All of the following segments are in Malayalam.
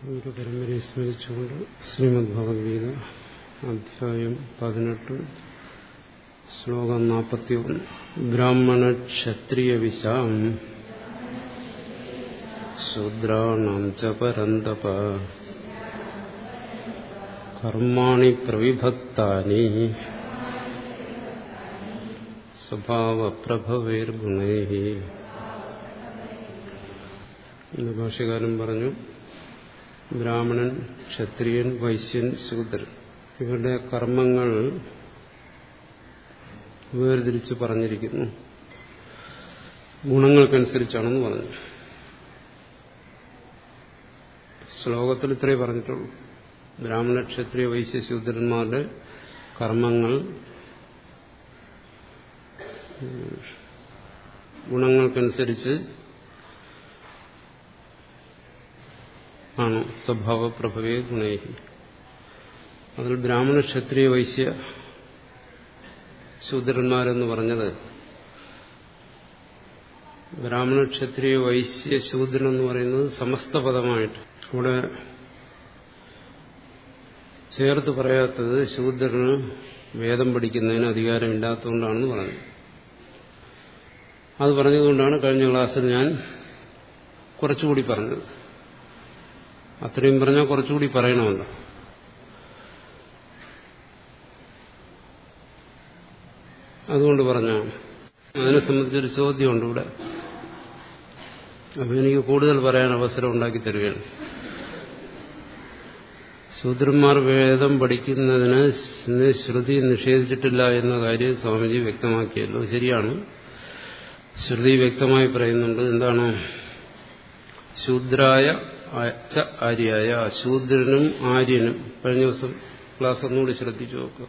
ഒരു പരമ്പരയെ സ്മരിച്ചുകൊണ്ട് ശ്രീമദ് ഭഗവത്ഗീത അധ്യായം പതിനെട്ട് ശ്ലോകം നാൽപ്പത്തി ഒന്ന് ബ്രാഹ്മണ ക്ഷത്രിയ വിശാം ശൂദ്രാണാം ച പരന്തപ കർമാണി പ്രവിഭക്താനി സ്വഭാവപ്രഭവേർഗുണൈ എന്ന് ഭാഷകാരൻ പറഞ്ഞു ബ്രാഹ്മണൻ ക്ഷത്രിയൻ വൈശ്യൻ ശൂദ്രൻ ഇവരുടെ കർമ്മങ്ങൾ വേർതിരിച്ച് പറഞ്ഞിരിക്കുന്നു ഗുണങ്ങൾക്കനുസരിച്ചാണെന്ന് പറഞ്ഞു ശ്ലോകത്തിൽ ഇത്രേ പറഞ്ഞിട്ടുള്ളൂ ബ്രാഹ്മണ ക്ഷത്രിയ വൈശ്യ ശൂദ്രന്മാരുടെ കർമ്മങ്ങൾ ഗുണങ്ങൾക്കനുസരിച്ച് ആണ് സ്വഭാവപ്രഭവേ ഗുണേഹി അതിൽ ബ്രാഹ്മണ ക്ഷത്രിയ വൈശ്യ ശൂദ്രന്മാരെന്ന് പറഞ്ഞത് ബ്രാഹ്മണ ക്ഷത്രിയ വൈശ്യ ശൂദ്രൻ എന്ന് പറയുന്നത് സമസ്ത പദമായിട്ട് അവിടെ ചേർത്ത് പറയാത്തത് ശൂദ്രന് വേദം പഠിക്കുന്നതിന് അധികാരമില്ലാത്തതുകൊണ്ടാണെന്ന് പറഞ്ഞു അത് പറഞ്ഞതുകൊണ്ടാണ് കഴിഞ്ഞ ക്ലാസ്സിൽ ഞാൻ കുറച്ചുകൂടി പറഞ്ഞത് അത്രയും പറഞ്ഞാൽ കുറച്ചുകൂടി പറയണമല്ലോ അതുകൊണ്ട് പറഞ്ഞ അതിനെ സംബന്ധിച്ചൊരു ചോദ്യമുണ്ട് ഇവിടെ അപ്പൊ എനിക്ക് കൂടുതൽ പറയാൻ അവസരം ഉണ്ടാക്കി തരികയാണ് ശൂദ്രന്മാർ വേദം പഠിക്കുന്നതിന് ശ്രുതി നിഷേധിച്ചിട്ടില്ല എന്ന കാര്യം സ്വാമിജി വ്യക്തമാക്കിയല്ലോ ശരിയാണ് ശ്രുതി വ്യക്തമായി പറയുന്നുണ്ട് എന്താണ് ശൂദ്രായ ആര്യായ ശൂദ്രനും ആര്യനും കഴിഞ്ഞ ദിവസം ക്ലാസ് ഒന്നുകൂടി ശ്രദ്ധിച്ചു നോക്കുക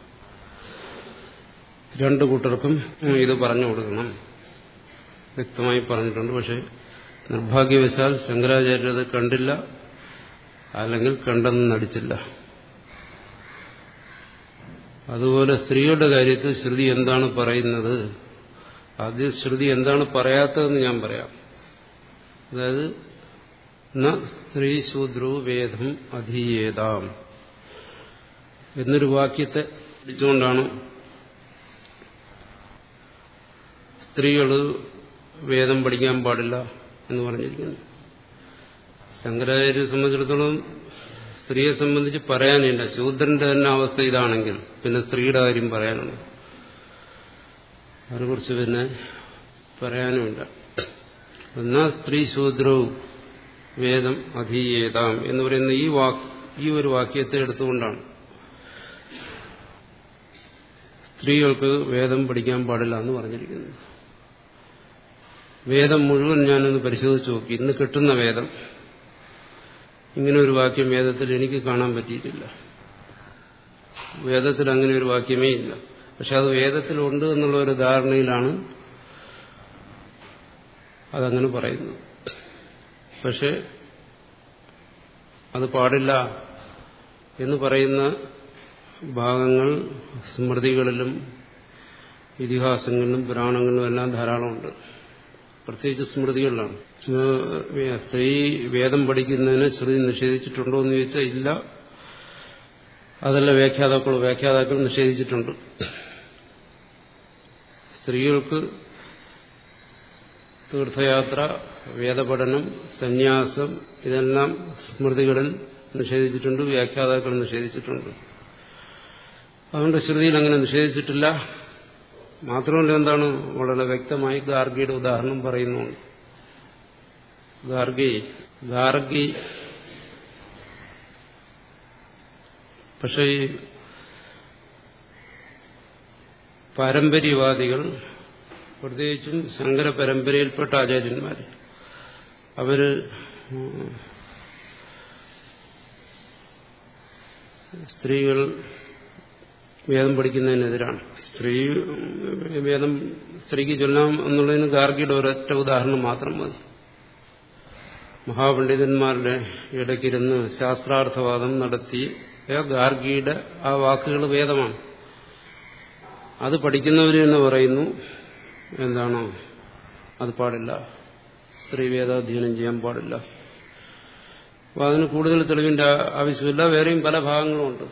രണ്ടു കൂട്ടർക്കും ഇത് പറഞ്ഞു കൊടുക്കണം വ്യക്തമായി പറഞ്ഞിട്ടുണ്ട് പക്ഷെ നിർഭാഗ്യവശാൽ ശങ്കരാചാര്യർ അത് കണ്ടില്ല അല്ലെങ്കിൽ കണ്ടെന്ന് നടിച്ചില്ല അതുപോലെ സ്ത്രീകളുടെ കാര്യത്തിൽ ശ്രുതി എന്താണ് പറയുന്നത് ആദ്യം ശ്രുതി എന്താണ് പറയാത്തതെന്ന് ഞാൻ പറയാം അതായത് ന സ്ത്രീ ശൂദ്രോ വേദം അധീയേതാം എന്നൊരു വാക്യത്തെ പിടിച്ചുകൊണ്ടാണ് സ്ത്രീകൾ വേദം പഠിക്കാൻ പാടില്ല എന്ന് പറഞ്ഞിരിക്കുന്നു ശങ്കരാചാര്യെ സംബന്ധിച്ചിടത്തോളം സ്ത്രീയെ സംബന്ധിച്ച് പറയാനില്ല ശൂദ്രന്റെ തന്നെ അവസ്ഥ ഇതാണെങ്കിൽ പിന്നെ സ്ത്രീയുടെ കാര്യം പറയാനുണ്ട് അതിനെക്കുറിച്ച് പിന്നെ പറയാനുമില്ല എന്നാ സ്ത്രീ ശൂദ്രവും വേദം അധീയേതാം എന്ന് പറയുന്ന ഈ വാക്ക് ഈ ഒരു വാക്യത്തെ എടുത്തുകൊണ്ടാണ് സ്ത്രീകൾക്ക് വേദം പഠിക്കാൻ പാടില്ല എന്ന് പറഞ്ഞിരിക്കുന്നത് വേദം മുഴുവൻ ഞാനൊന്ന് പരിശോധിച്ച് നോക്കി ഇന്ന് കിട്ടുന്ന വേദം ഇങ്ങനെ ഒരു വാക്യം വേദത്തിൽ എനിക്ക് കാണാൻ പറ്റിയിട്ടില്ല വേദത്തിൽ അങ്ങനെ ഒരു വാക്യമേ ഇല്ല പക്ഷെ അത് വേദത്തിലുണ്ട് എന്നുള്ള ഒരു ധാരണയിലാണ് അതങ്ങനെ പറയുന്നത് പക്ഷെ അത് പാടില്ല എന്ന് പറയുന്ന ഭാഗങ്ങൾ സ്മൃതികളിലും ഇതിഹാസങ്ങളിലും പുരാണങ്ങളിലും എല്ലാം ധാരാളമുണ്ട് പ്രത്യേകിച്ച് സ്മൃതികളിലാണ് സ്ത്രീ വേദം പഠിക്കുന്നതിന് ശ്രുതി നിഷേധിച്ചിട്ടുണ്ടോ എന്ന് ചോദിച്ചാൽ ഇല്ല അതല്ല വ്യാഖ്യാതാക്കൾ വ്യാഖ്യാതാക്കൾ നിഷേധിച്ചിട്ടുണ്ട് സ്ത്രീകൾക്ക് തീർത്ഥയാത്ര വേദപഠനം സന്യാസം ഇതെല്ലാം സ്മൃതികളിൽ നിഷേധിച്ചിട്ടുണ്ട് വ്യാഖ്യാതാക്കൾ നിഷേധിച്ചിട്ടുണ്ട് അതുകൊണ്ട് ശ്രുതിയിൽ അങ്ങനെ നിഷേധിച്ചിട്ടില്ല മാത്രമല്ല എന്താണ് വളരെ വ്യക്തമായി ഗാർഗിയുടെ ഉദാഹരണം പറയുന്നുണ്ട് ഗാർഗി ഗാർഗി പക്ഷേ ഈ പാരമ്പര്യവാദികൾ പ്രത്യേകിച്ചും ശങ്കര പരമ്പരയിൽപ്പെട്ട ആചാര്യന്മാർ അവര് സ്ത്രീകൾ വേദം പഠിക്കുന്നതിനെതിരാണ് സ്ത്രീ വേദം സ്ത്രീക്ക് ചൊല്ലാം എന്നുള്ളതിന് ഗാർഗിയുടെ ഒരൊറ്റ ഉദാഹരണം മാത്രം മതി മഹാപണ്ഡിതന്മാരുടെ ഇടയ്ക്കിരുന്ന് ശാസ്ത്രാർത്ഥവാദം നടത്തി ഗാർഗിയുടെ ആ വാക്കുകൾ വേദമാണ് അത് പഠിക്കുന്നവർ തന്നെ പറയുന്നു എന്താണോ അത് പാടില്ല സ്ത്രീ വേദാധ്യയനം ചെയ്യാൻ പാടില്ല അപ്പോൾ അതിന് കൂടുതൽ തെളിവിന്റെ ആവശ്യമില്ല വേറെയും പല ഭാഗങ്ങളുമുണ്ട്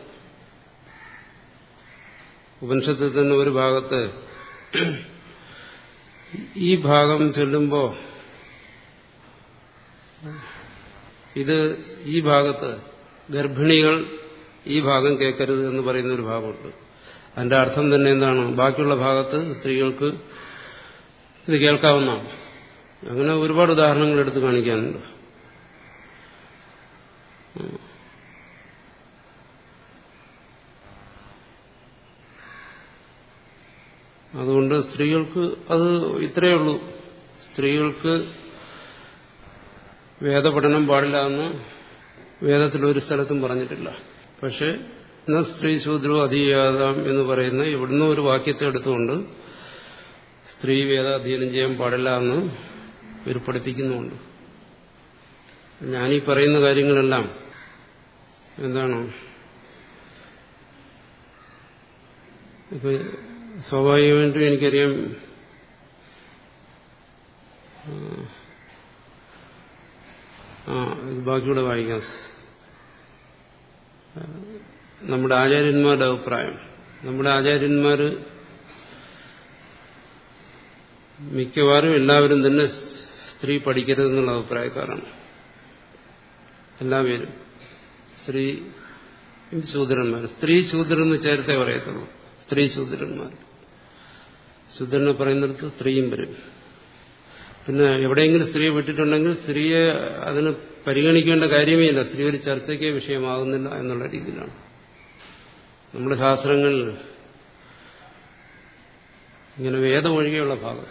ഉപനിഷത്തിൽ തന്നെ ഒരു ഭാഗത്ത് ഈ ഭാഗം ചൊല്ലുമ്പോൾ ഇത് ഈ ഭാഗത്ത് ഗർഭിണികൾ ഈ ഭാഗം കേൾക്കരുത് എന്ന് പറയുന്ന ഒരു ഭാഗമുണ്ട് അതിന്റെ അർത്ഥം തന്നെ എന്താണ് ബാക്കിയുള്ള ഭാഗത്ത് സ്ത്രീകൾക്ക് ഇത് കേൾക്കാവുന്നതാണ് അങ്ങനെ ഒരുപാട് ഉദാഹരണങ്ങൾ എടുത്ത് കാണിക്കാനുണ്ട് അതുകൊണ്ട് സ്ത്രീകൾക്ക് അത് ഇത്രയേ ഉള്ളൂ സ്ത്രീകൾക്ക് വേദപഠനം പാടില്ല എന്ന് വേദത്തിൽ ഒരു സ്ഥലത്തും പറഞ്ഞിട്ടില്ല പക്ഷെ എന്നാൽ സ്ത്രീ ശൂദ്രോ അധീയാതാം എന്ന് പറയുന്ന ഇവിടുന്ന് ഒരു വാക്യത്തെ എടുത്തുകൊണ്ട് സ്ത്രീ വേദാധ്യയനം ചെയ്യാൻ പാടില്ല എന്ന് ഇവർ പഠിപ്പിക്കുന്നുമുണ്ട് ഞാനീ പറയുന്ന കാര്യങ്ങളെല്ലാം എന്താണ് ഇപ്പൊ സ്വാഭാവികമായിട്ടും എനിക്കറിയാം ആ ഇത് ബാക്കിയൂടെ വായിക്കാം നമ്മുടെ ആചാര്യന്മാരുടെ അഭിപ്രായം നമ്മുടെ ആചാര്യന്മാർ മിക്കവാറും എല്ലാവരും തന്നെ സ്ത്രീ പഠിക്കരുതെന്നുള്ള അഭിപ്രായക്കാരാണ് എല്ലാവരും സ്ത്രീ ശൂദ്രന്മാർ സ്ത്രീ ശൂദ്രെന്ന് ചേർത്തേ പറയത്തുള്ളൂ സ്ത്രീ ശൂദ്രന്മാർ ശൂദ്രനെ പറയുന്നിടത്ത് സ്ത്രീയും വരും പിന്നെ എവിടെയെങ്കിലും സ്ത്രീ വിട്ടിട്ടുണ്ടെങ്കിൽ സ്ത്രീയെ അതിന് പരിഗണിക്കേണ്ട കാര്യമേ ഇല്ല സ്ത്രീ ഒരു ചർച്ചയ്ക്ക് വിഷയമാകുന്നില്ല എന്നുള്ള രീതിയിലാണ് നമ്മുടെ ശാസ്ത്രങ്ങളിൽ ഇങ്ങനെ വേദം ഒഴികെയുള്ള ഭാഗം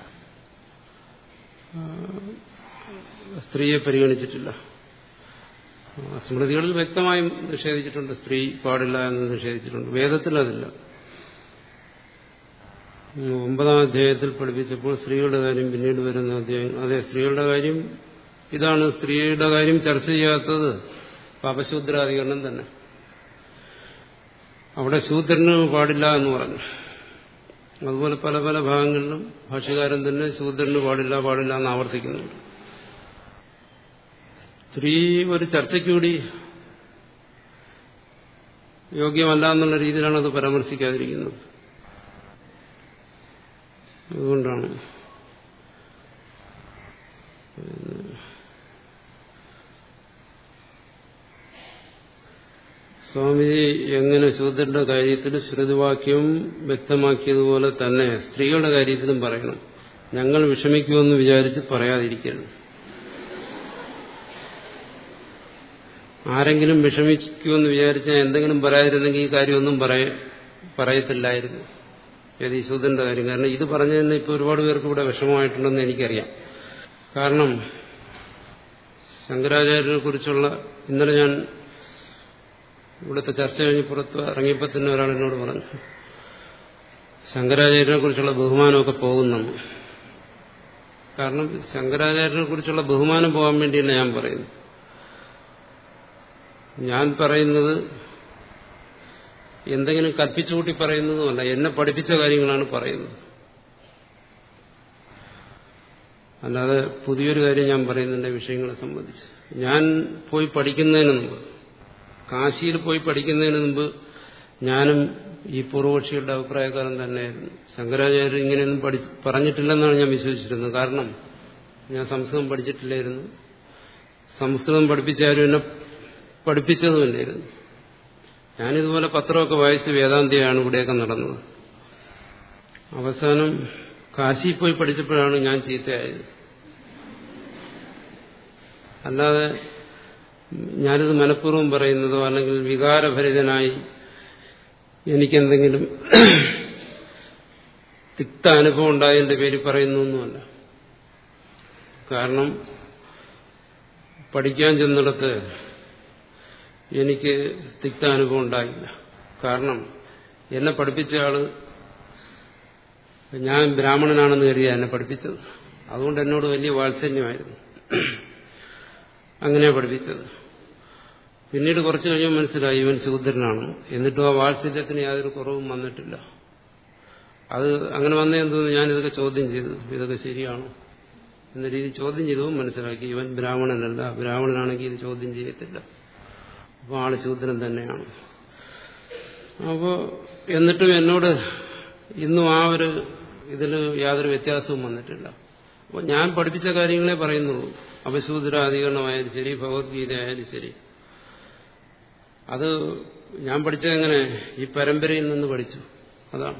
സ്ത്രീയെ പരിഗണിച്ചിട്ടില്ല സ്മൃതികളിൽ വ്യക്തമായും നിഷേധിച്ചിട്ടുണ്ട് സ്ത്രീ പാടില്ല എന്ന് നിഷേധിച്ചിട്ടുണ്ട് വേദത്തിൽ അതില്ല ഒമ്പതാം അധ്യായത്തിൽ പഠിപ്പിച്ചപ്പോൾ സ്ത്രീകളുടെ കാര്യം പിന്നീട് വരുന്ന അധ്യായം അതെ സ്ത്രീകളുടെ കാര്യം ഇതാണ് സ്ത്രീയുടെ കാര്യം ചർച്ച ചെയ്യാത്തത് പാപശൂദ്രാധികരണം തന്നെ അവിടെ ശൂദ്രന് പാടില്ല എന്ന് പറഞ്ഞു അതുപോലെ പല പല ഭാഗങ്ങളിലും ഭാഷ്യകാരൻ തന്നെ ശൂദ്രന് പാടില്ല പാടില്ല എന്ന് ആവർത്തിക്കുന്നുണ്ട് സ്ത്രീ ഒരു ചർച്ചയ്ക്ക് കൂടി യോഗ്യമല്ല എന്നുള്ള രീതിയിലാണ് അത് പരാമർശിക്കാതിരിക്കുന്നത് അതുകൊണ്ടാണ് സ്വാമിജി എങ്ങനെ ശൂദ്രന്റെ കാര്യത്തിൽ ശ്രുതിവാക്യം വ്യക്തമാക്കിയതുപോലെ തന്നെ സ്ത്രീകളുടെ കാര്യത്തിലും പറയണം ഞങ്ങൾ വിഷമിക്കുമെന്ന് വിചാരിച്ച് പറയാതിരിക്കരുത് ആരെങ്കിലും വിഷമിക്കുമെന്ന് വിചാരിച്ചാൽ എന്തെങ്കിലും പറയാതിരുന്നെങ്കിൽ ഈ കാര്യമൊന്നും പറയ പറയത്തില്ലായിരുന്നു ഏത് ഈ ശൂദ്രന്റെ കാര്യം കാരണം ഇത് പറഞ്ഞു തന്നെ ഇപ്പോൾ ഒരുപാട് പേർക്ക് ഇവിടെ വിഷമമായിട്ടുണ്ടെന്ന് എനിക്കറിയാം കാരണം ശങ്കരാചാര്യനെ കുറിച്ചുള്ള ഇന്നലെ ഞാൻ ഇവിടുത്തെ ചർച്ച കഴിഞ്ഞ് പുറത്ത് ഇറങ്ങിയപ്പോൾ തന്നെ ഒരാൾ എന്നോട് പറഞ്ഞു ശങ്കരാചാര്യനെ കുറിച്ചുള്ള ബഹുമാനമൊക്കെ പോകുന്നെന്ന് കാരണം ശങ്കരാചാര്യനെ കുറിച്ചുള്ള ബഹുമാനം പോകാൻ വേണ്ടിയല്ല ഞാൻ പറയുന്നത് ഞാൻ പറയുന്നത് എന്തെങ്കിലും കൽപ്പിച്ചുകൂട്ടി പറയുന്നതുമല്ല എന്നെ പഠിപ്പിച്ച കാര്യങ്ങളാണ് പറയുന്നത് അല്ലാതെ പുതിയൊരു കാര്യം ഞാൻ പറയുന്നുണ്ട് വിഷയങ്ങളെ സംബന്ധിച്ച് ഞാൻ പോയി പഠിക്കുന്നതിന് മുമ്പ് കാശിയിൽ പോയി പഠിക്കുന്നതിന് മുമ്പ് ഞാനും ഈ പൂർവപക്ഷികളുടെ അഭിപ്രായക്കാരൻ തന്നെയായിരുന്നു ശങ്കരാചാര്യർ ഇങ്ങനെയൊന്നും പഠി പറഞ്ഞിട്ടില്ലെന്നാണ് ഞാൻ വിശ്വസിച്ചിരുന്നത് കാരണം ഞാൻ സംസ്കൃതം പഠിച്ചിട്ടില്ലായിരുന്നു സംസ്കൃതം പഠിപ്പിച്ചാരും എന്നെ പഠിപ്പിച്ചതുമില്ലായിരുന്നു ഞാനിതുപോലെ പത്രമൊക്കെ വായിച്ച് വേദാന്തിയാണ് ഇവിടെയൊക്കെ നടന്നത് അവസാനം കാശി പോയി പഠിച്ചപ്പോഴാണ് ഞാൻ ചീത്തയായത് അല്ലാതെ ഞാനിത് മനഃപൂർവ്വം പറയുന്നതോ അല്ലെങ്കിൽ വികാരഭരിതനായി എനിക്കെന്തെങ്കിലും തിക്ത അനുഭവം ഉണ്ടായതിന്റെ പേര് പറയുന്നൊന്നുമല്ല കാരണം പഠിക്കാൻ ചെന്നിടത്ത് എനിക്ക് തിക്ത അനുഭവം ഉണ്ടായില്ല കാരണം എന്നെ പഠിപ്പിച്ച ആള് ഞാൻ ബ്രാഹ്മണനാണെന്ന് കരുതിയ എന്നെ പഠിപ്പിച്ചത് അതുകൊണ്ട് എന്നോട് വലിയ വാത്സല്യമായിരുന്നു അങ്ങനെയാണ് പഠിപ്പിച്ചത് പിന്നീട് കുറച്ചു കഴിഞ്ഞാൽ മനസ്സിലായി ഇവൻ ശൂദ്രനാണ് എന്നിട്ടും ആ വാത്സല്യത്തിന് യാതൊരു കുറവും വന്നിട്ടില്ല അത് അങ്ങനെ വന്നേ എന്തോന്ന് ഞാനിതൊക്കെ ചോദ്യം ചെയ്തു ഇതൊക്കെ ശരിയാണോ എന്ന രീതി ചോദ്യം ചെയ്തവും മനസ്സിലാക്കി ഇവൻ ബ്രാഹ്മണനല്ല ബ്രാഹ്മണനാണെങ്കിൽ ഇത് ചോദ്യം ചെയ്യത്തില്ല അപ്പോൾ ആള് ശൂദ്രൻ തന്നെയാണ് അപ്പോൾ എന്നിട്ടും എന്നോട് ഇന്നും ആ ഒരു ഇതിൽ യാതൊരു വ്യത്യാസവും വന്നിട്ടില്ല അപ്പോൾ ഞാൻ പഠിപ്പിച്ച കാര്യങ്ങളെ പറയുന്നുള്ളൂ അപശൂദ്രാധികരണമായാലും ശരി ഭഗവത്ഗീത ആയാലും ശരി അത് ഞാൻ പഠിച്ചതെങ്ങനെ ഈ പരമ്പരയിൽ നിന്ന് പഠിച്ചു അതാണ്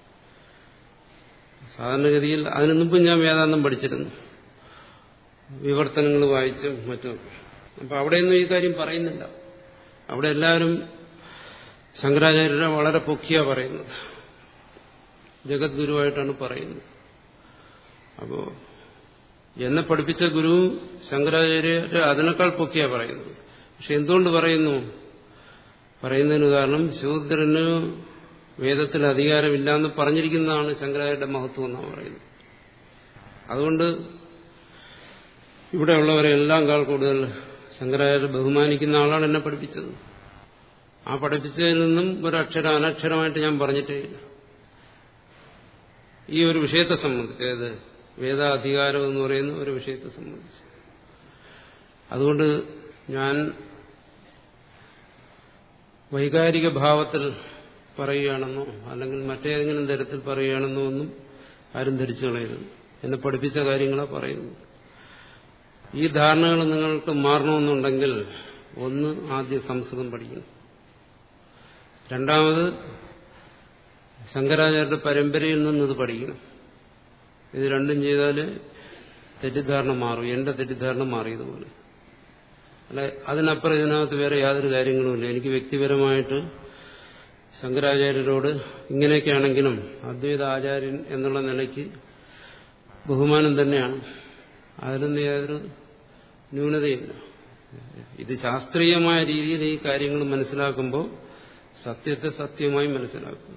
സാധാരണഗതിയിൽ അതിനു മുമ്പ് ഞാൻ വേദാന്തം പഠിച്ചിരുന്നു വിവർത്തനങ്ങൾ വായിച്ചും മറ്റും അപ്പൊ അവിടെയൊന്നും ഈ കാര്യം പറയുന്നില്ല അവിടെ എല്ലാവരും ശങ്കരാചാര്യരെ വളരെ പൊക്കിയ പറയുന്നത് ജഗദ്ഗുരുവായിട്ടാണ് പറയുന്നത് അപ്പോ എന്നെ പഠിപ്പിച്ച ഗുരുവും ശങ്കരാചാര്യരെ അതിനേക്കാൾ പൊക്കിയ പറയുന്നത് പക്ഷെ എന്തുകൊണ്ട് പറയുന്നു പറയുന്നതിന് കാരണം ശൂദ്രന് വേദത്തിൽ അധികാരമില്ല എന്ന് പറഞ്ഞിരിക്കുന്നതാണ് ശങ്കരാചാര്യരുടെ മഹത്വം എന്നാണ് പറയുന്നത് അതുകൊണ്ട് ഇവിടെയുള്ളവരെ എല്ലാം കാൾ കൂടുതൽ ശങ്കരാചാര്യ ബഹുമാനിക്കുന്ന ആളാണ് എന്നെ പഠിപ്പിച്ചത് ആ പഠിപ്പിച്ചതിൽ നിന്നും ഒരു അക്ഷരം അനക്ഷരമായിട്ട് ഞാൻ പറഞ്ഞിട്ടേ ഇല്ല ഈ ഒരു വിഷയത്തെ സംബന്ധിച്ച് ഏത് വേദാധികാരം എന്ന് പറയുന്ന ഒരു വിഷയത്തെ സംബന്ധിച്ച് അതുകൊണ്ട് ഞാൻ വൈകാരിക ഭാവത്തിൽ പറയുകയാണെന്നോ അല്ലെങ്കിൽ മറ്റേതെങ്കിലും തരത്തിൽ പറയുകയാണെന്നോ ഒന്നും ആരും ധരിച്ചു കളയരുത് എന്നെ പഠിപ്പിച്ച കാര്യങ്ങളാണ് പറയുന്നത് ഈ ധാരണകൾ നിങ്ങൾക്ക് മാറണമെന്നുണ്ടെങ്കിൽ ഒന്ന് ആദ്യം സംസ്കൃതം പഠിക്കണം രണ്ടാമത് ശങ്കരാചാര്യരുടെ പരമ്പരയിൽ നിന്ന് ഇത് പഠിക്കണം ഇത് രണ്ടും ചെയ്താൽ തെറ്റിദ്ധാരണ മാറും എന്റെ തെറ്റിദ്ധാരണ മാറിയതുപോലെ അല്ല അതിനപ്പുറം ഇതിനകത്ത് വേറെ യാതൊരു കാര്യങ്ങളുമില്ല എനിക്ക് വ്യക്തിപരമായിട്ട് ശങ്കരാചാര്യരോട് ഇങ്ങനെയൊക്കെയാണെങ്കിലും അദ്വൈത ആചാര്യൻ എന്നുള്ള നിലയ്ക്ക് ബഹുമാനം തന്നെയാണ് അതിലൊന്നും യാതൊരു ന്യൂനതയില്ല ഇത് ശാസ്ത്രീയമായ രീതിയിൽ ഈ കാര്യങ്ങൾ മനസ്സിലാക്കുമ്പോൾ സത്യത്തെ സത്യമായി മനസ്സിലാക്കുക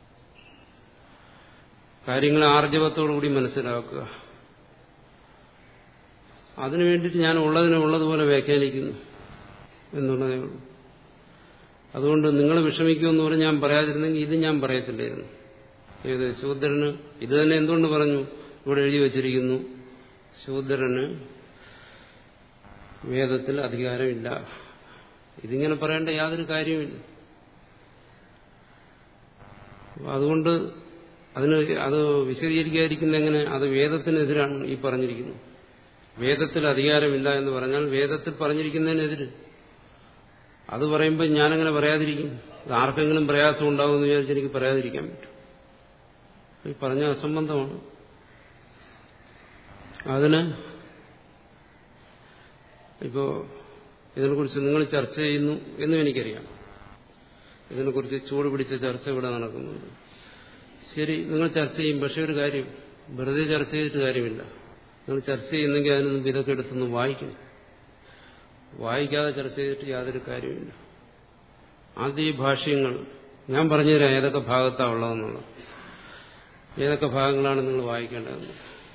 കാര്യങ്ങൾ ആർജവത്തോടുകൂടി മനസ്സിലാക്കുക അതിനു വേണ്ടിയിട്ട് ഞാൻ ഉള്ളതിനെ ഉള്ളതുപോലെ വ്യാഖ്യാനിക്കുന്നു എന്നുള്ളതേ ഉള്ളൂ അതുകൊണ്ട് നിങ്ങൾ വിഷമിക്കുമെന്ന് പറഞ്ഞ് ഞാൻ പറയാതിരുന്നെങ്കിൽ ഇത് ഞാൻ പറയത്തില്ലായിരുന്നു ഏത് ശൂദ്രന് ഇത് തന്നെ എന്തുകൊണ്ട് പറഞ്ഞു ഇവിടെ എഴുതി വച്ചിരിക്കുന്നു ശൂദ്രന് വേദത്തിൽ അധികാരമില്ല ഇതിങ്ങനെ പറയേണ്ട യാതൊരു കാര്യമില്ല അതുകൊണ്ട് അതിന് അത് വിശദീകരിക്കാതിരിക്കുന്ന എങ്ങനെ അത് വേദത്തിനെതിരാണ് ഈ പറഞ്ഞിരിക്കുന്നത് വേദത്തിൽ അധികാരമില്ല എന്ന് പറഞ്ഞാൽ വേദത്തിൽ പറഞ്ഞിരിക്കുന്നതിനെതിര് അത് പറയുമ്പോൾ ഞാനങ്ങനെ പറയാതിരിക്കും അത് ആർക്കെങ്കിലും പ്രയാസം ഉണ്ടാകുമെന്ന് വിചാരിച്ച് എനിക്ക് പറയാതിരിക്കാൻ പറ്റും ഈ പറഞ്ഞ അസംബന്ധമാണ് അതിന് ഇപ്പോ ഇതിനെക്കുറിച്ച് നിങ്ങൾ ചർച്ച ചെയ്യുന്നു എന്നും എനിക്കറിയാം ഇതിനെക്കുറിച്ച് ചൂട് പിടിച്ച ചർച്ച ഇവിടെ നടക്കുന്നുണ്ട് ശരി നിങ്ങൾ ചർച്ച ചെയ്യും പക്ഷെ ഒരു കാര്യം വെറുതെ ചർച്ച ചെയ്തിട്ട് കാര്യമില്ല നിങ്ങൾ ചർച്ച ചെയ്യുന്നെങ്കിൽ അതിന് മുമ്പ് ഇതൊക്കെ എടുത്തൊന്ന് വായിക്കണം വായിക്കാതെ ചർച്ച ചെയ്തിട്ട് യാതൊരു കാര്യമില്ല ആദ്യം ഈ ഭാഷ്യങ്ങൾ ഞാൻ പറഞ്ഞുതരാം ഏതൊക്കെ ഭാഗത്താണ് ഉള്ളതെന്നുള്ളത് ഏതൊക്കെ ഭാഗങ്ങളാണ് നിങ്ങൾ വായിക്കേണ്ടതെന്ന്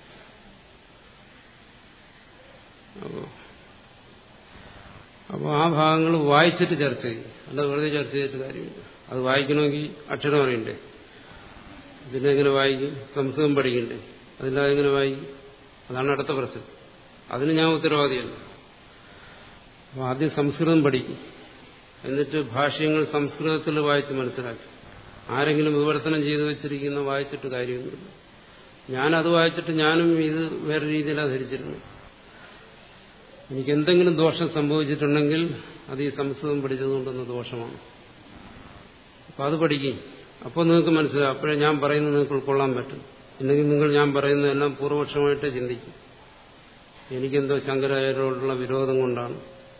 അപ്പോൾ അപ്പോൾ ആ ഭാഗങ്ങൾ വായിച്ചിട്ട് ചർച്ച ചെയ്യും അല്ല വെറുതെ ചർച്ച ചെയ്തിട്ട് കാര്യമില്ല അത് വായിക്കണമെങ്കിൽ അക്ഷരം അറിയണ്ടേ പിന്നെ എങ്ങനെ വായിക്കും സംസ്കൃതം പഠിക്കണ്ടേ അതില്ലാതെ എങ്ങനെ വായിക്കും അതാണ് അടുത്ത പ്രശ്നം അതിന് ഞാൻ ഉത്തരവാദിയല്ല അപ്പോൾ ആദ്യം സംസ്കൃതം പഠിക്കും എന്നിട്ട് ഭാഷ്യങ്ങൾ സംസ്കൃതത്തിൽ വായിച്ച് മനസ്സിലാക്കി ആരെങ്കിലും വിവർത്തനം ചെയ്തു വെച്ചിരിക്കുന്ന വായിച്ചിട്ട് കാര്യമൊന്നുമില്ല ഞാനത് വായിച്ചിട്ട് ഞാനും ഇത് വേറെ രീതിയിലാണ് ധരിച്ചിരുന്നത് എനിക്ക് എന്തെങ്കിലും ദോഷം സംഭവിച്ചിട്ടുണ്ടെങ്കിൽ അത് ഈ സംസ്കൃതം പഠിച്ചതുകൊണ്ടുന്ന ദോഷമാണ് അപ്പം അത് പഠിക്കും അപ്പോൾ നിങ്ങൾക്ക് മനസ്സിലാവും അപ്പോഴേ ഞാൻ പറയുന്നത് നിങ്ങൾക്ക് ഉൾക്കൊള്ളാൻ പറ്റും ഇല്ലെങ്കിൽ നിങ്ങൾ ഞാൻ പറയുന്നതെല്ലാം പൂർവപക്ഷമായിട്ട് ചിന്തിക്കും എനിക്കെന്തോ ശങ്കരാചാര്യോടുള്ള വിരോധം കൊണ്ടാണ്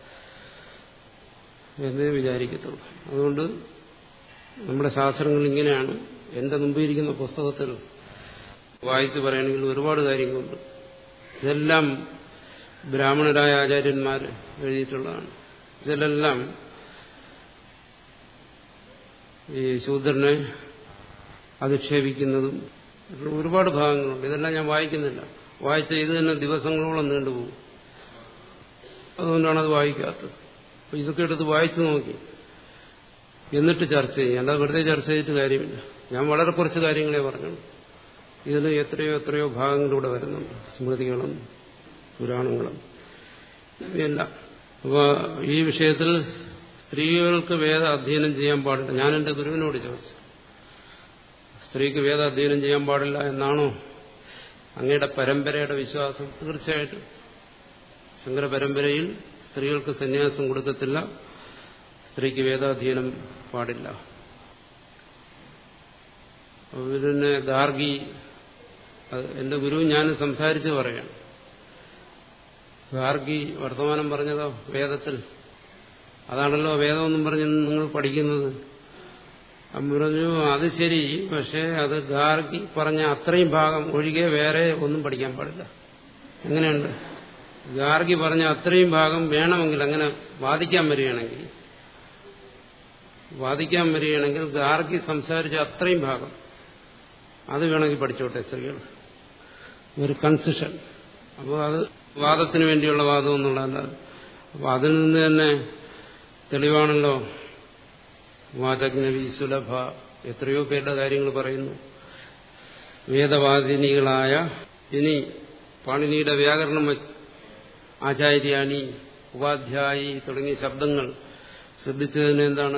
എന്നേ വിചാരിക്കത്തുള്ളൂ അതുകൊണ്ട് നമ്മുടെ ശാസ്ത്രങ്ങൾ ഇങ്ങനെയാണ് എന്റെ മുമ്പിരിക്കുന്ന പുസ്തകത്തിൽ വായിച്ചു പറയണമെങ്കിൽ ഒരുപാട് കാര്യങ്ങളുണ്ട് ഇതെല്ലാം ബ്രാഹ്മണരായ ആചാര്യന്മാർ എഴുതിയിട്ടുള്ളതാണ് ഇതിലെല്ലാം ഈ ശൂദ്രനെ അധിക്ഷേപിക്കുന്നതും ഒരുപാട് ഭാഗങ്ങളുണ്ട് ഇതെല്ലാം ഞാൻ വായിക്കുന്നില്ല വായിച്ച ഇത് തന്നെ ദിവസങ്ങളോളം നീണ്ടുപോകും അതുകൊണ്ടാണ് അത് വായിക്കാത്തത് അപ്പൊ ഇതൊക്കെ എടുത്ത് വായിച്ചു നോക്കി എന്നിട്ട് ചർച്ച ചെയ്യും അല്ലാതെ വെറുതെ ചർച്ച ചെയ്തിട്ട് കാര്യമില്ല ഞാൻ വളരെ കുറച്ച് കാര്യങ്ങളെ പറഞ്ഞു ഇതിന് എത്രയോ എത്രയോ ഭാഗങ്ങളിലൂടെ വരുന്നുണ്ട് സ്മൃതികളും പുരാണങ്ങളും ഇവയെല്ലാം അപ്പോൾ ഈ വിഷയത്തിൽ സ്ത്രീകൾക്ക് വേദ അധ്യയനം ചെയ്യാൻ പാടില്ല ഞാൻ എൻ്റെ ഗുരുവിനോട് ചോദിച്ചു സ്ത്രീക്ക് വേദ അധ്യയനം ചെയ്യാൻ പാടില്ല എന്നാണോ അങ്ങയുടെ പരമ്പരയുടെ വിശ്വാസം തീർച്ചയായിട്ടും ശങ്കര പരമ്പരയിൽ സ്ത്രീകൾക്ക് സന്യാസം കൊടുക്കത്തില്ല സ്ത്രീക്ക് വേദാധ്യയനം പാടില്ല പിന്നെ ഗാർഗി എന്റെ ഗുരു ഞാൻ സംസാരിച്ച് പറയാണ് ഗാർഗി വർത്തമാനം പറഞ്ഞതോ വേദത്തിൽ അതാണല്ലോ വേദമെന്നും പറഞ്ഞ് നിങ്ങൾ പഠിക്കുന്നത് അപ്പം പറഞ്ഞു അത് ശരി പക്ഷേ അത് ഗാർഗി പറഞ്ഞ അത്രയും ഭാഗം ഒഴികെ വേറെ ഒന്നും പഠിക്കാൻ പാടില്ല എങ്ങനെയുണ്ട് ഗാർഗി പറഞ്ഞ അത്രയും ഭാഗം വേണമെങ്കിൽ അങ്ങനെ വാദിക്കാൻ വരികയാണെങ്കിൽ വാദിക്കാൻ വരികയാണെങ്കിൽ ഗാർഗി സംസാരിച്ച അത്രയും ഭാഗം അത് വേണമെങ്കിൽ പഠിച്ചോട്ടെ സ്ത്രീകൾ ഒരു കൺസെഷൻ അപ്പോൾ അത് വാദത്തിന് വേണ്ടിയുള്ള വാദം എന്നുള്ളതല്ല അപ്പോൾ അതിൽ നിന്ന് തന്നെ തെളിവാണല്ലോ വാചജ്ഞവി സുലഭ എത്രയോ പേരുടെ കാര്യങ്ങൾ പറയുന്നു വേദവാദിനികളായ ഇനി പാണിനിയുടെ വ്യാകരണം വച്ച് ആചാര്യാണി ഉപാധ്യായി തുടങ്ങിയ ശബ്ദങ്ങൾ ശ്രദ്ധിച്ചതിന് എന്താണ്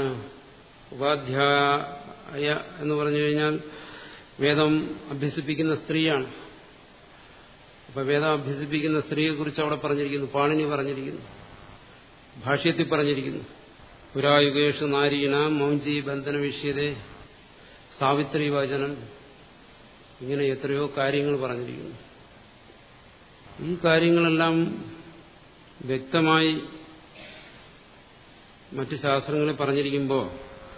ഉപാധ്യായ എന്ന് പറഞ്ഞു കഴിഞ്ഞാൽ വേദം അഭ്യസിപ്പിക്കുന്ന സ്ത്രീയാണ് അപ്പൊ വേദം അഭ്യസിപ്പിക്കുന്ന സ്ത്രീയെക്കുറിച്ച് അവിടെ പറഞ്ഞിരിക്കുന്നു പാണിനി പറഞ്ഞിരിക്കുന്നു ഭാഷ്യത്തിൽ പറഞ്ഞിരിക്കുന്നു പുരായുഗേഷു നാരീണ മൗഞ്ചി ബന്ധന വിഷ്യതേ സാവിത്രി വചനം ഇങ്ങനെ എത്രയോ കാര്യങ്ങൾ പറഞ്ഞിരിക്കുന്നു ഈ കാര്യങ്ങളെല്ലാം വ്യക്തമായി മറ്റ് ശാസ്ത്രങ്ങളിൽ പറഞ്ഞിരിക്കുമ്പോൾ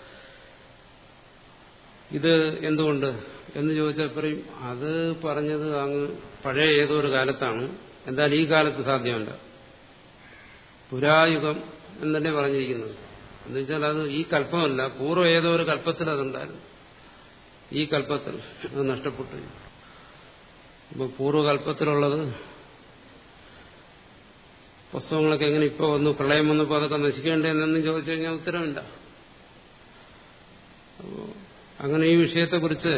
ഇത് എന്തുകൊണ്ട് എന്ന് ചോദിച്ചാൽ പറയും അത് പറഞ്ഞത് അങ്ങ് പഴയ ഏതോ ഒരു കാലത്താണ് എന്തായാലും ഈ കാലത്ത് സാധ്യമല്ല പുരായുഗം എന്നല്ലേ പറഞ്ഞിരിക്കുന്നത് എന്ന് വെച്ചാൽ അത് ഈ കല്പമല്ല പൂർവ്വ ഏതോ ഒരു കല്പത്തിൽ അതുണ്ടായിരുന്നു ഈ കല്പത്തിൽ അത് നഷ്ടപ്പെട്ടു ഇപ്പോൾ പൂർവ്വകല്പത്തിലുള്ളത് പുസ്തകങ്ങളൊക്കെ എങ്ങനെ ഇപ്പോൾ വന്നു പ്രളയം വന്നപ്പോൾ അതൊക്കെ നശിക്കേണ്ടതെന്നൊന്നും ചോദിച്ചു കഴിഞ്ഞാൽ ഉത്തരമില്ല അപ്പോൾ അങ്ങനെ ഈ വിഷയത്തെക്കുറിച്ച്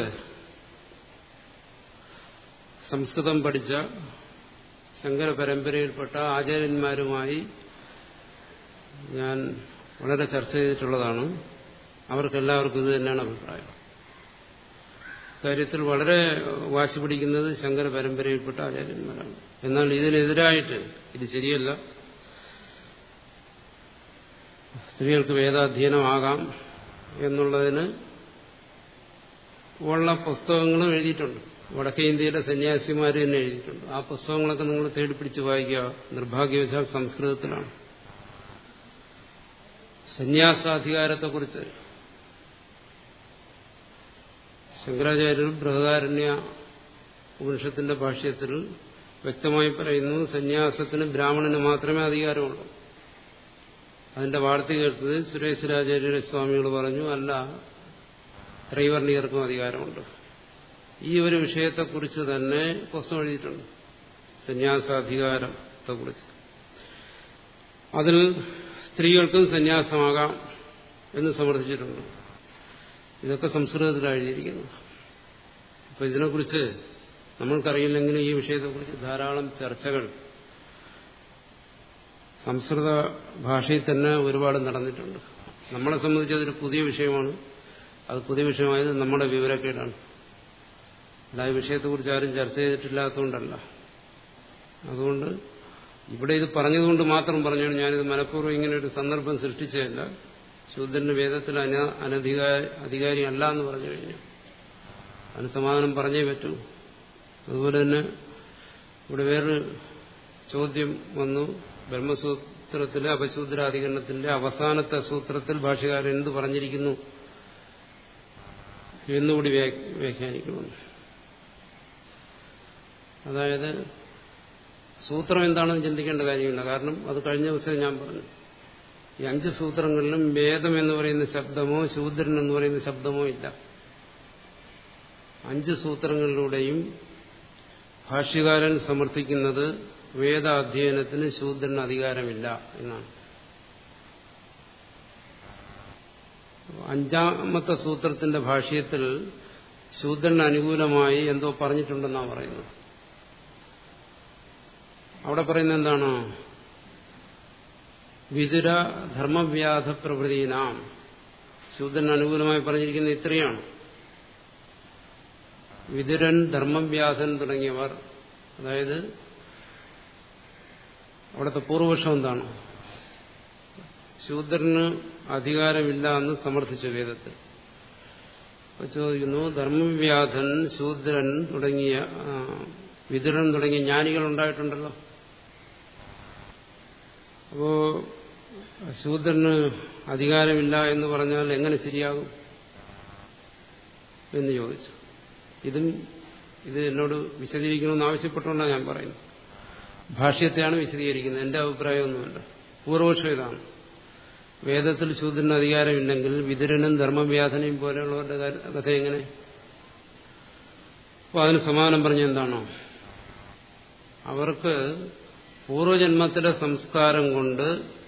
സംസ്കൃതം പഠിച്ച ശങ്കര പരമ്പരയിൽപ്പെട്ട ആചാര്യന്മാരുമായി ഞാൻ വളരെ ചർച്ച ചെയ്തിട്ടുള്ളതാണ് അവർക്കെല്ലാവർക്കും ഇത് തന്നെയാണ് അഭിപ്രായം കാര്യത്തിൽ വളരെ വാശി പിടിക്കുന്നത് ശങ്കര പരമ്പരയിൽപ്പെട്ട ആചാര്യന്മാരാണ് എന്നാൽ ഇതിനെതിരായിട്ട് ഇത് ശരിയല്ല സ്ത്രീകൾക്ക് വേദാധ്യയനമാകാം എന്നുള്ളതിന് ഉള്ള പുസ്തകങ്ങളും എഴുതിയിട്ടുണ്ട് വടക്കേ ഇന്ത്യയിലെ സന്യാസിമാർ തന്നെ എഴുതിയിട്ടുണ്ട് ആ പുസ്തകങ്ങളൊക്കെ നിങ്ങൾ തേടിപ്പിടിച്ച് വായിക്കുക നിർഭാഗ്യവശാൽ സംസ്കൃതത്തിലാണ് സന്യാസാധികാരത്തെക്കുറിച്ച് ശങ്കരാചാര്യർ ബൃഹദാരണ്യ ഉപനിഷത്തിന്റെ ഭാഷ്യത്തിൽ വ്യക്തമായി പറയുന്നു സന്യാസത്തിന് ബ്രാഹ്മണന് മാത്രമേ അധികാരമുള്ളൂ അതിന്റെ വാർത്ത കേട്ടത് സുരേശ്വരാചാര്യ സ്വാമികൾ പറഞ്ഞു അല്ല ത്രൈവർണികർക്കും അധികാരമുണ്ട് ഈ ഒരു വിഷയത്തെക്കുറിച്ച് തന്നെ പുസ്തകം എഴുതിയിട്ടുണ്ട് സന്യാസാധികാരത്തെക്കുറിച്ച് അതിൽ സ്ത്രീകൾക്കും സന്യാസമാകാം എന്ന് സമർത്ഥിച്ചിട്ടുണ്ട് ഇതൊക്കെ സംസ്കൃതത്തിലാണ് എഴുതിയിരിക്കുന്നു അപ്പൊ ഇതിനെക്കുറിച്ച് നമ്മൾക്കറിയില്ലെങ്കിലും ഈ വിഷയത്തെക്കുറിച്ച് ധാരാളം ചർച്ചകൾ സംസ്കൃത ഭാഷയിൽ തന്നെ ഒരുപാട് നടന്നിട്ടുണ്ട് നമ്മളെ സംബന്ധിച്ച് അതൊരു പുതിയ വിഷയമാണ് അത് പുതിയ വിഷയമായത് നമ്മുടെ വിവരക്കേടാണ് അല്ല ഈ വിഷയത്തെക്കുറിച്ച് ആരും ചർച്ച ചെയ്തിട്ടില്ലാത്തതുകൊണ്ടല്ല അതുകൊണ്ട് ഇവിടെ ഇത് പറഞ്ഞതുകൊണ്ട് മാത്രം പറഞ്ഞാണ് ഞാനിത് മനഃപൂർവ്വം ഇങ്ങനെ ഒരു സന്ദർഭം സൃഷ്ടിച്ചതല്ല ശൂദ്രന് വേദത്തിൽ അന അനധികാര അധികാരി അല്ല എന്ന് പറഞ്ഞു കഴിഞ്ഞു അതിന് സമാധാനം പറഞ്ഞേ പറ്റൂ അതുപോലെ തന്നെ ഇവിടെ വേറൊരു ചോദ്യം വന്നു ബ്രഹ്മസൂത്രത്തിലെ അപശൂദ്രാധികരണത്തിന്റെ അവസാനത്തെ സൂത്രത്തിൽ ഭാഷകാരൻ എന്ത് പറഞ്ഞിരിക്കുന്നു എന്നുകൂടി വ്യാഖ്യാനിക്കണമെന്ന് അതായത് സൂത്രം എന്താണെന്ന് ചിന്തിക്കേണ്ട കാര്യമില്ല കാരണം അത് കഴിഞ്ഞ ദിവസം ഞാൻ പറഞ്ഞു ഈ അഞ്ച് സൂത്രങ്ങളിലും വേദം എന്ന് പറയുന്ന ശബ്ദമോ ശൂദ്രൻ എന്ന് പറയുന്ന ശബ്ദമോ ഇല്ല അഞ്ച് സൂത്രങ്ങളിലൂടെയും ഭാഷ്യകാരൻ സമർത്ഥിക്കുന്നത് വേദാധ്യയനത്തിന് ശൂദ്രന് അധികാരമില്ല എന്നാണ് അഞ്ചാമത്തെ സൂത്രത്തിന്റെ ഭാഷ്യത്തിൽ ശൂദ്രന് അനുകൂലമായി എന്തോ പറഞ്ഞിട്ടുണ്ടെന്നാണ് പറയുന്നത് അവിടെ പറയുന്നത് എന്താണ് വിതുര ധർമ്മവ്യാധ പ്രവൃത്തിനാം ശൂദ്രന് അനുകൂലമായി പറഞ്ഞിരിക്കുന്ന ഇത്രയാണ് വിതുരൻ ധർമ്മവ്യാധൻ തുടങ്ങിയവർ അതായത് അവിടുത്തെ പൂർവപക്ഷം എന്താണ് ശൂദ്രന് അധികാരമില്ല എന്ന് സമർത്ഥിച്ചു വേദത്തിൽ ചോദിക്കുന്നു ധർമ്മവ്യാധൻ ശൂദ്രൻ തുടങ്ങിയ വിതുരൻ തുടങ്ങിയ ജ്ഞാനികൾ ഉണ്ടായിട്ടുണ്ടല്ലോ അപ്പോ ശൂദ്രന് അധികാരമില്ല എന്ന് പറഞ്ഞാൽ എങ്ങനെ ശരിയാകും എന്ന് ചോദിച്ചു ഇതും ഇത് എന്നോട് വിശദീകരിക്കണമെന്ന് ആവശ്യപ്പെട്ടുകൊണ്ടാണ് ഞാൻ പറയുന്നത് ഭാഷ്യത്തെയാണ് വിശദീകരിക്കുന്നത് എന്റെ അഭിപ്രായമൊന്നുമല്ല പൂർവപക്ഷം ഇതാണ് വേദത്തിൽ ശൂദ്രന് അധികാരമില്ലെങ്കിൽ വിതുരനും ധർമ്മവ്യാധനയും പോലെയുള്ളവരുടെ കഥ എങ്ങനെ അപ്പോൾ അതിന് സമാനം പറഞ്ഞ എന്താണോ അവർക്ക് പൂർവജന്മത്തിലെ സംസ്കാരം കൊണ്ട്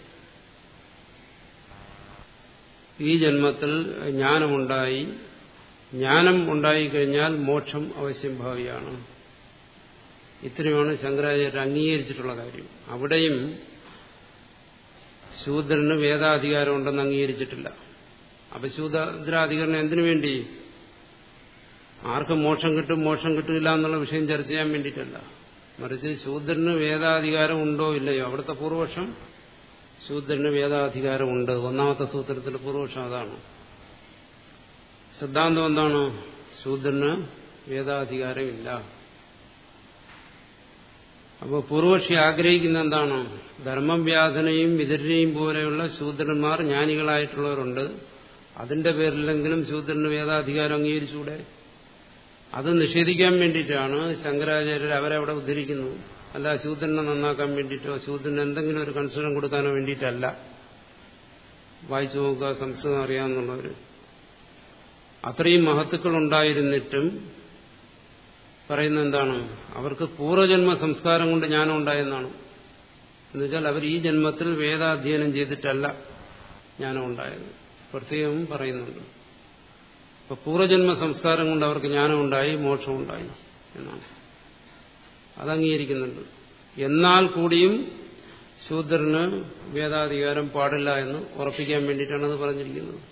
ഈ ജന്മത്തിൽ ജ്ഞാനമുണ്ടായി ജ്ഞാനം ഉണ്ടായിക്കഴിഞ്ഞാൽ മോക്ഷം അവശ്യം ഭാവിയാണ് ഇത്രയുമാണ് ശങ്കരാചാര്യർ അംഗീകരിച്ചിട്ടുള്ള കാര്യം അവിടെയും ശൂദ്രന് വേദാധികാരം ഉണ്ടെന്ന് അംഗീകരിച്ചിട്ടില്ല അപ്പൊ ശൂദ്രാധികരണം എന്തിനു വേണ്ടി ആർക്കും മോക്ഷം കിട്ടും മോക്ഷം കിട്ടില്ല എന്നുള്ള വിഷയം ചർച്ച ചെയ്യാൻ വേണ്ടിയിട്ടല്ല മറിച്ച് ശൂദ്രന് വേദാധികാരം ഉണ്ടോ ഇല്ലയോ അവിടുത്തെ പൂർവപക്ഷം ശൂദ്രന് വേദാധികാരം ഉണ്ട് ഒന്നാമത്തെ സൂത്രത്തിലെ പൂർവപക്ഷം അതാണ് സിദ്ധാന്തം എന്താണ് ശൂദ്രന് വേദാധികാരമില്ല അപ്പോൾ പൂർവക്ഷി ആഗ്രഹിക്കുന്ന എന്താണ് ധർമ്മവ്യാധനയും വിതരനെയും പോലെയുള്ള ശൂദ്രന്മാർ ജ്ഞാനികളായിട്ടുള്ളവരുണ്ട് അതിന്റെ പേരിലെങ്കിലും ശൂദ്രന് വേദാധികാരം അംഗീകരിച്ചുകൂടെ അത് നിഷേധിക്കാൻ വേണ്ടിയിട്ടാണ് ശങ്കരാചാര്യർ അവരവിടെ ഉദ്ധരിക്കുന്നു അല്ല ശൂദ്രനെ നന്നാക്കാൻ വേണ്ടിയിട്ടോ ശൂദ്രന് എന്തെങ്കിലും ഒരു കൺസേൺ കൊടുക്കാനോ വേണ്ടിയിട്ടല്ല വായിച്ചു നോക്കുക സംസ്കൃതം അറിയാമെന്നുള്ളവർ അത്രയും മഹത്തുക്കൾ ഉണ്ടായിരുന്നിട്ടും പറയുന്ന എന്താണ് അവർക്ക് പൂർവ്വജന്മ സംസ്കാരം കൊണ്ട് ജ്ഞാനം ഉണ്ടായെന്നാണ് എന്നുവെച്ചാൽ അവർ ഈ ജന്മത്തിൽ വേദാധ്യയനം ചെയ്തിട്ടല്ല ജ്ഞാനം ഉണ്ടായത് പ്രത്യേകം പറയുന്നുണ്ട് അപ്പൊ പൂർവ്വജന്മ സംസ്കാരം കൊണ്ട് അവർക്ക് ജ്ഞാനം ഉണ്ടായി മോക്ഷം ഉണ്ടായി എന്നാണ് അത് അംഗീകരിക്കുന്നുണ്ട് എന്നാൽ കൂടിയും ശൂദ്രന് വേദാധികാരം പാടില്ല എന്ന് ഉറപ്പിക്കാൻ വേണ്ടിയിട്ടാണ് അത് പറഞ്ഞിരിക്കുന്നത്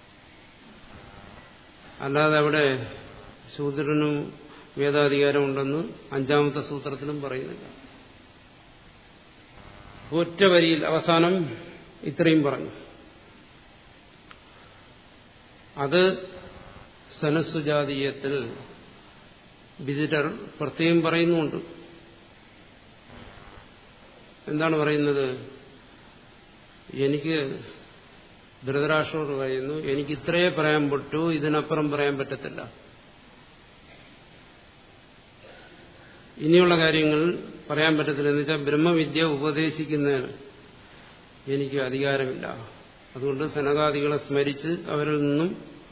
അല്ലാതെ അവിടെ ശൂദ്രനും വേദാധികാരം ഉണ്ടെന്ന് അഞ്ചാമത്തെ സൂത്രത്തിലും പറയുന്നില്ല ഒറ്റ വരിയിൽ അവസാനം ഇത്രയും പറഞ്ഞു അത് സനസ്സുജാതീയത്തിൽ വിദിതർ പ്രത്യേകം പറയുന്നുണ്ട് എന്താണ് പറയുന്നത് എനിക്ക് ധൃതരാഷ്ട്രോട് പറയുന്നു എനിക്ക് ഇത്രയേ പറയാൻ പറ്റൂ ഇതിനപ്പുറം പറയാൻ പറ്റത്തില്ല ഇനിയുള്ള കാര്യങ്ങൾ പറയാൻ പറ്റത്തില്ല എന്ന് വെച്ചാൽ ബ്രഹ്മവിദ്യ ഉപദേശിക്കുന്നതിന് എനിക്ക് അധികാരമില്ല അതുകൊണ്ട് സനകാദികളെ സ്മരിച്ച് അവരിൽ നിന്നും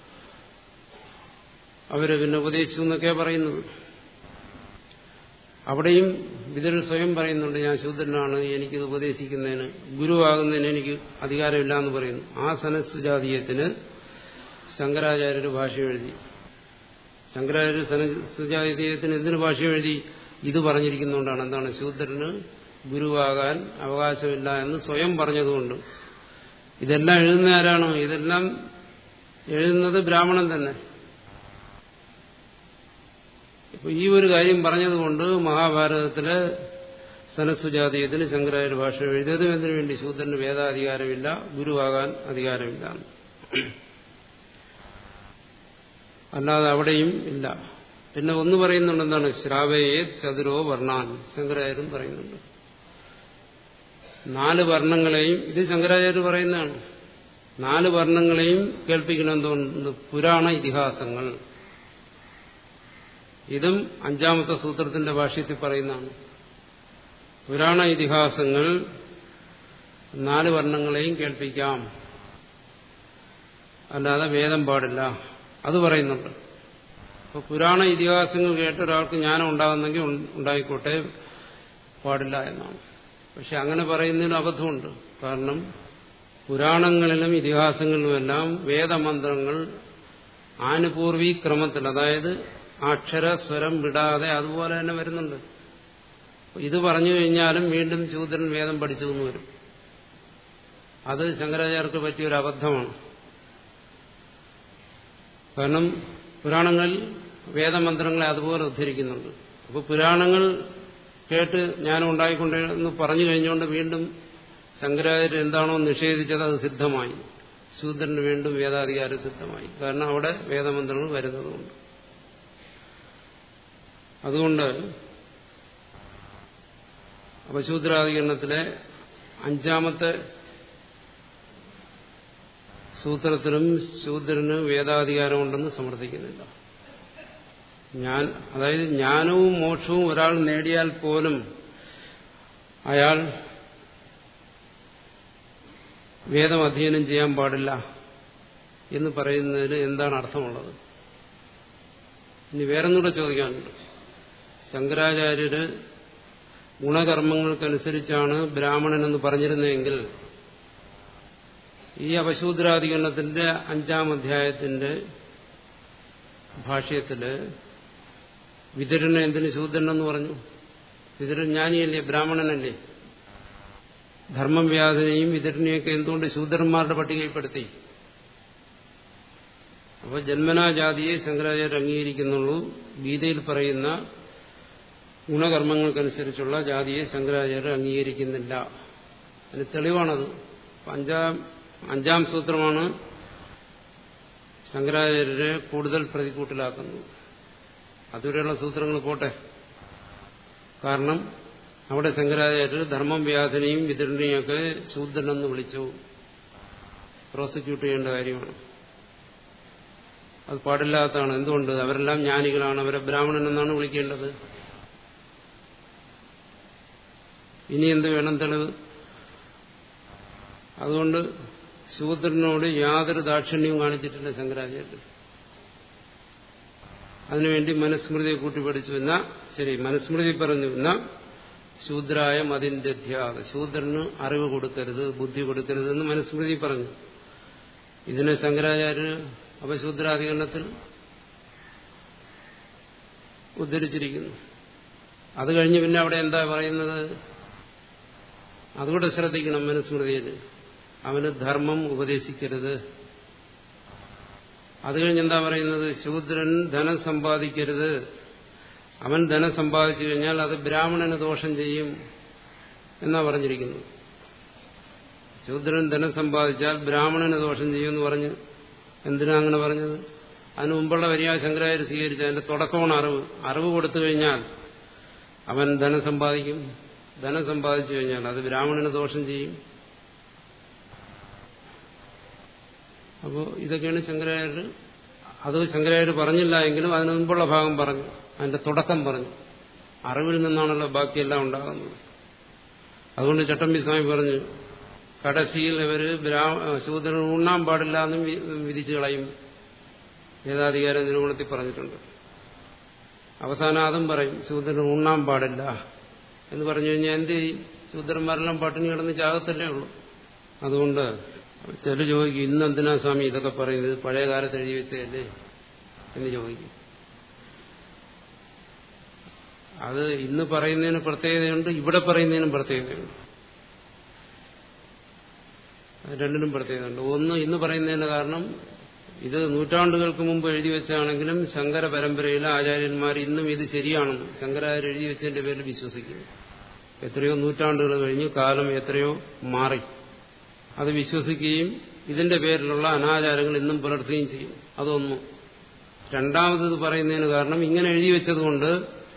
അവരെ പിന്നെ ഉപദേശിച്ചു എന്നൊക്കെയാണ് പറയുന്നത് അവിടെയും വിതരൻ സ്വയം പറയുന്നുണ്ട് ഞാൻ ശൂദ്രനാണ് എനിക്കിത് ഉപദേശിക്കുന്നതിന് ഗുരുവാകുന്നതിന് എനിക്ക് അധികാരമില്ല എന്ന് പറയുന്നു ആ സനസുജാതീയത്തിന് ശങ്കരാചാര്യർ ഭാഷ എഴുതി ശങ്കരാചാര്യ സനസുജാതീയത്തിന് എന്തിനു ഭാഷ എഴുതി ഇത് പറഞ്ഞിരിക്കുന്നതുകൊണ്ടാണ് എന്താണ് ശൂദ്രന് ഗുരുവാകാൻ അവകാശമില്ല എന്ന് സ്വയം പറഞ്ഞതുകൊണ്ട് ഇതെല്ലാം എഴുതുന്ന ആരാണ് ഇതെല്ലാം എഴുതുന്നത് ബ്രാഹ്മണൻ തന്നെ ഇപ്പൊ ഈ ഒരു കാര്യം പറഞ്ഞതുകൊണ്ട് മഹാഭാരതത്തിലെ സനസുജാതീയത്തിന് ശങ്കരാചാര്യ ഭാഷ എഴുതിയതും എന്തിനു വേണ്ടി ശൂദ്രന് വേദാധികാരമില്ല ഗുരുവാകാൻ അധികാരമില്ല അല്ലാതെ അവിടെയും ഇല്ല പിന്നെ ഒന്ന് പറയുന്നുണ്ട് എന്താണ് ശ്രാവയെ ചതുരോ വർണ്ണാൻ ശങ്കരാചാര്യരും പറയുന്നുണ്ട് നാല് വർണ്ണങ്ങളെയും ഇത് ശങ്കരാചാര്യ പറയുന്നതാണ് നാല് വർണ്ണങ്ങളെയും കേൾപ്പിക്കണം എന്തുകൊണ്ട് പുരാണ ഇതിഹാസങ്ങൾ ഇതും അഞ്ചാമത്തെ സൂത്രത്തിന്റെ ഭാഷ്യത്തിൽ പറയുന്നതാണ് പുരാണ ഇതിഹാസങ്ങൾ നാല് വർണ്ണങ്ങളെയും കേൾപ്പിക്കാം അല്ലാതെ വേദം പാടില്ല അത് പറയുന്നുണ്ട് അപ്പോൾ പുരാണ ഇതിഹാസങ്ങൾ കേട്ട് ഒരാൾക്ക് ജ്ഞാനം ഉണ്ടാകുന്നെങ്കിൽ ഉണ്ടായിക്കോട്ടെ പാടില്ല എന്നാണ് പക്ഷെ അങ്ങനെ പറയുന്നതിന് അബദ്ധമുണ്ട് കാരണം പുരാണങ്ങളിലും ഇതിഹാസങ്ങളിലുമെല്ലാം വേദമന്ത്രങ്ങൾ ആനുപൂർവീ ക്രമത്തിൽ അതായത് അക്ഷര സ്വരം വിടാതെ അതുപോലെ തന്നെ വരുന്നുണ്ട് ഇത് പറഞ്ഞു കഴിഞ്ഞാലും വീണ്ടും ശൂദ്രൻ വേദം പഠിച്ചു എന്ന് വരും അത് ശങ്കരാചാര്യർക്ക് പറ്റിയൊരു അബദ്ധമാണ് കാരണം പുരാണങ്ങളിൽ വേദമന്ത്രങ്ങളെ അതുപോലെ ഉദ്ധരിക്കുന്നുണ്ട് അപ്പോൾ പുരാണങ്ങൾ കേട്ട് ജ്ഞാനം ഉണ്ടായിക്കൊണ്ടിരുന്നു പറഞ്ഞു കഴിഞ്ഞുകൊണ്ട് വീണ്ടും ശങ്കരാചാര്യർ എന്താണോ നിഷേധിച്ചത് അത് സിദ്ധമായി ശൂദ്രന് വീണ്ടും വേദാധികാരം സിദ്ധമായി കാരണം അവിടെ വേദമന്ത്രങ്ങൾ വരുന്നതുകൊണ്ട് അതുകൊണ്ട് അപശൂദ്രാധികരണത്തിലെ അഞ്ചാമത്തെ സൂത്രത്തിലും ശൂദ്രന് വേദാധികാരമുണ്ടെന്ന് സമർത്ഥിക്കുന്നില്ല ഞാൻ അതായത് ജ്ഞാനവും മോക്ഷവും ഒരാൾ നേടിയാൽ പോലും അയാൾ വേദം അധ്യയനം ചെയ്യാൻ പാടില്ല എന്ന് പറയുന്നതിൽ എന്താണ് അർത്ഥമുള്ളത് ഇനി വേറൊന്നുകൂടെ ചോദിക്കാനുണ്ട് ശങ്കരാചാര്യര് ഗുണകർമ്മങ്ങൾക്കനുസരിച്ചാണ് ബ്രാഹ്മണൻ എന്ന് പറഞ്ഞിരുന്നതെങ്കിൽ ഈ അപശൂദ്രാധികരണത്തിന്റെ അഞ്ചാം അധ്യായത്തിന്റെ ഭാഷ്യത്തില് വിതരണ എന്തിന് ശൂദ്രനെന്ന് പറഞ്ഞു വിതരൻ ജ്ഞാനിയല്ലേ ബ്രാഹ്മണനല്ലേ ധർമ്മം വ്യാധനയും വിതരണയൊക്കെ എന്തുകൊണ്ട് ശൂദ്രന്മാരുടെ പട്ടികയിൽപ്പെടുത്തി അപ്പോൾ ജന്മനാജാതിയെ ശങ്കരാചാര്യർ അംഗീകരിക്കുന്നുള്ളൂ ഗീതയിൽ പറയുന്ന ഗുണകർമ്മങ്ങൾക്കനുസരിച്ചുള്ള ജാതിയെ ശങ്കരാചാര്യർ അംഗീകരിക്കുന്നില്ല അതിന് തെളിവാണത് അഞ്ചാം അഞ്ചാം സൂത്രമാണ് ശങ്കരാചാര്യരെ കൂടുതൽ പ്രതികൂട്ടിലാക്കുന്നത് അതുവരെയുള്ള സൂത്രങ്ങൾ പോട്ടെ കാരണം അവിടെ ശങ്കരാചാര്യർ ധർമ്മം വ്യാധനയും വിതരണയും ശൂദ്രനെന്ന് വിളിച്ചു പ്രോസിക്യൂട്ട് ചെയ്യേണ്ട കാര്യമാണ് അത് പാടില്ലാത്തതാണ് എന്തുകൊണ്ട് അവരെല്ലാം ജ്ഞാനികളാണ് അവരെ ബ്രാഹ്മണൻ എന്നാണ് വിളിക്കേണ്ടത് ഇനി എന്ത് വേണം തെളിവ് അതുകൊണ്ട് ശൂദ്രനോട് യാതൊരു ദാക്ഷിണ്യവും കാണിച്ചിട്ടില്ല ശങ്കരാചാര്യർ അതിനുവേണ്ടി മനുസ്മൃതിയെ കൂട്ടി പഠിച്ചു എന്ന ശരി മനുസ്മൃതി പറഞ്ഞു എന്ന ശൂദ്രായ മതിന്റെ ധ്യാത ശൂദ്രന് അറിവ് കൊടുക്കരുത് ബുദ്ധി കൊടുക്കരുത് എന്ന് മനുസ്മൃതി പറഞ്ഞു ഇതിനെ ശങ്കരാചാര്യർ അപശൂദ്രാധികരണത്തിൽ ഉദ്ധരിച്ചിരിക്കുന്നു അത് കഴിഞ്ഞ് പിന്നെ അവിടെ എന്താ പറയുന്നത് അതുകൂടെ ശ്രദ്ധിക്കണം മനുസ്മൃതിയിൽ അവന് ധർമ്മം ഉപദേശിക്കരുത് അത് കഴിഞ്ഞ് എന്താ പറയുന്നത് ശൂദ്രൻ ധനം സമ്പാദിക്കരുത് അവൻ ധനം സമ്പാദിച്ചു കഴിഞ്ഞാൽ അത് ബ്രാഹ്മണന് ദോഷം ചെയ്യും എന്നാ പറഞ്ഞിരിക്കുന്നു ശൂദ്രൻ ധനം സമ്പാദിച്ചാൽ ബ്രാഹ്മണന് ദോഷം ചെയ്യുമെന്ന് പറഞ്ഞ് എന്തിനാ അങ്ങനെ പറഞ്ഞത് അതിനു മുമ്പുള്ള വരിയാ ശങ്കരാചാര്യ സ്വീകരിച്ച അതിന്റെ തുടക്കമാണ് അറിവ് അറിവ് കൊടുത്തു കഴിഞ്ഞാൽ അവൻ ധനം സമ്പാദിക്കും ധനം സമ്പാദിച്ചു കഴിഞ്ഞാൽ അത് ബ്രാഹ്മണന് ദോഷം ചെയ്യും അപ്പോൾ ഇതൊക്കെയാണ് ശങ്കരാചാര്യർ അത് ശങ്കരാചാര്യർ പറഞ്ഞില്ല എങ്കിലും അതിനു മുമ്പുള്ള ഭാഗം പറഞ്ഞു അതിന്റെ തുടക്കം പറഞ്ഞു അറിവിൽ നിന്നാണല്ലോ ബാക്കിയെല്ലാം ഉണ്ടാകുന്നത് അതുകൊണ്ട് ചട്ടമ്പി സ്വാമി പറഞ്ഞു കടശിയിൽ ഇവര് ശൂദ്രൻ ഉണ്ണാൻ പാടില്ല എന്നും വിധിച്ചു കളയും വേദാധികാര നിരൂപണത്തിൽ പറഞ്ഞിട്ടുണ്ട് അവസാനം അതും പറയും ശൂദ്രൻ ഉണ്ണാൻ പാടില്ല എന്ന് പറഞ്ഞു കഴിഞ്ഞാൽ എന്ത് ചെയ്യും ശൂദ്രന്മാരെല്ലാം പട്ടിണി കിടന്ന് ചാകത്തല്ലേ ഉള്ളൂ അതുകൊണ്ട് ചില ചോദിക്കും ഇന്ന് എന്തിനാ സ്വാമി ഇതൊക്കെ പറയുന്നത് പഴയ കാലത്ത് എഴുതി വെച്ചതല്ലേ എന്ന് ചോദിക്കും അത് ഇന്ന് പറയുന്നതിന് പ്രത്യേകതയുണ്ട് ഇവിടെ പറയുന്നതിനും പ്രത്യേകതയുണ്ട് രണ്ടിനും പ്രത്യേകതയുണ്ട് ഒന്ന് ഇന്ന് പറയുന്നതിന്റെ കാരണം ഇത് നൂറ്റാണ്ടുകൾക്ക് മുമ്പ് എഴുതി വെച്ചാണെങ്കിലും ശങ്കര പരമ്പരയിലെ ആചാര്യന്മാർ ഇന്നും ഇത് ശരിയാണെന്ന് ശങ്കരാചാര്യ എഴുതി വെച്ചതിന്റെ പേരിൽ വിശ്വസിക്കുന്നു എത്രയോ നൂറ്റാണ്ടുകൾ കഴിഞ്ഞു കാലം എത്രയോ മാറി അത് വിശ്വസിക്കുകയും ഇതിന്റെ പേരിലുള്ള അനാചാരങ്ങൾ ഇന്നും പുലർത്തുകയും ചെയ്യും അതൊന്നും രണ്ടാമത് പറയുന്നതിന് കാരണം ഇങ്ങനെ എഴുതി വെച്ചതുകൊണ്ട്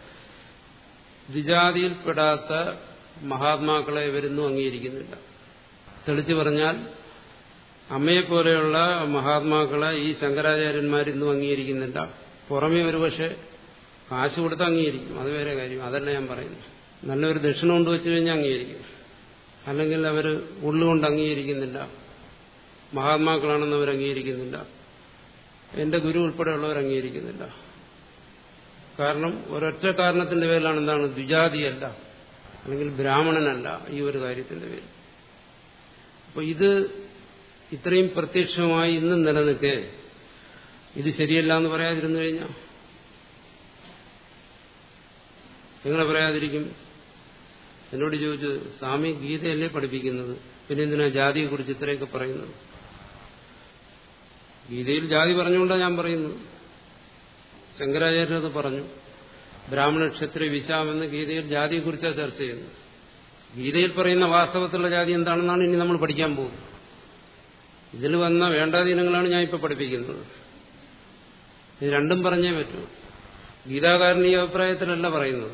ദ്വിജാതിയിൽപ്പെടാത്ത മഹാത്മാക്കളെ ഇവരൊന്നും അംഗീകരിക്കുന്നില്ല തെളിച്ചു പറഞ്ഞാൽ അമ്മയെപ്പോലെയുള്ള മഹാത്മാക്കളെ ഈ ശങ്കരാചാര്യന്മാരിന്നും അംഗീകരിക്കുന്നില്ല പുറമേ ഒരുപക്ഷെ കാശ് കൊടുത്ത് അംഗീകരിക്കും അത് വേറെ കാര്യം അതല്ല ഞാൻ പറയുന്നു നല്ലൊരു ദക്ഷിണ കൊണ്ട് വെച്ചു കഴിഞ്ഞാൽ അംഗീകരിക്കും അല്ലെങ്കിൽ അവർ ഉള്ളുകൊണ്ട് അംഗീകരിക്കുന്നില്ല മഹാത്മാക്കളാണെന്ന് അവർ അംഗീകരിക്കുന്നില്ല എന്റെ ഗുരു ഉൾപ്പെടെയുള്ളവർ അംഗീകരിക്കുന്നില്ല കാരണം ഒരൊറ്റ കാരണത്തിന്റെ പേരിലാണ് എന്താണ് ദ്വിജാതിയല്ല അല്ലെങ്കിൽ ബ്രാഹ്മണനല്ല ഈ ഒരു കാര്യത്തിന്റെ പേര് അപ്പൊ ഇത് ഇത്രയും പ്രത്യക്ഷമായി ഇന്നും നിലനിൽക്കെ ഇത് ശരിയല്ല എന്ന് പറയാതിരുന്നു കഴിഞ്ഞാൽ എങ്ങനെ പറയാതിരിക്കും എന്നോട് ചോദിച്ചു സ്വാമി ഗീതയല്ലേ പഠിപ്പിക്കുന്നത് പിന്നെ എന്തിനാ ജാതിയെക്കുറിച്ച് ഇത്രയൊക്കെ പറയുന്നത് ഗീതയിൽ ജാതി പറഞ്ഞുകൊണ്ടാണ് ഞാൻ പറയുന്നത് ശങ്കരാചാര്യർ അത് പറഞ്ഞു ബ്രാഹ്മണ ക്ഷത്രിയ വിശാമെന്ന് ഗീതയിൽ ജാതിയെക്കുറിച്ചാണ് ചർച്ച ചെയ്യുന്നത് ഗീതയിൽ പറയുന്ന വാസ്തവത്തിലുള്ള ജാതി എന്താണെന്നാണ് ഇനി നമ്മൾ പഠിക്കാൻ പോകുന്നത് ഇതിൽ വന്ന വേണ്ടാധീനങ്ങളാണ് ഞാൻ ഇപ്പോൾ പഠിപ്പിക്കുന്നത് ഇത് രണ്ടും പറഞ്ഞേ പറ്റൂ ഗീതാകാരൻ ഈ അഭിപ്രായത്തിലല്ല പറയുന്നത്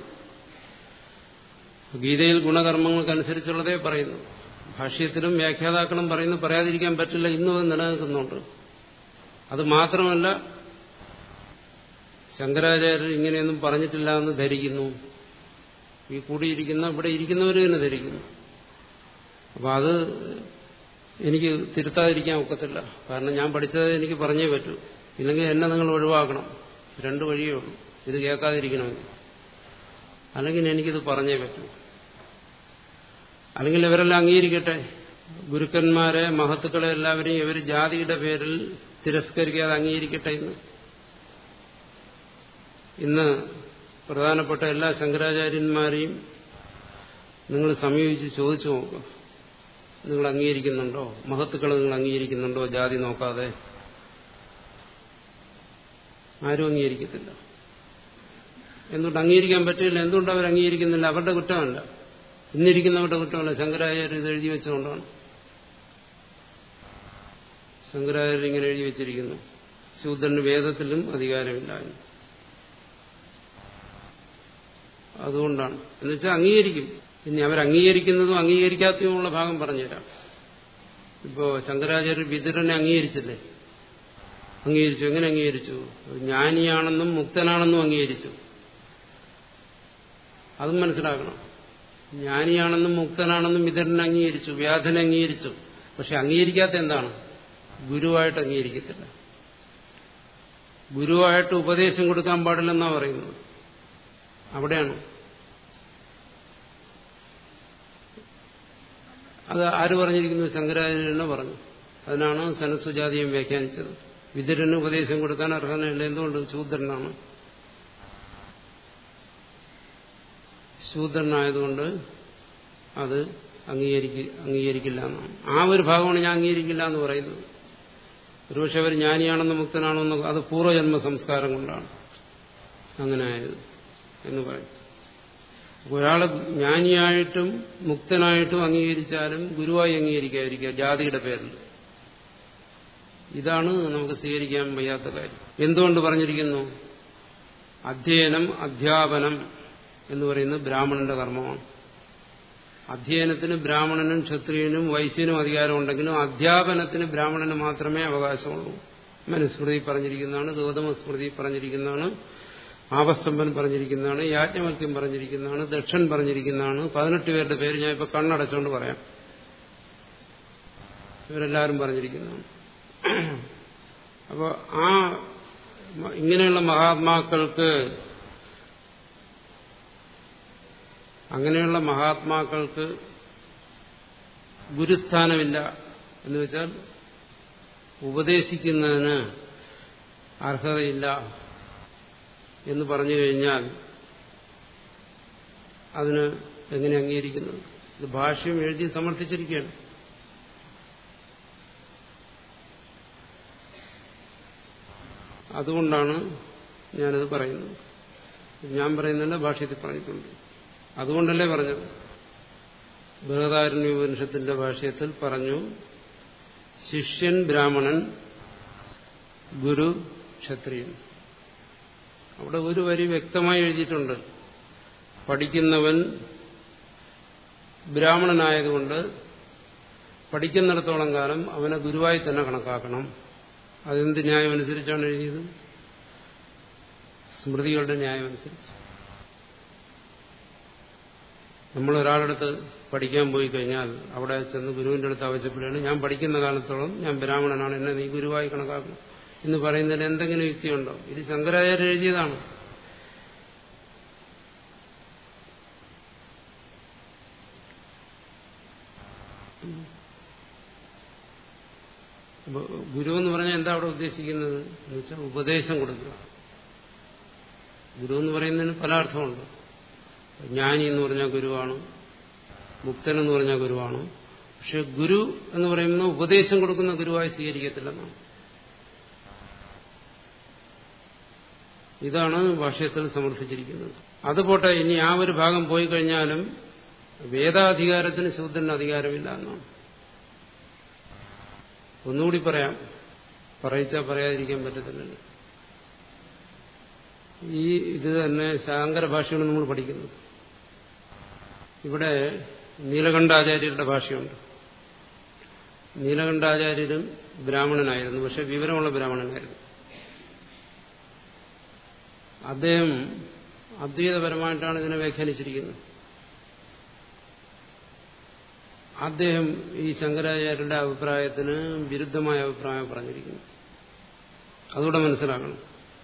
ഗീതയിൽ ഗുണകർമ്മങ്ങൾക്കനുസരിച്ചുള്ളതേ പറയുന്നു ഭാഷ്യത്തിലും വ്യാഖ്യാതാക്കളും പറയുന്നു പറയാതിരിക്കാൻ പറ്റില്ല ഇന്നും അത് നിലനിൽക്കുന്നുണ്ട് അത് മാത്രമല്ല ശങ്കരാചാര്യർ ഇങ്ങനെയൊന്നും പറഞ്ഞിട്ടില്ല എന്ന് ധരിക്കുന്നു ഈ കൂടിയിരിക്കുന്ന ഇവിടെ ഇരിക്കുന്നവർ തന്നെ ധരിക്കുന്നു അപ്പം അത് എനിക്ക് തിരുത്താതിരിക്കാൻ ഒക്കത്തില്ല കാരണം ഞാൻ പഠിച്ചത് എനിക്ക് പറഞ്ഞേ പറ്റൂ ഇല്ലെങ്കിൽ എന്നെ നിങ്ങൾ ഒഴിവാക്കണം രണ്ട് വഴിയേ ഉള്ളൂ ഇത് കേൾക്കാതിരിക്കണമെങ്കിൽ അല്ലെങ്കിൽ എനിക്കിത് പറഞ്ഞേ പറ്റൂ അല്ലെങ്കിൽ ഇവരെല്ലാം അംഗീകരിക്കട്ടെ ഗുരുക്കന്മാരെ മഹത്തുക്കളെ എല്ലാവരെയും ഇവർ ജാതിയുടെ പേരിൽ തിരസ്കരിക്കാതെ അംഗീകരിക്കട്ടെ ഇന്ന് ഇന്ന് പ്രധാനപ്പെട്ട എല്ലാ ശങ്കരാചാര്യന്മാരെയും നിങ്ങൾ സമീപിച്ച് ചോദിച്ചു നോക്കുക നിങ്ങൾ അംഗീകരിക്കുന്നുണ്ടോ മഹത്തുക്കളെ നിങ്ങൾ അംഗീകരിക്കുന്നുണ്ടോ ജാതി നോക്കാതെ ആരും അംഗീകരിക്കത്തില്ല എന്തുകൊണ്ട് അംഗീകരിക്കാൻ പറ്റില്ല എന്തുകൊണ്ട് അവർ അംഗീകരിക്കുന്നില്ല അവരുടെ കുറ്റമല്ല ഇന്നിരിക്കുന്നവരുടെ കുറ്റമല്ല ശങ്കരാചാര്യർ ഇത് എഴുതി വെച്ചുകൊണ്ടാണ് ശങ്കരാചാര്യർ ഇങ്ങനെ എഴുതി വെച്ചിരിക്കുന്നു ശൂദ്രന് വേദത്തിലും അധികാരമില്ല എന്ന് അതുകൊണ്ടാണ് എന്നുവെച്ചാൽ അംഗീകരിക്കും ഇനി അവർ അംഗീകരിക്കുന്നതും അംഗീകരിക്കാത്തതുമുള്ള ഭാഗം പറഞ്ഞുതരാം ഇപ്പോ ശങ്കരാചാര്യ വിതുരനെ അംഗീകരിച്ചില്ലേ അംഗീകരിച്ചു എങ്ങനെ അംഗീകരിച്ചു ജ്ഞാനിയാണെന്നും മുക്തനാണെന്നും അംഗീകരിച്ചു അതും മനസ്സിലാക്കണം ജ്ഞാനിയാണെന്നും മുക്തനാണെന്നും വിതരനെ അംഗീകരിച്ചു വ്യാധനെ അംഗീകരിച്ചു പക്ഷെ അംഗീകരിക്കാത്ത എന്താണ് ഗുരുവായിട്ട് അംഗീകരിക്കത്തില്ല ഗുരുവായിട്ട് ഉപദേശം കൊടുക്കാൻ പാടില്ലെന്നാ പറയുന്നത് അവിടെയാണ് അത് ആര് പറഞ്ഞിരിക്കുന്നു ശങ്കരാചാര്യനെ പറഞ്ഞു അതിനാണ് സനസുജാതിയും വ്യാഖ്യാനിച്ചത് വിതുരന് ഉപദേശം കൊടുക്കാൻ അർഹനല്ല എന്തുകൊണ്ട് ശൂദ്രനാണ് ശൂദ്രനായതുകൊണ്ട് അത് അംഗീകരിക്ക അംഗീകരിക്കില്ല എന്നാണ് ആ ഒരു ഭാഗമാണ് ഞാൻ അംഗീകരിക്കില്ല എന്ന് പറയുന്നത് ഒരുപക്ഷെ അവർ ജ്ഞാനിയാണെന്ന് മുക്തനാണെന്ന് അത് പൂർവ്വജന്മ സംസ്കാരം കൊണ്ടാണ് അങ്ങനെ ആയത് എന്ന് പറയും ഒരാളെ ജ്ഞാനിയായിട്ടും മുക്തനായിട്ടും അംഗീകരിച്ചാലും ഗുരുവായി അംഗീകരിക്കാതിരിക്കുക ജാതിയുടെ പേരിൽ ഇതാണ് നമുക്ക് സ്വീകരിക്കാൻ വയ്യാത്ത കാര്യം എന്തുകൊണ്ട് പറഞ്ഞിരിക്കുന്നു അധ്യയനം അധ്യാപനം എന്ന് പറയുന്നത് ബ്രാഹ്മണന്റെ കർമ്മമാണ് അധ്യയനത്തിന് ബ്രാഹ്മണനും ക്ഷത്രിയനും വൈശ്യനും അധികാരമുണ്ടെങ്കിലും അധ്യാപനത്തിന് ബ്രാഹ്മണന് മാത്രമേ അവകാശമുള്ളൂ മനുസ്മൃതി പറഞ്ഞിരിക്കുന്നതാണ് ഗൗതമ സ്മൃതി പറഞ്ഞിരിക്കുന്നതാണ് ആപസ്തംഭൻ പറഞ്ഞിരിക്കുന്നതാണ് യാജ്ഞവൽക്യം പറഞ്ഞിരിക്കുന്നതാണ് ദക്ഷൻ പറഞ്ഞിരിക്കുന്നതാണ് പതിനെട്ട് പേരുടെ പേര് ഞാൻ ഇപ്പൊ കണ്ണടച്ചുകൊണ്ട് പറയാം ഇവരെല്ലാവരും പറഞ്ഞിരിക്കുന്നതാണ് അപ്പോൾ ആ ഇങ്ങനെയുള്ള മഹാത്മാക്കൾക്ക് അങ്ങനെയുള്ള മഹാത്മാക്കൾക്ക് ഗുരുസ്ഥാനമില്ല എന്ന് വെച്ചാൽ ഉപദേശിക്കുന്നതിന് അർഹതയില്ല എന്ന് പറഞ്ഞു കഴിഞ്ഞാൽ അതിന് എങ്ങനെ അംഗീകരിക്കുന്നത് ഇത് ഭാഷ്യം എഴുതി സമർത്ഥിച്ചിരിക്കുകയാണ് അതുകൊണ്ടാണ് ഞാനത് പറയുന്നത് ഞാൻ പറയുന്നതല്ല ഭാഷ്യത്തിൽ പറഞ്ഞിട്ടുണ്ട് അതുകൊണ്ടല്ലേ പറഞ്ഞത് ബൃഹദാരണ്യ ഉപനിഷത്തിന്റെ ഭാഷ്യത്തിൽ പറഞ്ഞു ശിഷ്യൻ ബ്രാഹ്മണൻ ഗുരു ക്ഷത്രിയൻ അവിടെ ഒരു വരി വ്യക്തമായി എഴുതിയിട്ടുണ്ട് പഠിക്കുന്നവൻ ബ്രാഹ്മണനായതുകൊണ്ട് പഠിക്കുന്നിടത്തോളം കാലം അവനെ ഗുരുവായി തന്നെ കണക്കാക്കണം അതെന്ത് ന്യായം അനുസരിച്ചാണ് എഴുതിയത് സ്മൃതികളുടെ ന്യായം അനുസരിച്ച് നമ്മൾ ഒരാളടുത്ത് പഠിക്കാൻ പോയി കഴിഞ്ഞാൽ അവിടെ ചെന്ന് ഗുരുവിന്റെ അടുത്ത് ആവശ്യപ്പെടുകയാണ് ഞാൻ പഠിക്കുന്ന കാലത്തോളം ഞാൻ ബ്രാഹ്മണനാണ് എന്നെ നീ ഗുരുവായി കണക്കാക്കണം എന്ന് പറയുന്നതിന് എന്തെങ്കിലും യുക്തിയുണ്ടോ ഇത് ശങ്കരാചാര്യ എഴുതിയതാണ് ഗുരു എന്ന് പറഞ്ഞാൽ എന്താ അവിടെ ഉദ്ദേശിക്കുന്നത് എന്ന് വെച്ചാൽ ഉപദേശം കൊടുക്കുക ഗുരു എന്ന് പറയുന്നതിന് പല അർത്ഥമുണ്ട് ജ്ഞാനി എന്ന് പറഞ്ഞാൽ ഗുരുവാണ് മുക്തൻ എന്ന് പറഞ്ഞാൽ ഗുരുവാണ് പക്ഷെ ഗുരു എന്ന് പറയുന്ന ഉപദേശം കൊടുക്കുന്ന ഗുരുവായി സ്വീകരിക്കത്തില്ലെന്നാണ് ഇതാണ് ഭാഷ്യത്തിൽ സമർത്ഥിച്ചിരിക്കുന്നത് അതുപോട്ടെ ഇനി ആ ഒരു ഭാഗം പോയി കഴിഞ്ഞാലും വേദാധികാരത്തിന് ശൂദ്രന് അധികാരമില്ല എന്നാണ് ഒന്നുകൂടി പറയാം പറയിച്ചാൽ പറയാതിരിക്കാൻ പറ്റത്തില്ലല്ലോ ഈ ഇത് തന്നെ ശാങ്കര ഭാഷയാണ് നമ്മൾ പഠിക്കുന്നത് ഇവിടെ നീലകണ്ഠാചാര്യരുടെ ഭാഷയുണ്ട് നീലകണ്ഠാചാര്യരും ബ്രാഹ്മണനായിരുന്നു പക്ഷെ വിവരമുള്ള ബ്രാഹ്മണനായിരുന്നു അദ്ദേഹം അദ്വൈതപരമായിട്ടാണ് ഇതിനെ വ്യാഖ്യാനിച്ചിരിക്കുന്നത് അദ്ദേഹം ഈ ശങ്കരാചാര്യരുടെ അഭിപ്രായത്തിന് വിരുദ്ധമായ അഭിപ്രായം പറഞ്ഞിരിക്കുന്നു അതുകൂടെ മനസ്സിലാക്കണം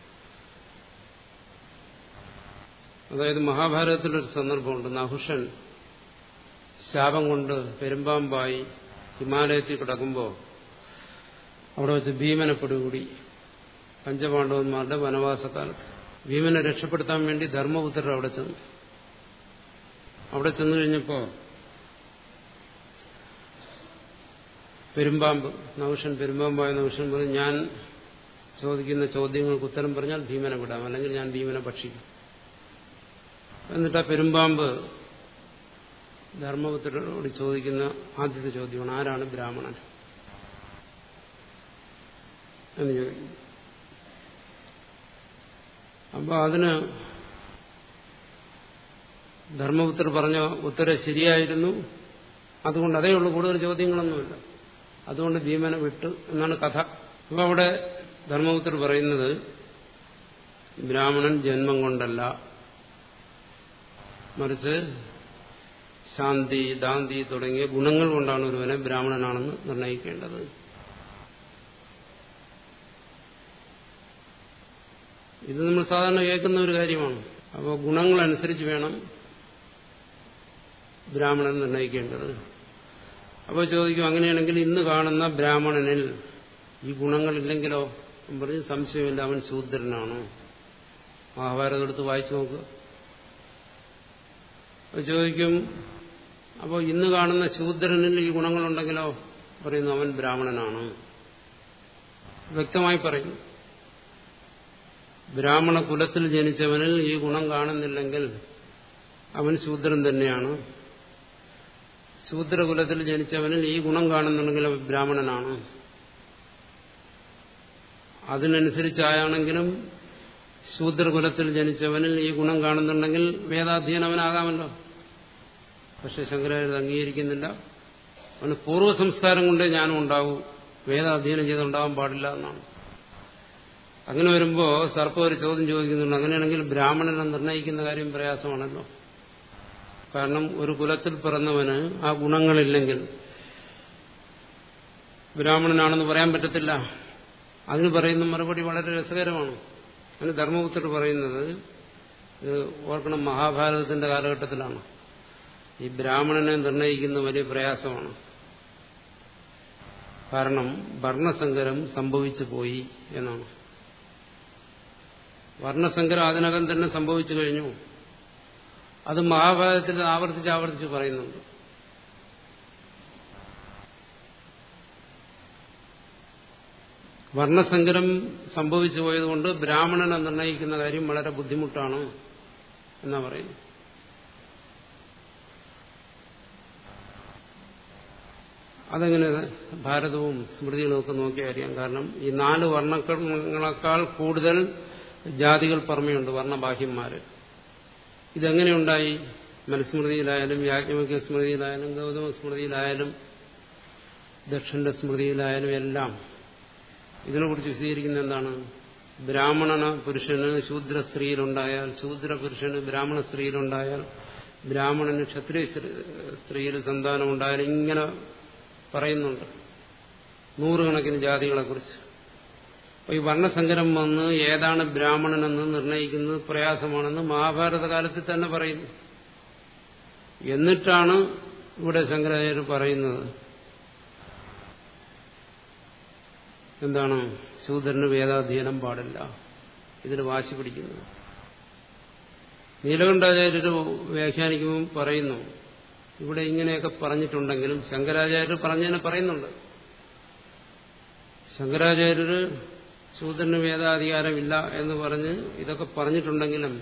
അതായത് മഹാഭാരതത്തിലൊരു സന്ദർഭമുണ്ട് നഹുഷൻ ശാപം കൊണ്ട് പെരുമ്പാമ്പായി ഹിമാലയത്തിൽ കിടക്കുമ്പോൾ അവിടെ വെച്ച് ഭീമനെ പിടികൂടി പഞ്ചപാണ്ഡവന്മാരുടെ വനവാസക്കാലത്ത് ഭീമനെ രക്ഷപ്പെടുത്താൻ വേണ്ടി ധർമ്മപുത്രർ അവിടെ ചെന്നു അവിടെ ചെന്നു കഴിഞ്ഞപ്പോൾ പെരുമ്പാമ്പ് നൗഷൻ പെരുമ്പാമ്പായ നൗഷൻ പറഞ്ഞു ഞാൻ ചോദിക്കുന്ന ചോദ്യങ്ങൾക്ക് ഉത്തരം പറഞ്ഞാൽ ഭീമനെ വിടാം അല്ലെങ്കിൽ ഞാൻ ഭീമനെ ഭക്ഷിക്കും എന്നിട്ട് ആ പെരുമ്പാമ്പ് ധർമ്മപുത്രരോട് ചോദിക്കുന്ന ആദ്യത്തെ ചോദ്യമാണ് ആരാണ് ബ്രാഹ്മണൻ എന്ന് ചോദിക്കുന്നു അപ്പോൾ അതിന് ധർമ്മപുത്രർ പറഞ്ഞ ഉത്തരം ശരിയായിരുന്നു അതുകൊണ്ട് അതേ ഉള്ളൂ കൂടുതൽ ചോദ്യങ്ങളൊന്നുമില്ല അതുകൊണ്ട് ഭീമനെ വിട്ടു എന്നാണ് കഥ അപ്പോൾ അവിടെ ധർമ്മപുത്രർ പറയുന്നത് ബ്രാഹ്മണൻ ജന്മം കൊണ്ടല്ല മറിച്ച് ശാന്തി ദാന്തി തുടങ്ങിയ ഗുണങ്ങൾ കൊണ്ടാണ് ഒരുവനെ ബ്രാഹ്മണനാണെന്ന് നിർണയിക്കേണ്ടത് ഇത് നമ്മൾ സാധാരണ കേൾക്കുന്ന ഒരു കാര്യമാണ് അപ്പോൾ ഗുണങ്ങളനുസരിച്ച് വേണം ബ്രാഹ്മണൻ നിർണയിക്കേണ്ടത് അപ്പോൾ ചോദിക്കും അങ്ങനെയാണെങ്കിൽ ഇന്ന് കാണുന്ന ബ്രാഹ്മണനിൽ ഈ ഗുണങ്ങളില്ലെങ്കിലോ പറഞ്ഞ് സംശയമില്ല അവൻ ശൂദ്രനാണ് മഹാഭാരതം എടുത്ത് വായിച്ചു നോക്കുക അപ്പോൾ ചോദിക്കും അപ്പോൾ ഇന്ന് കാണുന്ന ശൂദ്രനിൽ ഈ ഗുണങ്ങളുണ്ടെങ്കിലോ പറയുന്നു അവൻ ബ്രാഹ്മണനാണ് വ്യക്തമായി പറയുന്നു ബ്രാഹ്മണ കുലത്തിൽ ജനിച്ചവനിൽ ഈ ഗുണം കാണുന്നില്ലെങ്കിൽ അവൻ ശൂദ്രൻ തന്നെയാണ് ശൂദ്രകുലത്തിൽ ജനിച്ചവനിൽ ഈ ഗുണം കാണുന്നുണ്ടെങ്കിൽ അവൻ ബ്രാഹ്മണനാണ് അതിനനുസരിച്ചായാണെങ്കിലും ശൂദ്രകുലത്തിൽ ജനിച്ചവനിൽ ഈ ഗുണം കാണുന്നുണ്ടെങ്കിൽ വേദാധ്യയനം അവനാകാമല്ലോ പക്ഷെ ശങ്കരാചാര്യ അംഗീകരിക്കുന്നില്ല അവന് പൂർവ്വ സംസ്കാരം കൊണ്ടേ ഞാനും ഉണ്ടാവൂ വേദാധ്യയനം ചെയ്തുണ്ടാവാൻ പാടില്ല എന്നാണ് അങ്ങനെ വരുമ്പോൾ സർപ്പം ഒരു ചോദ്യം ചോദിക്കുന്നുണ്ട് അങ്ങനെയാണെങ്കിൽ ബ്രാഹ്മണനെ നിർണ്ണയിക്കുന്ന കാര്യം പ്രയാസമാണല്ലോ കാരണം ഒരു കുലത്തിൽ പിറന്നവന് ആ ഗുണങ്ങളില്ലെങ്കിൽ ബ്രാഹ്മണനാണെന്ന് പറയാൻ പറ്റത്തില്ല അതിന് പറയുന്ന മറുപടി വളരെ രസകരമാണ് അതിന് ധർമ്മപുത്രർ പറയുന്നത് ഇത് ഓർക്കണം മഹാഭാരതത്തിന്റെ കാലഘട്ടത്തിലാണ് ഈ ബ്രാഹ്മണനെ നിർണയിക്കുന്ന വലിയ പ്രയാസമാണ് കാരണം വർണ്ണസങ്കരം സംഭവിച്ചു പോയി എന്നാണ് വർണ്ണസങ്കരം അതിനകം തന്നെ സംഭവിച്ചു കഴിഞ്ഞു അത് മഹാഭാരതത്തിൽ ആവർത്തിച്ച് ആവർത്തിച്ച് പറയുന്നുണ്ട് വർണ്ണസങ്കരം സംഭവിച്ചു പോയതുകൊണ്ട് ബ്രാഹ്മണനെ നിർണയിക്കുന്ന കാര്യം വളരെ ബുദ്ധിമുട്ടാണ് എന്നാ പറയുന്നു അതെങ്ങനെ ഭാരതവും സ്മൃതികളും ഒക്കെ നോക്കി അറിയാം കാരണം ഈ നാല് വർണ്ണങ്ങളെക്കാൾ കൂടുതൽ ജാതികൾ പുറമെയുണ്ട് വർണ്ണബാഹ്യന്മാര് ഇതെങ്ങനെയുണ്ടായി മനുസ്മൃതിയിലായാലും യാജ്ഞവക്യ സ്മൃതിയിലായാലും ഗൗതമ സ്മൃതിയിലായാലും ദക്ഷന്റെ സ്മൃതിയിലായാലും എല്ലാം ഇതിനെക്കുറിച്ച് വിശദീകരിക്കുന്ന എന്താണ് ബ്രാഹ്മണ പുരുഷന് ശൂദ്ര സ്ത്രീയിലുണ്ടായാൽ ശൂദ്ര പുരുഷന് ബ്രാഹ്മണ സ്ത്രീയിലുണ്ടായാൽ ബ്രാഹ്മണന് ക്ഷത്രിയ സ്ത്രീയിൽ സന്താനം ഉണ്ടായാൽ ഇങ്ങനെ പറയുന്നുണ്ട് നൂറുകണക്കിന് ജാതികളെക്കുറിച്ച് അപ്പോൾ ഈ വർണ്ണസങ്കരം വന്ന് ഏതാണ് ബ്രാഹ്മണനെന്ന് നിർണയിക്കുന്നത് പ്രയാസമാണെന്ന് മഹാഭാരത കാലത്തിൽ തന്നെ പറയുന്നു എന്നിട്ടാണ് ഇവിടെ ശങ്കരാചാര്യർ പറയുന്നത് എന്താണ് ശൂദ്രന് വേദാധ്യയനം പാടില്ല ഇതിന് വാശി പിടിക്കുന്നത് നീലകണ്ഠാചാര്യർ വ്യാഖ്യാനിക്കുമ്പോൾ പറയുന്നു ഇവിടെ ഇങ്ങനെയൊക്കെ പറഞ്ഞിട്ടുണ്ടെങ്കിലും ശങ്കരാചാര്യർ പറഞ്ഞതിനെ പറയുന്നുണ്ട് ശങ്കരാചാര്യർ ശൂദ്രന് വേദാധികാരമില്ല എന്ന് പറഞ്ഞ് ഇതൊക്കെ പറഞ്ഞിട്ടുണ്ടെങ്കിലും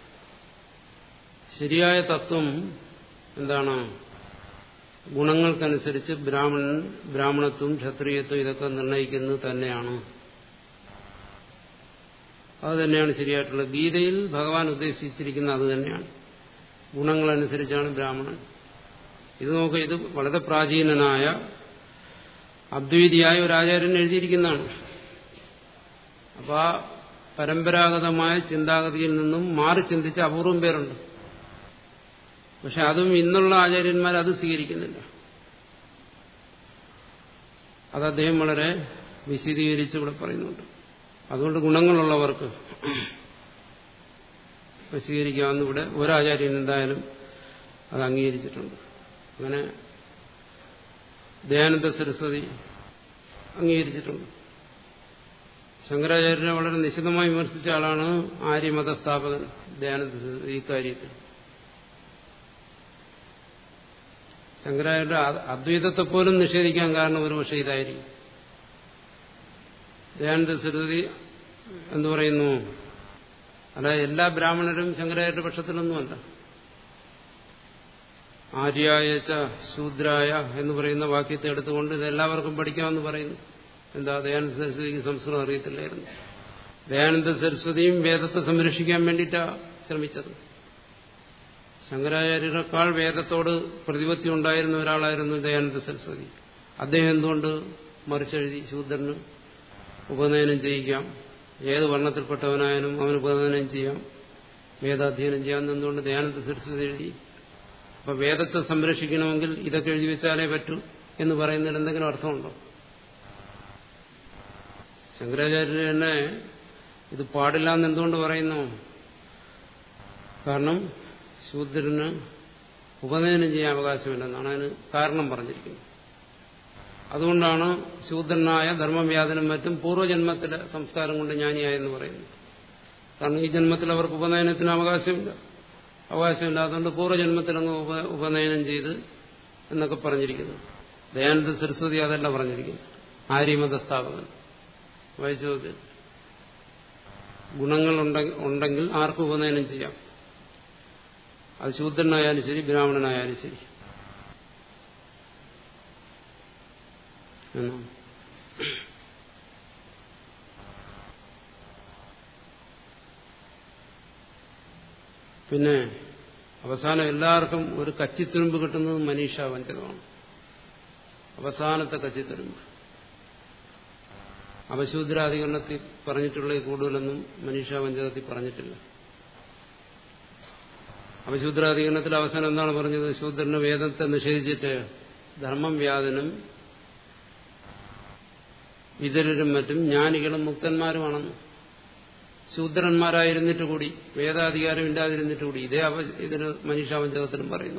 ശരിയായ തത്വം എന്താണ് ഗുണങ്ങൾക്കനുസരിച്ച് ബ്രാഹ്മണൻ ബ്രാഹ്മണത്വം ക്ഷത്രിയത്വം ഇതൊക്കെ നിർണ്ണയിക്കുന്നത് തന്നെയാണ് അത് തന്നെയാണ് ശരിയായിട്ടുള്ളത് ഗീതയിൽ ഭഗവാൻ ഉദ്ദേശിച്ചിരിക്കുന്ന അത് തന്നെയാണ് ഗുണങ്ങളനുസരിച്ചാണ് ബ്രാഹ്മണൻ ഇത് നോക്കുക ഇത് വളരെ പ്രാചീനനായ അദ്വൈതിയായ ഒരു ആചാര്യൻ എഴുതിയിരിക്കുന്നതാണ് അപ്പൊ ആ പരമ്പരാഗതമായ ചിന്താഗതിയിൽ നിന്നും മാറി ചിന്തിച്ച അപൂർവം പേരുണ്ട് പക്ഷെ അതും ഇന്നുള്ള ആചാര്യന്മാർ അത് സ്വീകരിക്കുന്നില്ല അത് അദ്ദേഹം വളരെ വിശദീകരിച്ച് ഇവിടെ പറയുന്നുണ്ട് അതുകൊണ്ട് ഗുണങ്ങളുള്ളവർക്ക് സ്വീകരിക്കാവുന്ന ഇവിടെ ഒരാചാര്യൻ എന്തായാലും അത് അംഗീകരിച്ചിട്ടുണ്ട് അങ്ങനെ ദയാനന്ദ സരസ്വതി അംഗീകരിച്ചിട്ടുണ്ട് ശങ്കരാചാര്യനെ വളരെ നിശിതമായി വിമർശിച്ച ആളാണ് ആര്യമത സ്ഥാപകൻ ദയാനന്ദ സരസ്വതി ഈ കാര്യത്തിൽ ശങ്കരാചാര്യ അദ്വൈതത്തെ പോലും നിഷേധിക്കാൻ കാരണം ഒരു പക്ഷേ ഇതായിരിക്കും ദയാനന്ദ സരസ്വതി എന്ന് പറയുന്നു അല്ല എല്ലാ ബ്രാഹ്മണരും ശങ്കരാചാര്യ പക്ഷത്തിലൊന്നുമല്ല ആര്യായച്ച ശൂദ്രായ എന്ന് പറയുന്ന വാക്യത്തെ എടുത്തുകൊണ്ട് ഇത് എല്ലാവർക്കും പഠിക്കാമെന്ന് പറയുന്നു എന്താ ദയാനന്ദ സരസ്വതിക്ക് സംസ്കൃതം അറിയത്തില്ലായിരുന്നു ദയാനന്ദ സരസ്വതിയും വേദത്തെ സംരക്ഷിക്കാൻ വേണ്ടിയിട്ടാണ് ശ്രമിച്ചത് ശങ്കരാചാര്യരെക്കാൾ വേദത്തോട് പ്രതിപത്തി ഉണ്ടായിരുന്ന ഒരാളായിരുന്നു ദയാനന്ദ സരസ്വതി അദ്ദേഹം എന്തുകൊണ്ട് മറിച്ചെഴുതി ശൂദ്രന് ഉപനയനം ചെയ്യിക്കാം ഏത് വർണ്ണത്തിൽപ്പെട്ടവനായാലും അവന് ഉപനയനം ചെയ്യാം വേദാധ്യയനം ചെയ്യാമെന്ന് എന്തുകൊണ്ട് ദയാനന്ദ സരസ്വതി എഴുതി അപ്പൊ വേദത്തെ സംരക്ഷിക്കണമെങ്കിൽ ഇതൊക്കെ എഴുതി വെച്ചാലേ പറ്റൂ എന്ന് പറയുന്നതിൽ എന്തെങ്കിലും അർത്ഥമുണ്ടോ ശങ്കരാചാര്യർ തന്നെ ഇത് പാടില്ല എന്ന് എന്തുകൊണ്ട് പറയുന്നു കാരണം ശൂദ്രന് ഉപനയനം ചെയ്യാൻ അവകാശമില്ലെന്നാണ് അതിന് കാരണം പറഞ്ഞിരിക്കുന്നത് അതുകൊണ്ടാണ് ശൂദ്രനായ ധർമ്മവ്യാധനും മറ്റും പൂർവ്വജന്മത്തിലെ സംസ്കാരം കൊണ്ട് ജ്ഞാനിയായെന്ന് പറയുന്നത് കാരണം ഈ ജന്മത്തിൽ അവർക്ക് ഉപനയനത്തിന് അവകാശമില്ല അവകാശമില്ലാത്തതുകൊണ്ട് പൂർവ്വജന്മത്തിൽ അങ്ങ് ഉപ ഉപനയനം ചെയ്ത് എന്നൊക്കെ പറഞ്ഞിരിക്കുന്നു ദയാനന്ദ സരസ്വതി അതല്ല പറഞ്ഞിരിക്കുന്നു ആര്യമത സ്ഥാപകൻ വായിച്ചു ഗുണങ്ങൾ ഉണ്ടെങ്കിൽ ആർക്കും ഉപനയനം ചെയ്യാം അത് ശൂദ്രനായാലും ശരി ബ്രാഹ്മണനായാലും ശരി എന്നാണ് പിന്നെ അവസാനം എല്ലാവർക്കും ഒരു കച്ചിത്തുരുമ്പ് കിട്ടുന്നത് മനീഷ വഞ്ചകമാണ് അവസാനത്തെ കച്ചിത്തുരുമ്പ് അവശൂദ്രാധികരണത്തിൽ പറഞ്ഞിട്ടുള്ള കൂടുതലൊന്നും മനീഷ വഞ്ചകത്തിൽ പറഞ്ഞിട്ടില്ല അവശൂദ്രാധികരണത്തിൽ അവസാനം എന്താണ് പറഞ്ഞത് ശൂദ്രന് വേദത്തെ നിഷേധിച്ചിട്ട് ധർമ്മം വ്യാധനും വിതരരും മറ്റും ജ്ഞാനികളും മുക്തന്മാരുമാണെന്ന് ശൂദ്രന്മാരായിരുന്നിട്ട് കൂടി വേദാധികാരം ഇല്ലാതിരുന്നിട്ട് കൂടി ഇതേ അവ ഇതിന് മനീഷാവഞ്ചകത്തിനും പറയുന്നു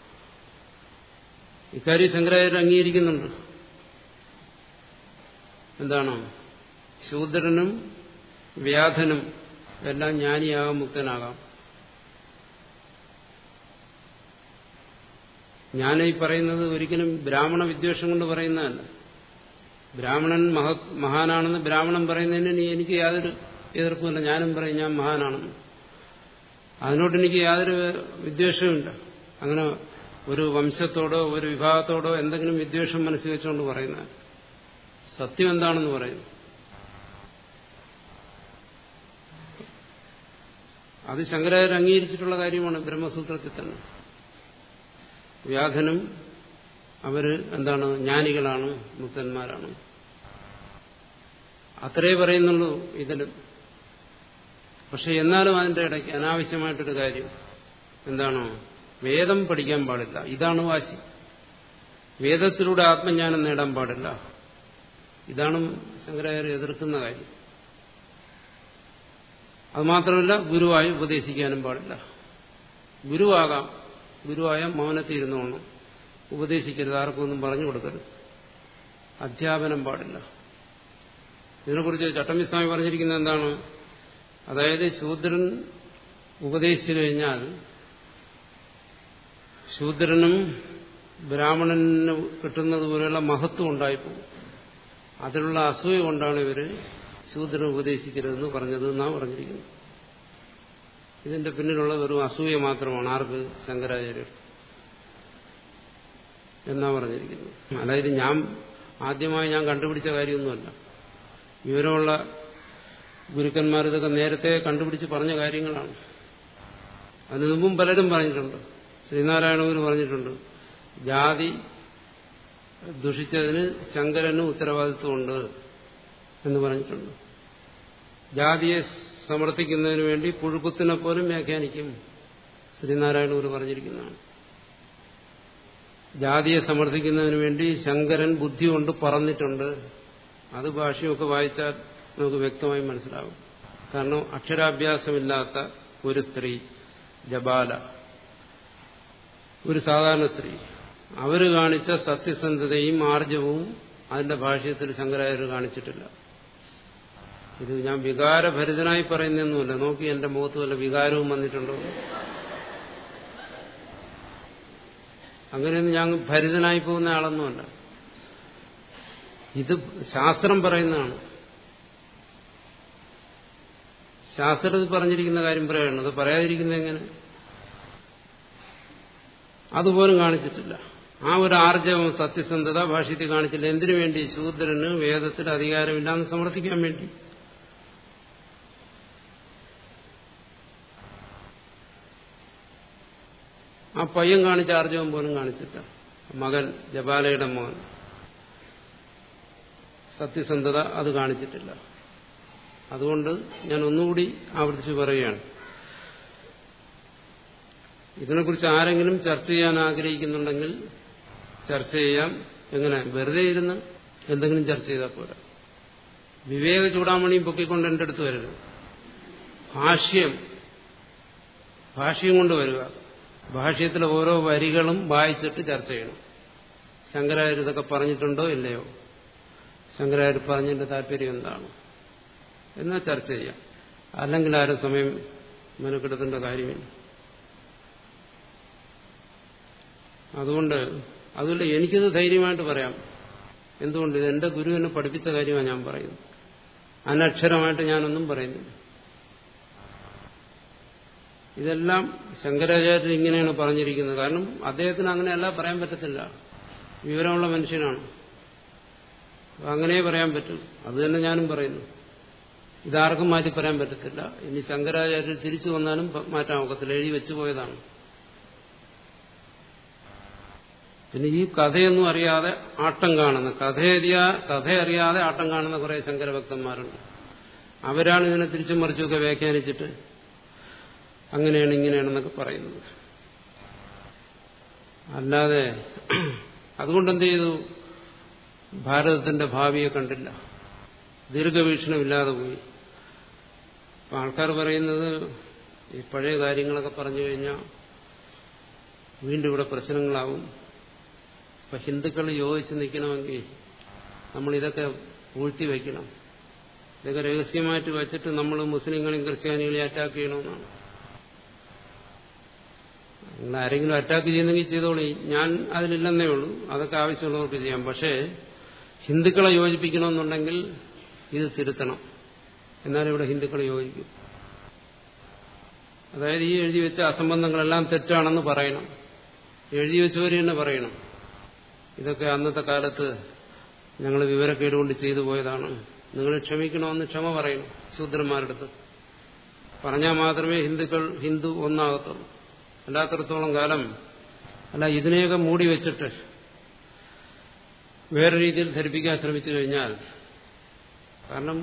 ഇക്കാര്യം ശങ്കരാചാര്യർ അംഗീകരിക്കുന്നുണ്ട് എന്താണ് ശൂദ്രനും വ്യാധനും എല്ലാം ജ്ഞാനിയാകാം മുക്തനാകാം ഞാനീ പറയുന്നത് ഒരിക്കലും ബ്രാഹ്മണ വിദ്വേഷം കൊണ്ട് പറയുന്നതല്ല ബ്രാഹ്മണൻ മഹ മഹാനാണെന്ന് ബ്രാഹ്മണൻ പറയുന്നതിന് എനിക്ക് യാതൊരു എതിർപ്പുമില്ല ഞാനും പറയും ഞാൻ മഹാനാണെന്ന് അതിനോട് എനിക്ക് യാതൊരു വിദ്വേഷവുമില്ല അങ്ങനെ ഒരു വംശത്തോടോ ഒരു വിഭാഗത്തോടോ എന്തെങ്കിലും വിദ്വേഷം മനസ്സിൽ വെച്ചുകൊണ്ട് പറയുന്നത് സത്യം എന്താണെന്ന് പറയുന്നു അത് ശങ്കരാചാര്യ അംഗീകരിച്ചിട്ടുള്ള കാര്യമാണ് ബ്രഹ്മസൂത്രത്തിൽ തന്നെ വ്യാധനും അവര് എന്താണ് ജ്ഞാനികളാണ് മുക്തന്മാരാണ് അത്രേ പറയുന്നുള്ളൂ ഇതിലും പക്ഷെ എന്നാലും അതിന്റെ ഇടയ്ക്ക് അനാവശ്യമായിട്ടൊരു കാര്യം എന്താണ് വേദം പഠിക്കാൻ പാടില്ല ഇതാണ് വാശി വേദത്തിലൂടെ ആത്മജ്ഞാനം നേടാൻ പാടില്ല ഇതാണ് ശങ്കരാചാര്യ എതിർക്കുന്ന കാര്യം അതുമാത്രമല്ല ഗുരുവായി ഉപദേശിക്കാനും പാടില്ല ഗുരുവാകാം ഗുരുവായ മൗനത്തിൽ ഇരുന്നോണം ഉപദേശിക്കരുത് ആർക്കും ഒന്നും പറഞ്ഞു കൊടുക്കരുത് അധ്യാപനം പാടില്ല ഇതിനെക്കുറിച്ച് ചട്ടമ്പിസ്വാമി പറഞ്ഞിരിക്കുന്നത് എന്താണ് അതായത് ശൂദ്രൻ ഉപദേശിച്ചു കഴിഞ്ഞാൽ ശൂദ്രനും ബ്രാഹ്മണന് കിട്ടുന്നത് പോലെയുള്ള മഹത്വം ഉണ്ടായിപ്പോകും അതിലുള്ള അസൂയ കൊണ്ടാണ് ഇവര് ശൂദ്രനെ ഉപദേശിക്കരുതെന്ന് പറഞ്ഞത് എന്നാണ് പറഞ്ഞിരിക്കുന്നത് ഇതിന്റെ പിന്നിലുള്ള വെറും അസൂയ മാത്രമാണ് ആർക്ക് ശങ്കരാചാര്യർ എന്നാ പറഞ്ഞിരിക്കുന്നത് അതായത് ഞാൻ ആദ്യമായി ഞാൻ കണ്ടുപിടിച്ച കാര്യമൊന്നുമല്ല വിവരമുള്ള ഗുരുക്കന്മാർ ഇതൊക്കെ നേരത്തെ കണ്ടുപിടിച്ച് പറഞ്ഞ കാര്യങ്ങളാണ് അതിനു മുമ്പും പലരും പറഞ്ഞിട്ടുണ്ട് ശ്രീനാരായണ ഗുരു പറഞ്ഞിട്ടുണ്ട് ജാതി ദുഷിച്ചതിന് ശങ്കരന് ഉത്തരവാദിത്വമുണ്ട് എന്ന് പറഞ്ഞിട്ടുണ്ട് ജാതിയെ സമർത്ഥിക്കുന്നതിന് വേണ്ടി പുഴുക്കുത്തിനെ പോലും വ്യാഖ്യാനിക്കും ശ്രീനാരായണ ഗുരു പറഞ്ഞിരിക്കുന്നതാണ് ജാതിയെ സമർത്ഥിക്കുന്നതിന് വേണ്ടി ശങ്കരൻ ബുദ്ധി കൊണ്ട് പറന്നിട്ടുണ്ട് അത് ഭാഷയൊക്കെ വായിച്ചാൽ നമുക്ക് വ്യക്തമായി മനസ്സിലാവും കാരണം അക്ഷരാഭ്യാസമില്ലാത്ത ഒരു സ്ത്രീ ജബാല ഒരു സാധാരണ സ്ത്രീ അവർ കാണിച്ച സത്യസന്ധതയും ആർജവും അതിന്റെ ഭാഷ്യത്തിൽ ശങ്കരാചാര്യർ കാണിച്ചിട്ടില്ല ഇത് ഞാൻ വികാരഭരിതനായി പറയുന്നൊന്നുമില്ല നോക്കി എന്റെ മുഖത്ത് വല്ല വികാരവും വന്നിട്ടുണ്ടോ അങ്ങനെയൊന്നും ഞാൻ ഭരിതനായി പോകുന്ന ആളൊന്നുമല്ല ഇത് ശാസ്ത്രം പറയുന്നതാണ് ശാസ്ത്രത്തിൽ പറഞ്ഞിരിക്കുന്ന കാര്യം പറയണം അത് പറയാതിരിക്കുന്നത് എങ്ങനെ അതുപോലും കാണിച്ചിട്ടില്ല ആ ഒരു ആർജവം സത്യസന്ധത ഭാഷ്യത്തിൽ കാണിച്ചില്ല എന്തിനു വേണ്ടി ശൂദ്രന് വേദത്തിൽ അധികാരമില്ലാന്ന് സമർത്ഥിക്കാൻ വേണ്ടി ആ പയ്യൻ കാണിച്ച ആർജവം പോലും കാണിച്ചില്ല മകൻ ജപാലയുടെ മകൻ സത്യസന്ധത അത് കാണിച്ചിട്ടില്ല അതുകൊണ്ട് ഞാൻ ഒന്നുകൂടി ആവർത്തിച്ച് പറയുകയാണ് ഇതിനെക്കുറിച്ച് ആരെങ്കിലും ചർച്ച ചെയ്യാൻ ആഗ്രഹിക്കുന്നുണ്ടെങ്കിൽ ചർച്ച ചെയ്യാം എങ്ങനെ വെറുതെ ഇരുന്ന് എന്തെങ്കിലും ചർച്ച ചെയ്താൽ പോരാ വിവേക ചൂടാമണിയും പൊക്കിക്കൊണ്ട് എൻ്റെ അടുത്ത് വരരുത് ഭാഷ്യം ഭാഷ്യം കൊണ്ട് വരിക ഭാഷ്യത്തിലെ ഓരോ വരികളും വായിച്ചിട്ട് ചർച്ച ചെയ്യണം ശങ്കരാചാര്യ ഇതൊക്കെ പറഞ്ഞിട്ടുണ്ടോ ഇല്ലയോ ശങ്കരാചാര്യ പറഞ്ഞതിന്റെ താല്പര്യം എന്താണ് എന്നാൽ ചർച്ച ചെയ്യാം അല്ലെങ്കിൽ ആരും സമയം മെനക്കെടുത്തേണ്ട കാര്യമില്ല അതുകൊണ്ട് അതുകൊണ്ട് എനിക്കിത് ധൈര്യമായിട്ട് പറയാം എന്തുകൊണ്ട് ഇത് എന്റെ ഗുരു എന്നെ പഠിപ്പിച്ച കാര്യമാണ് ഞാൻ പറയുന്നത് അനക്ഷരമായിട്ട് ഞാനൊന്നും പറയുന്നില്ല ഇതെല്ലാം ശങ്കരാചാര്യർ ഇങ്ങനെയാണ് പറഞ്ഞിരിക്കുന്നത് കാരണം അദ്ദേഹത്തിന് അങ്ങനെയല്ല പറയാൻ പറ്റത്തില്ല വിവരമുള്ള മനുഷ്യനാണ് അങ്ങനെ പറയാൻ പറ്റും അത് തന്നെ ഞാനും പറയുന്നു ഇതാർക്കും മാറ്റി പറയാൻ പറ്റത്തില്ല ഇനി ശങ്കരാചാര്യർ തിരിച്ചു വന്നാലും മാറ്റാൻ ഒക്കത്തില്ല എഴുതി വെച്ചു പോയതാണ് പിന്നെ ഈ കഥയൊന്നും അറിയാതെ ആട്ടം കാണുന്ന കഥയറിയാ കഥ അറിയാതെ ആട്ടം കാണുന്ന കുറെ ശങ്കരഭക്തന്മാരുണ്ട് അവരാണ് ഇതിനെ തിരിച്ചും മറിച്ചുമൊക്കെ വ്യാഖ്യാനിച്ചിട്ട് അങ്ങനെയാണ് ഇങ്ങനെയാണെന്നൊക്കെ പറയുന്നത് അല്ലാതെ അതുകൊണ്ട് എന്ത് ചെയ്തു ഭാരതത്തിന്റെ ഭാവിയെ കണ്ടില്ല ദീർഘവീക്ഷണമില്ലാതെ പോയി അപ്പൊ ആൾക്കാർ പറയുന്നത് ഈ പഴയ കാര്യങ്ങളൊക്കെ പറഞ്ഞു കഴിഞ്ഞാൽ വീണ്ടും ഇവിടെ പ്രശ്നങ്ങളാവും ഇപ്പൊ ഹിന്ദുക്കൾ യോജിച്ച് നിൽക്കണമെങ്കിൽ നമ്മൾ ഇതൊക്കെ പൂഴ്ത്തി വയ്ക്കണം ഇതൊക്കെ രഹസ്യമായിട്ട് വെച്ചിട്ട് നമ്മൾ മുസ്ലിങ്ങളെയും ക്രിസ്ത്യാനികളെയും അറ്റാക്ക് ചെയ്യണമെന്നാണ് നിങ്ങൾ ആരെങ്കിലും അറ്റാക്ക് ചെയ്യുന്നെങ്കിൽ ചെയ്തോളി ഞാൻ അതിലില്ലെന്നേ ഉള്ളൂ അതൊക്കെ ആവശ്യമുള്ളവർക്ക് ചെയ്യാം പക്ഷേ ഹിന്ദുക്കളെ യോജിപ്പിക്കണമെന്നുണ്ടെങ്കിൽ ഇത് തിരുത്തണം എന്നാലും ഇവിടെ ഹിന്ദുക്കളെ യോജിക്കും അതായത് ഈ എഴുതി വെച്ച അസംബന്ധങ്ങളെല്ലാം തെറ്റാണെന്ന് പറയണം എഴുതി വെച്ചവർ തന്നെ പറയണം ഇതൊക്കെ അന്നത്തെ കാലത്ത് ഞങ്ങൾ വിവരക്കേട് കൊണ്ട് ചെയ്തു പോയതാണ് നിങ്ങൾ ക്ഷമിക്കണമെന്ന് ക്ഷമ പറയണം ശൂദ്രന്മാരുടെ അടുത്ത് പറഞ്ഞാൽ മാത്രമേ ഹിന്ദുക്കൾ ഹിന്ദു ഒന്നാകത്തുള്ളൂ അല്ലാത്തടത്തോളം കാലം അല്ല ഇതിനെയൊക്കെ മൂടി വെച്ചിട്ട് വേറെ രീതിയിൽ ധരിപ്പിക്കാൻ ശ്രമിച്ചു കഴിഞ്ഞാൽ കാരണം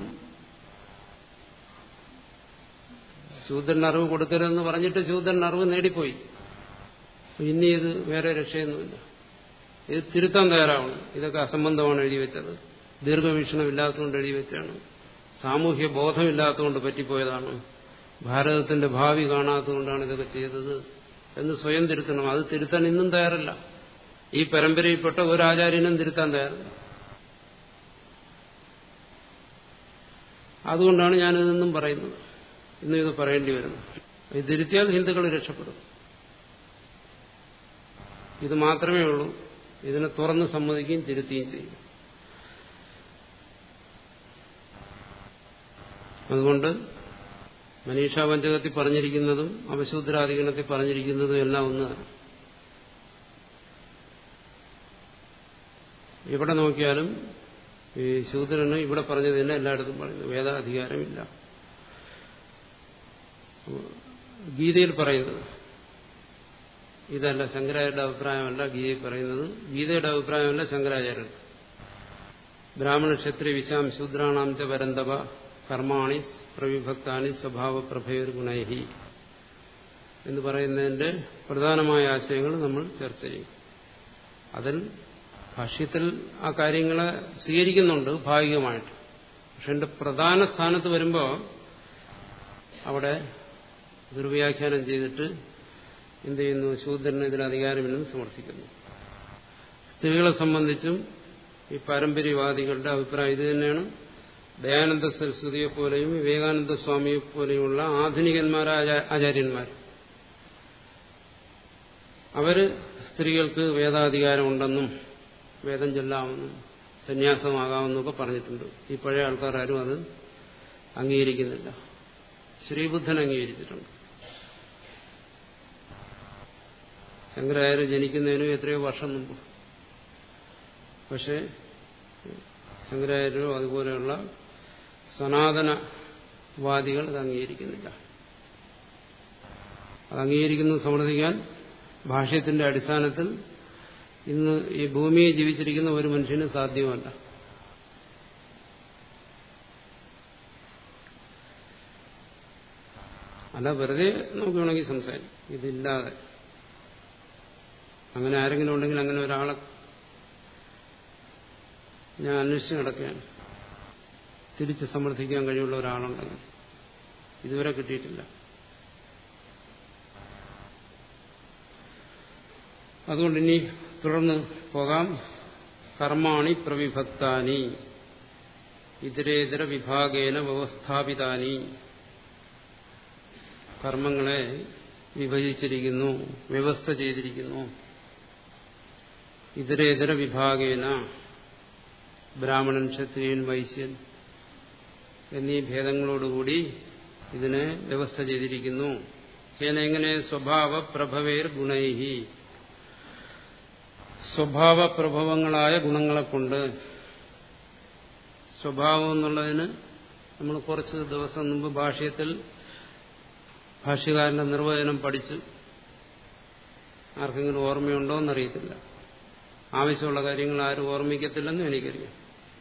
ശൂദ്രന് അറിവ് കൊടുക്കരുതെന്ന് പറഞ്ഞിട്ട് ശൂദ്രൻ അറിവ് നേടിപ്പോയി ഇനി ഇത് വേറെ രക്ഷയൊന്നുമില്ല ഇത് തിരുത്താൻ തയ്യാറാവണം ഇതൊക്കെ അസംബന്ധമാണ് എഴുതി വെച്ചത് ദീർഘവീക്ഷണം ഇല്ലാത്തതുകൊണ്ട് എഴുതി വെച്ചാണ് സാമൂഹ്യ ബോധമില്ലാത്തതുകൊണ്ട് പറ്റിപ്പോയതാണ് ഭാരതത്തിന്റെ ഭാവി കാണാത്തതുകൊണ്ടാണ് ഇതൊക്കെ ചെയ്തത് എന്ന് സ്വയം തിരുത്തണം അത് തിരുത്താൻ ഇന്നും തയ്യാറല്ല ഈ പരമ്പരയിൽപ്പെട്ട ഒരു ആചാര്യനും തിരുത്താൻ തയ്യാറല്ല അതുകൊണ്ടാണ് ഞാനിതെന്നും പറയുന്നത് ഇന്നും ഇത് പറയേണ്ടി വരുന്നത് ഇത് തിരുത്തിയാൽ ഹിന്ദുക്കൾ രക്ഷപ്പെടും ഇത് മാത്രമേ ഉള്ളൂ ഇതിനെ തുറന്ന് സമ്മതിക്കുകയും തിരുത്തുകയും ചെയ്യും അതുകൊണ്ട് മനീഷാ പഞ്ചകത്തിൽ പറഞ്ഞിരിക്കുന്നതും അവശൂദ്രാധികരണത്തിൽ പറഞ്ഞിരിക്കുന്നതും എല്ലാം ഒന്നാണ് എവിടെ നോക്കിയാലും ഈ ശൂദ്രന് ഇവിടെ പറഞ്ഞത് തന്നെ എല്ലായിടത്തും പറയുന്നു വേദാധികാരമില്ല ഗീതയിൽ പറയുന്നത് ഇതല്ല ശങ്കരാചാര്യരുടെ അഭിപ്രായമല്ല ഗീതയിൽ പറയുന്നത് ഗീതയുടെ അഭിപ്രായമല്ല ശങ്കരാചാര്യൻ ബ്രാഹ്മണ ക്ഷത്രിയ വിശാം ശൂദ്രാണാം ച വരന്തവ കർമാണി പ്രവിഭക്താനി സ്വഭാവ പ്രഭയർ ഗുണൈഹി എന്ന് പറയുന്നതിന്റെ പ്രധാനമായ ആശയങ്ങൾ നമ്മൾ ചർച്ച ചെയ്യും അതിൽ ഭാഷ്യത്തിൽ ആ കാര്യങ്ങളെ സ്വീകരിക്കുന്നുണ്ട് ഭാഗികമായിട്ട് പക്ഷെ എന്റെ പ്രധാന സ്ഥാനത്ത് വരുമ്പോൾ അവിടെ ദുർവ്യാഖ്യാനം ചെയ്തിട്ട് എന്ത് ചെയ്യുന്നു ശൂദ്രന് ഇതിൽ അധികാരമില്ലെന്ന് സമർത്ഥിക്കുന്നു സ്ത്രീകളെ സംബന്ധിച്ചും ഈ പാരമ്പര്യവാദികളുടെ അഭിപ്രായം ഇത് തന്നെയാണ് ദയാനന്ദ സരസ്വതിയെ പോലെയും വിവേകാനന്ദ സ്വാമിയെ പോലെയുമുള്ള ആധുനികന്മാരായ ആചാര്യന്മാർ അവര് സ്ത്രീകൾക്ക് വേദാധികാരമുണ്ടെന്നും വേദം ചൊല്ലാമെന്നും സന്യാസമാകാമെന്നൊക്കെ പറഞ്ഞിട്ടുണ്ട് ഈ പഴയ ആൾക്കാർ ആരും അത് അംഗീകരിക്കുന്നില്ല ശ്രീബുദ്ധൻ അംഗീകരിച്ചിട്ടുണ്ട് ശങ്കരാചാര്യ ജനിക്കുന്നതിനും എത്രയോ വർഷം മുമ്പ് പക്ഷേ ശങ്കരാചാര്യരോ അതുപോലെയുള്ള സനാതനവാദികൾ അത് അംഗീകരിക്കുന്നില്ല അത് അംഗീകരിക്കുന്നത് സമർത്ഥിക്കാൻ ഭാഷ്യത്തിന്റെ അടിസ്ഥാനത്തിൽ ഇന്ന് ഈ ഭൂമിയെ ജീവിച്ചിരിക്കുന്ന ഒരു മനുഷ്യന് സാധ്യമല്ല അല്ല വെറുതെ നമുക്ക് വേണമെങ്കിൽ സംസാരിക്കും ഇതില്ലാതെ അങ്ങനെ ആരെങ്കിലും ഉണ്ടെങ്കിൽ അങ്ങനെ ഒരാളെ ഞാൻ അന്വേഷിച്ച് നടക്കുകയാണ് തിരിച്ച് സമർത്ഥിക്കാൻ കഴിവുള്ള ഒരാളുണ്ടെങ്കിൽ ഇതുവരെ കിട്ടിയിട്ടില്ല അതുകൊണ്ട് ഇനി തുടർന്ന് പോകാം കർമാണി പ്രവിഭക്താനി ഇതരേതര വിഭാഗേന വ്യവസ്ഥാപിതാനി കർമ്മങ്ങളെ വിഭജിച്ചിരിക്കുന്നു വ്യവസ്ഥ ചെയ്തിരിക്കുന്നു ഇതരേതര വിഭാഗേന ബ്രാഹ്മണൻ ക്ഷത്രിയൻ വൈശ്യൻ എന്നീ ഭേദങ്ങളോടുകൂടി ഇതിനെ വ്യവസ്ഥ ചെയ്തിരിക്കുന്നു എങ്ങനെ സ്വഭാവ പ്രഭവേർ ഗുണൈഹി സ്വഭാവ പ്രഭവങ്ങളായ ഗുണങ്ങളെ കൊണ്ട് സ്വഭാവം എന്നുള്ളതിന് നമ്മൾ കുറച്ച് ദിവസം മുമ്പ് ഭാഷ്യത്തിൽ ഭാഷ്യകാരന്റെ നിർവചനം പഠിച്ചു ആർക്കെങ്കിലും ഓർമ്മയുണ്ടോ എന്നറിയത്തില്ല ആവശ്യമുള്ള കാര്യങ്ങൾ ആരും ഓർമ്മിക്കത്തില്ലെന്നും എനിക്കറിയാം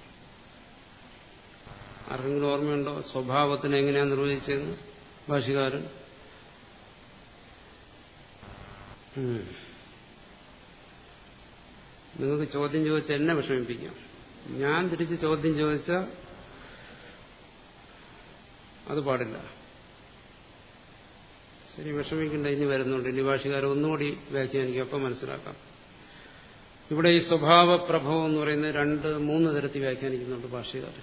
ആർക്കെങ്കിലും ഓർമ്മയുണ്ടോ സ്വഭാവത്തിന് എങ്ങനെയാണ് നിർവഹിച്ചതെന്ന് ഭാഷകാരൻ നിങ്ങൾക്ക് ചോദ്യം ചോദിച്ച എന്നെ വിഷമിപ്പിക്കാം ഞാൻ തിരിച്ച് ചോദ്യം ചോദിച്ച അത് പാടില്ല ശരി വിഷമിക്കണ്ട ഇനി വരുന്നുണ്ട് ഇനി ഭാഷകാരൻ ഒന്നുകൂടി വ്യാഖ്യാനിക്കും അപ്പം മനസ്സിലാക്കാം ഇവിടെ ഈ സ്വഭാവ പ്രഭവം എന്ന് പറയുന്നത് രണ്ട് മൂന്ന് തരത്തിൽ വ്യാഖ്യാനിക്കുന്നുണ്ട് ഭാഷകാരൻ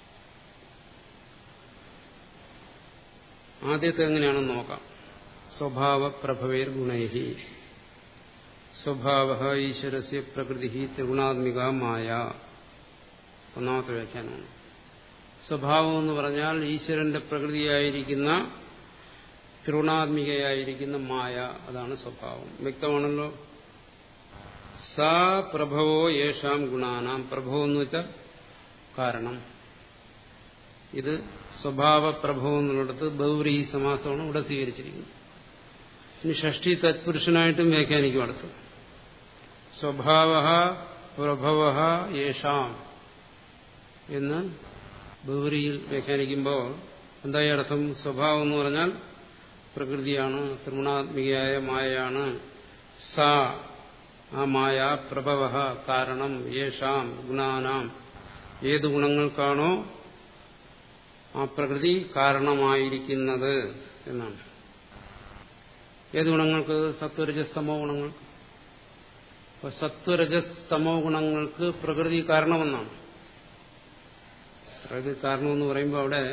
ആദ്യത്തെ എങ്ങനെയാണെന്ന് നോക്കാം സ്വഭാവ പ്രഭവേർ ഗുണൈഹി സ്വഭാവ ഈശ്വരസ്യ പ്രകൃതി ത്രിഗുണാത്മിക മായ ഒന്നാമത്തെ വ്യാഖ്യാനമാണ് സ്വഭാവം എന്ന് പറഞ്ഞാൽ ഈശ്വരന്റെ പ്രകൃതിയായിരിക്കുന്ന ത്രിഗുണാത്മികയായിരിക്കുന്ന മായ അതാണ് സ്വഭാവം വ്യക്തമാണല്ലോ സാ പ്രഭവോ യേഷാം ഗുണാനാം പ്രഭവം എന്ന് വെച്ചാൽ കാരണം ഇത് സ്വഭാവ പ്രഭവം എന്നുള്ളിടത്ത് ബൗരി സമാസമാണ് ഇവിടെ സ്വീകരിച്ചിരിക്കുന്നത് ഇനി ഷഷ്ടി തത്പുരുഷനായിട്ടും വ്യാഖ്യാനിക്കും അടുത്ത് സ്വഭാവ പ്രഭവ യേഷാം എന്ന് ബൗരിയിൽ വ്യാഖ്യാനിക്കുമ്പോൾ എന്തായി അർത്ഥം സ്വഭാവം എന്ന് പറഞ്ഞാൽ പ്രകൃതിയാണ് ത്രിഗുണാത്മികയായ മായയാണ് സാ ആ മായ പ്രഭവ കാരണം യേഷാം ഗുണാനാം ഏത് ഗുണങ്ങൾക്കാണോ ആ പ്രകൃതി കാരണമായിരിക്കുന്നത് എന്നാണ് ഏത് ഗുണങ്ങൾക്ക് സത്വരജസ്തമോ ഗുണങ്ങൾക്ക് അപ്പൊ സത്വരജസ്തമോ ഗുണങ്ങൾക്ക് പ്രകൃതി കാരണമെന്നാണ് പ്രകൃതി കാരണമെന്ന് പറയുമ്പോൾ അവിടെ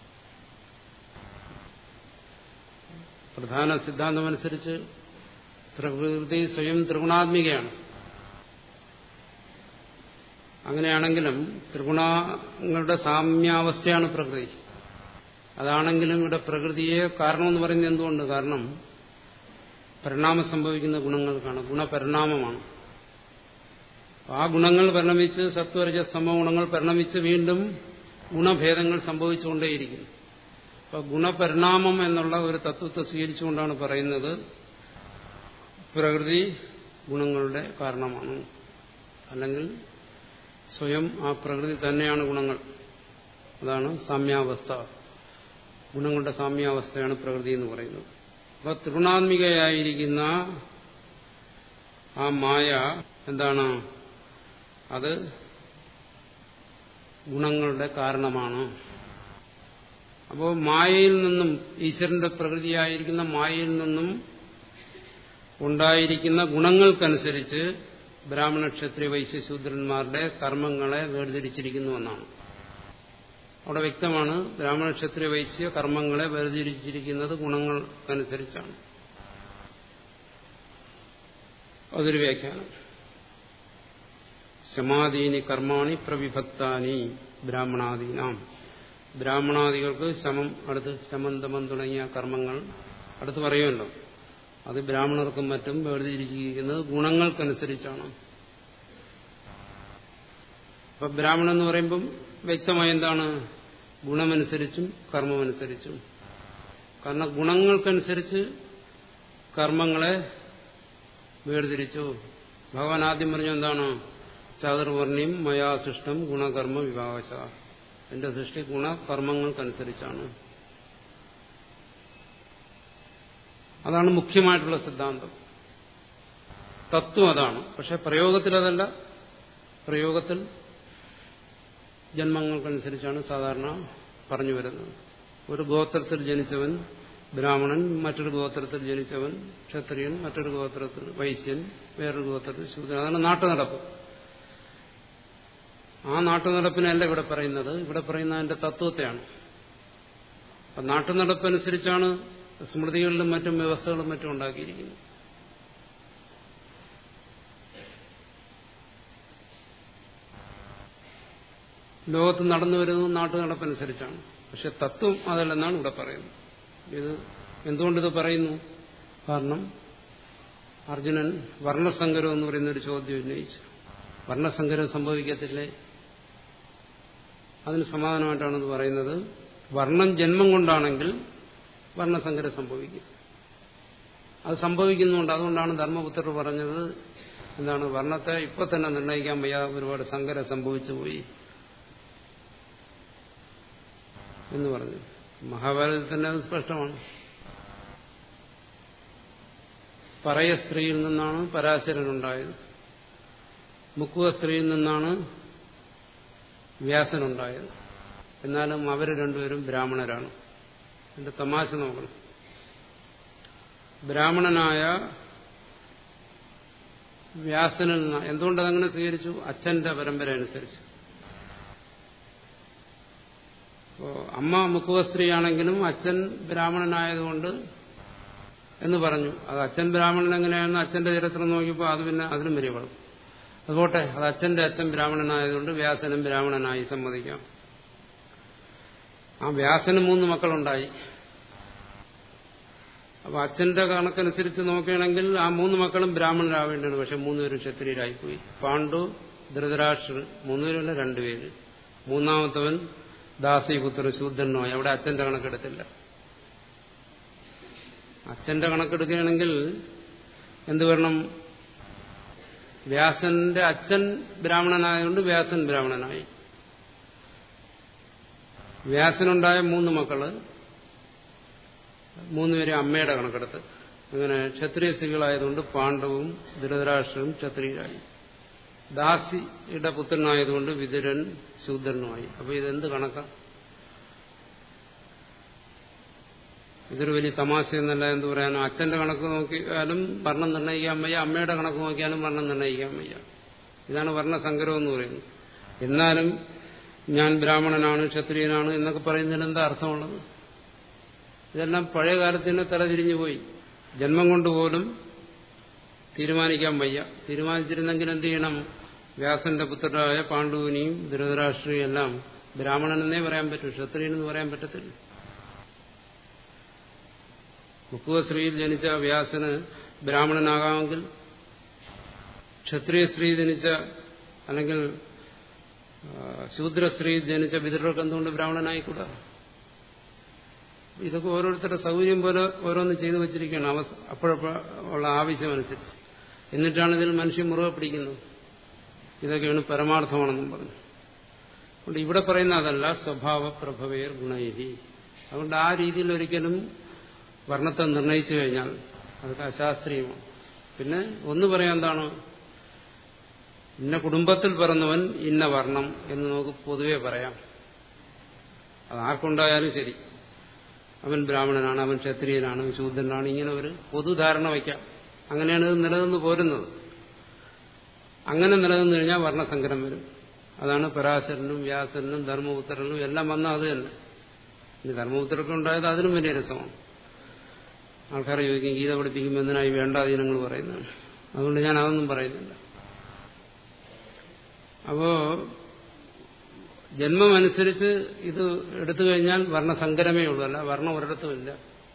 പ്രധാന സിദ്ധാന്തമനുസരിച്ച് പ്രകൃതി സ്വയം ത്രിഗുണാത്മികയാണ് അങ്ങനെയാണെങ്കിലും ത്രിഗുണങ്ങളുടെ സാമ്യാവസ്ഥയാണ് പ്രകൃതി അതാണെങ്കിലും ഇവിടെ പ്രകൃതിയെ കാരണമെന്ന് പറയുന്നത് എന്തുകൊണ്ട് കാരണം പരിണാമം സംഭവിക്കുന്ന ഗുണങ്ങൾക്കാണ് ഗുണപരിണാമമാണ് ആ ഗുണങ്ങൾ പരിണമിച്ച് സത്വരജ സമ ഗുണങ്ങൾ പരിണമിച്ച് വീണ്ടും ഗുണഭേദങ്ങൾ സംഭവിച്ചുകൊണ്ടേയിരിക്കുന്നു അപ്പൊ ഗുണപരിണാമം എന്നുള്ള ഒരു തത്വത്തെ സ്വീകരിച്ചുകൊണ്ടാണ് പറയുന്നത് പ്രകൃതി ഗുണങ്ങളുടെ കാരണമാണ് അല്ലെങ്കിൽ സ്വയം ആ പ്രകൃതി തന്നെയാണ് ഗുണങ്ങൾ അതാണ് സാമ്യാവസ്ഥ ഗുണങ്ങളുടെ സാമ്യാവസ്ഥയാണ് പ്രകൃതി എന്ന് പറയുന്നത് അപ്പൊ ത്രിഗുണാത്മികയായിരിക്കുന്ന ആ മായ എന്താണ് അത് ഗുണങ്ങളുടെ കാരണമാണ് അപ്പോൾ മായയിൽ നിന്നും ഈശ്വരന്റെ പ്രകൃതിയായിരിക്കുന്ന മായയിൽ നിന്നും ഉണ്ടായിരിക്കുന്ന ഗുണങ്ങൾക്കനുസരിച്ച് ബ്രാഹ്മണ ക്ഷത്രിയ വൈശ്യശൂദ്രന്മാരുടെ കർമ്മങ്ങളെ വേർതിരിച്ചിരിക്കുന്നുവെന്നാണ് അവിടെ വ്യക്തമാണ് ബ്രാഹ്മണ ക്ഷത്രിയ വൈശ്യ കർമ്മങ്ങളെ വേർതിരിച്ചിരിക്കുന്നത് ഗുണങ്ങൾക്കനുസരിച്ചാണ് അതൊരു വ്യാഖ്യാനം ശമാദീനി കർമാണി പ്രവിഭക്താനി ബ്രാഹ്മണാദീനാം ബ്രാഹ്മണാദികൾക്ക് ശമം അടുത്ത് ശമന്തമം തുടങ്ങിയ കർമ്മങ്ങൾ അടുത്ത് പറയുമല്ലോ അത് ബ്രാഹ്മണർക്കും മറ്റും വേർതിരിച്ചിരിക്കുന്നത് ഗുണങ്ങൾക്കനുസരിച്ചാണ് അപ്പൊ ബ്രാഹ്മണൻ എന്ന് പറയുമ്പം വ്യക്തമായി എന്താണ് ഗുണമനുസരിച്ചും കർമ്മമനുസരിച്ചും കാരണം ഗുണങ്ങൾക്കനുസരിച്ച് കർമ്മങ്ങളെ വേർതിരിച്ചു ഭഗവാൻ ആദ്യം പറഞ്ഞു എന്താണ് ചാതുർവർണ്ണിയും മയാസൃഷ്ടം ഗുണകർമ്മ വിഭാവശ എന്റെ സൃഷ്ടി ഗുണകർമ്മങ്ങൾക്കനുസരിച്ചാണ് അതാണ് മുഖ്യമായിട്ടുള്ള സിദ്ധാന്തം തത്വം അതാണ് പക്ഷെ പ്രയോഗത്തിൽ അതല്ല പ്രയോഗത്തിൽ ജന്മങ്ങൾക്കനുസരിച്ചാണ് സാധാരണ പറഞ്ഞു വരുന്നത് ഒരു ഗോത്രത്തിൽ ജനിച്ചവൻ ബ്രാഹ്മണൻ മറ്റൊരു ഗോത്രത്തിൽ ജനിച്ചവൻ ക്ഷത്രിയൻ മറ്റൊരു ഗോത്രത്തിൽ വൈശ്യൻ വേറൊരു ഗോത്രത്തിൽ ശൂദ്രൻ അതാണ് നാട്ടുനടപ്പ് ആ നാട്ടുനടപ്പിനല്ല ഇവിടെ പറയുന്നത് ഇവിടെ പറയുന്ന അതിന്റെ തത്വത്തെയാണ് അപ്പം നാട്ടുനടപ്പനുസരിച്ചാണ് സ്മൃതികളിലും മറ്റും വ്യവസ്ഥകളും മറ്റും ഉണ്ടാക്കിയിരിക്കുന്നത് ലോകത്ത് നടന്നു വരുന്നത് നാട്ടു നടപ്പനുസരിച്ചാണ് പക്ഷെ തത്വം അതല്ലെന്നാണ് ഇവിടെ പറയുന്നത് ഇത് എന്തുകൊണ്ടിത് പറയുന്നു കാരണം അർജുനൻ വർണ്ണസങ്കരം എന്ന് പറയുന്ന ഒരു ചോദ്യം ഉന്നയിച്ചു വർണ്ണസങ്കരം സംഭവിക്കത്തില്ലേ അതിന് സമാധാനമായിട്ടാണ് ഇത് പറയുന്നത് വർണ്ണം ജന്മം കൊണ്ടാണെങ്കിൽ വർണ്ണസങ്കരം സംഭവിക്കും അത് സംഭവിക്കുന്നുണ്ട് അതുകൊണ്ടാണ് ധർമ്മപുത്രർ പറഞ്ഞത് എന്താണ് വർണ്ണത്തെ ഇപ്പൊ തന്നെ നിർണ്ണയിക്കാൻ വയ്യ ഒരുപാട് സങ്കരം സംഭവിച്ചു പോയി എന്ന് പറഞ്ഞു മഹാഭാരതത്തിൽ തന്നെ അത് സ്പഷ്ടമാണ് പറയ സ്ത്രീയിൽ നിന്നാണ് പരാശരനുണ്ടായത് മുക്കുവ സ്ത്രീയിൽ നിന്നാണ് വ്യാസനുണ്ടായത് എന്നാലും അവർ രണ്ടുപേരും ബ്രാഹ്മണരാണ് എന്റെ തമാശ നോക്കണം ബ്രാഹ്മണനായ വ്യാസനിൽ നിന്ന് എന്തുകൊണ്ടതങ്ങനെ സ്വീകരിച്ചു അച്ഛന്റെ പരമ്പര അനുസരിച്ച് അമ്മ മുക്കുവ സ്ത്രീയാണെങ്കിലും അച്ഛൻ ബ്രാഹ്മണനായതുകൊണ്ട് എന്ന് പറഞ്ഞു അത് അച്ഛൻ ബ്രാഹ്മണൻ എങ്ങനെയാണെന്ന് അച്ഛന്റെ ചരിത്രം നോക്കിയപ്പോൾ അത് പിന്നെ അതിനും വലിയ കുഴപ്പം അതുപോട്ടെ അത് അച്ഛന്റെ അച്ഛൻ ബ്രാഹ്മണനായതുകൊണ്ട് വ്യാസനും ബ്രാഹ്മണനായി സമ്മതിക്കാം ആ വ്യാസന് മൂന്ന് മക്കളുണ്ടായി അപ്പൊ അച്ഛന്റെ കണക്കനുസരിച്ച് നോക്കുകയാണെങ്കിൽ ആ മൂന്ന് മക്കളും ബ്രാഹ്മണരാവേണ്ടതാണ് പക്ഷെ മൂന്നുപേരും ക്ഷത്രിയരായിപ്പോയി പാണ്ഡു ധൃതരാഷ്ട്ര മൂന്നുപേരല്ല രണ്ടുപേര് മൂന്നാമത്തവൻ ദാസിപുത്ര ശൂദ്രനുമായി അവിടെ അച്ഛന്റെ കണക്കെടുത്തില്ല അച്ഛന്റെ കണക്കെടുക്കുകയാണെങ്കിൽ എന്ത് വരണം വ്യാസന്റെ അച്ഛൻ ബ്രാഹ്മണനായതുകൊണ്ട് വ്യാസൻ ബ്രാഹ്മണനായി വ്യാസനുണ്ടായ മൂന്ന് മക്കള് മൂന്നുപേരെ അമ്മയുടെ കണക്കെടുത്ത് അങ്ങനെ ക്ഷത്രിയ സ്ത്രീകളായതുകൊണ്ട് പാണ്ഡവും ധൃതരാഷ്ട്രവും ക്ഷത്രിയരായി ദാസിയുടെ പുത്രനായതുകൊണ്ട് വിതുരൻ ശൂദ്രനുമായി അപ്പൊ ഇതെന്ത് കണക്കാ ഇതൊരു വലിയ തമാശ എന്നല്ല എന്ത് പറയാനോ അച്ഛന്റെ കണക്ക് നോക്കിയാലും വർണ്ണം നിർണ്ണയിക്കാൻ വയ്യ അമ്മയുടെ കണക്ക് നോക്കിയാലും വർണ്ണം നിർണ്ണയിക്കാൻ വയ്യ ഇതാണ് വർണ്ണസങ്കരം എന്ന് പറയുന്നത് എന്നാലും ഞാൻ ബ്രാഹ്മണനാണ് ക്ഷത്രിയനാണ് എന്നൊക്കെ പറയുന്നതിന് എന്താ അർത്ഥമുള്ളത് ഇതെല്ലാം പഴയ കാലത്തിന് തലതിരിഞ്ഞു പോയി ജന്മം കൊണ്ട് പോലും തീരുമാനിക്കാൻ വയ്യ തീരുമാനിച്ചിരുന്നെങ്കിൽ എന്ത് ചെയ്യണം വ്യാസന്റെ പുത്രരായ പാണ്ഡുവിനെയും ധൃതരാഷ്ട്രീയും എല്ലാം ബ്രാഹ്മണനെന്നേ പറയാൻ പറ്റൂ ക്ഷത്രിയനെന്ന് പറയാൻ പറ്റത്തില്ല മുക്കുവശ്രീയിൽ ജനിച്ച വ്യാസന് ബ്രാഹ്മണനാകാമെങ്കിൽ ക്ഷത്രിയ സ്ത്രീ ജനിച്ച അല്ലെങ്കിൽ ശൂദ്രസ്ത്രീ ജനിച്ച വിതുരർക്ക് എന്തുകൊണ്ട് ബ്രാഹ്മണനായിക്കൂടാ ഇതൊക്കെ ഓരോരുത്തരുടെ സൗകര്യം പോലെ ഓരോന്ന് ചെയ്തു വെച്ചിരിക്കുകയാണ് അവ അപ്പോഴുള്ള ആവശ്യമനുസരിച്ച് എന്നിട്ടാണ് ഇതിൽ മനുഷ്യൻ മുറുകെ പിടിക്കുന്നത് ഇതൊക്കെയാണ് പരമാർത്ഥമാണെന്നും പറഞ്ഞു അതുകൊണ്ട് ഇവിടെ പറയുന്ന അതല്ല സ്വഭാവ പ്രഭവേർ ഗുണൈഹി അതുകൊണ്ട് ആ രീതിയിൽ ഒരിക്കലും വർണ്ണത്തെ നിർണയിച്ചു കഴിഞ്ഞാൽ അതൊക്കെ അശാസ്ത്രീയമാണ് പിന്നെ ഒന്ന് പറയാൻ എന്താണ് ഇന്ന കുടുംബത്തിൽ പിറന്നവൻ ഇന്ന വർണ്ണം എന്ന് നമുക്ക് പൊതുവെ പറയാം അത് ആർക്കുണ്ടായാലും ശരി അവൻ ബ്രാഹ്മണനാണ് അവൻ ക്ഷത്രിയനാണ് അവൻ ശൂദ്രനാണ് ഇങ്ങനെ ഒരു പൊതുധാരണ വയ്ക്കാം അങ്ങനെയാണ് ഇത് നിലനിന്ന് പോരുന്നത് അങ്ങനെ നിലനിന്ന് കഴിഞ്ഞാൽ വർണ്ണസങ്കരം വരും അതാണ് പരാശരനും വ്യാസനും ധർമ്മപുത്രനും എല്ലാം വന്ന അത് തന്നെ ഇനി ധർമ്മപുത്രർക്ക് ഉണ്ടായത് അതിനും വലിയ രസമാണ് ആൾക്കാർ ചോദിക്കും ഗീത പഠിപ്പിക്കുമ്പോൾ എന്തിനായി വേണ്ടാധീനങ്ങൾ പറയുന്നത് അതുകൊണ്ട് ഞാൻ അതൊന്നും പറയുന്നില്ല അപ്പോ ജന്മമനുസരിച്ച് ഇത് എടുത്തു കഴിഞ്ഞാൽ വർണ്ണസങ്കരമേ ഉള്ളൂ അല്ല വർണ്ണം ഒരിടത്തുമില്ല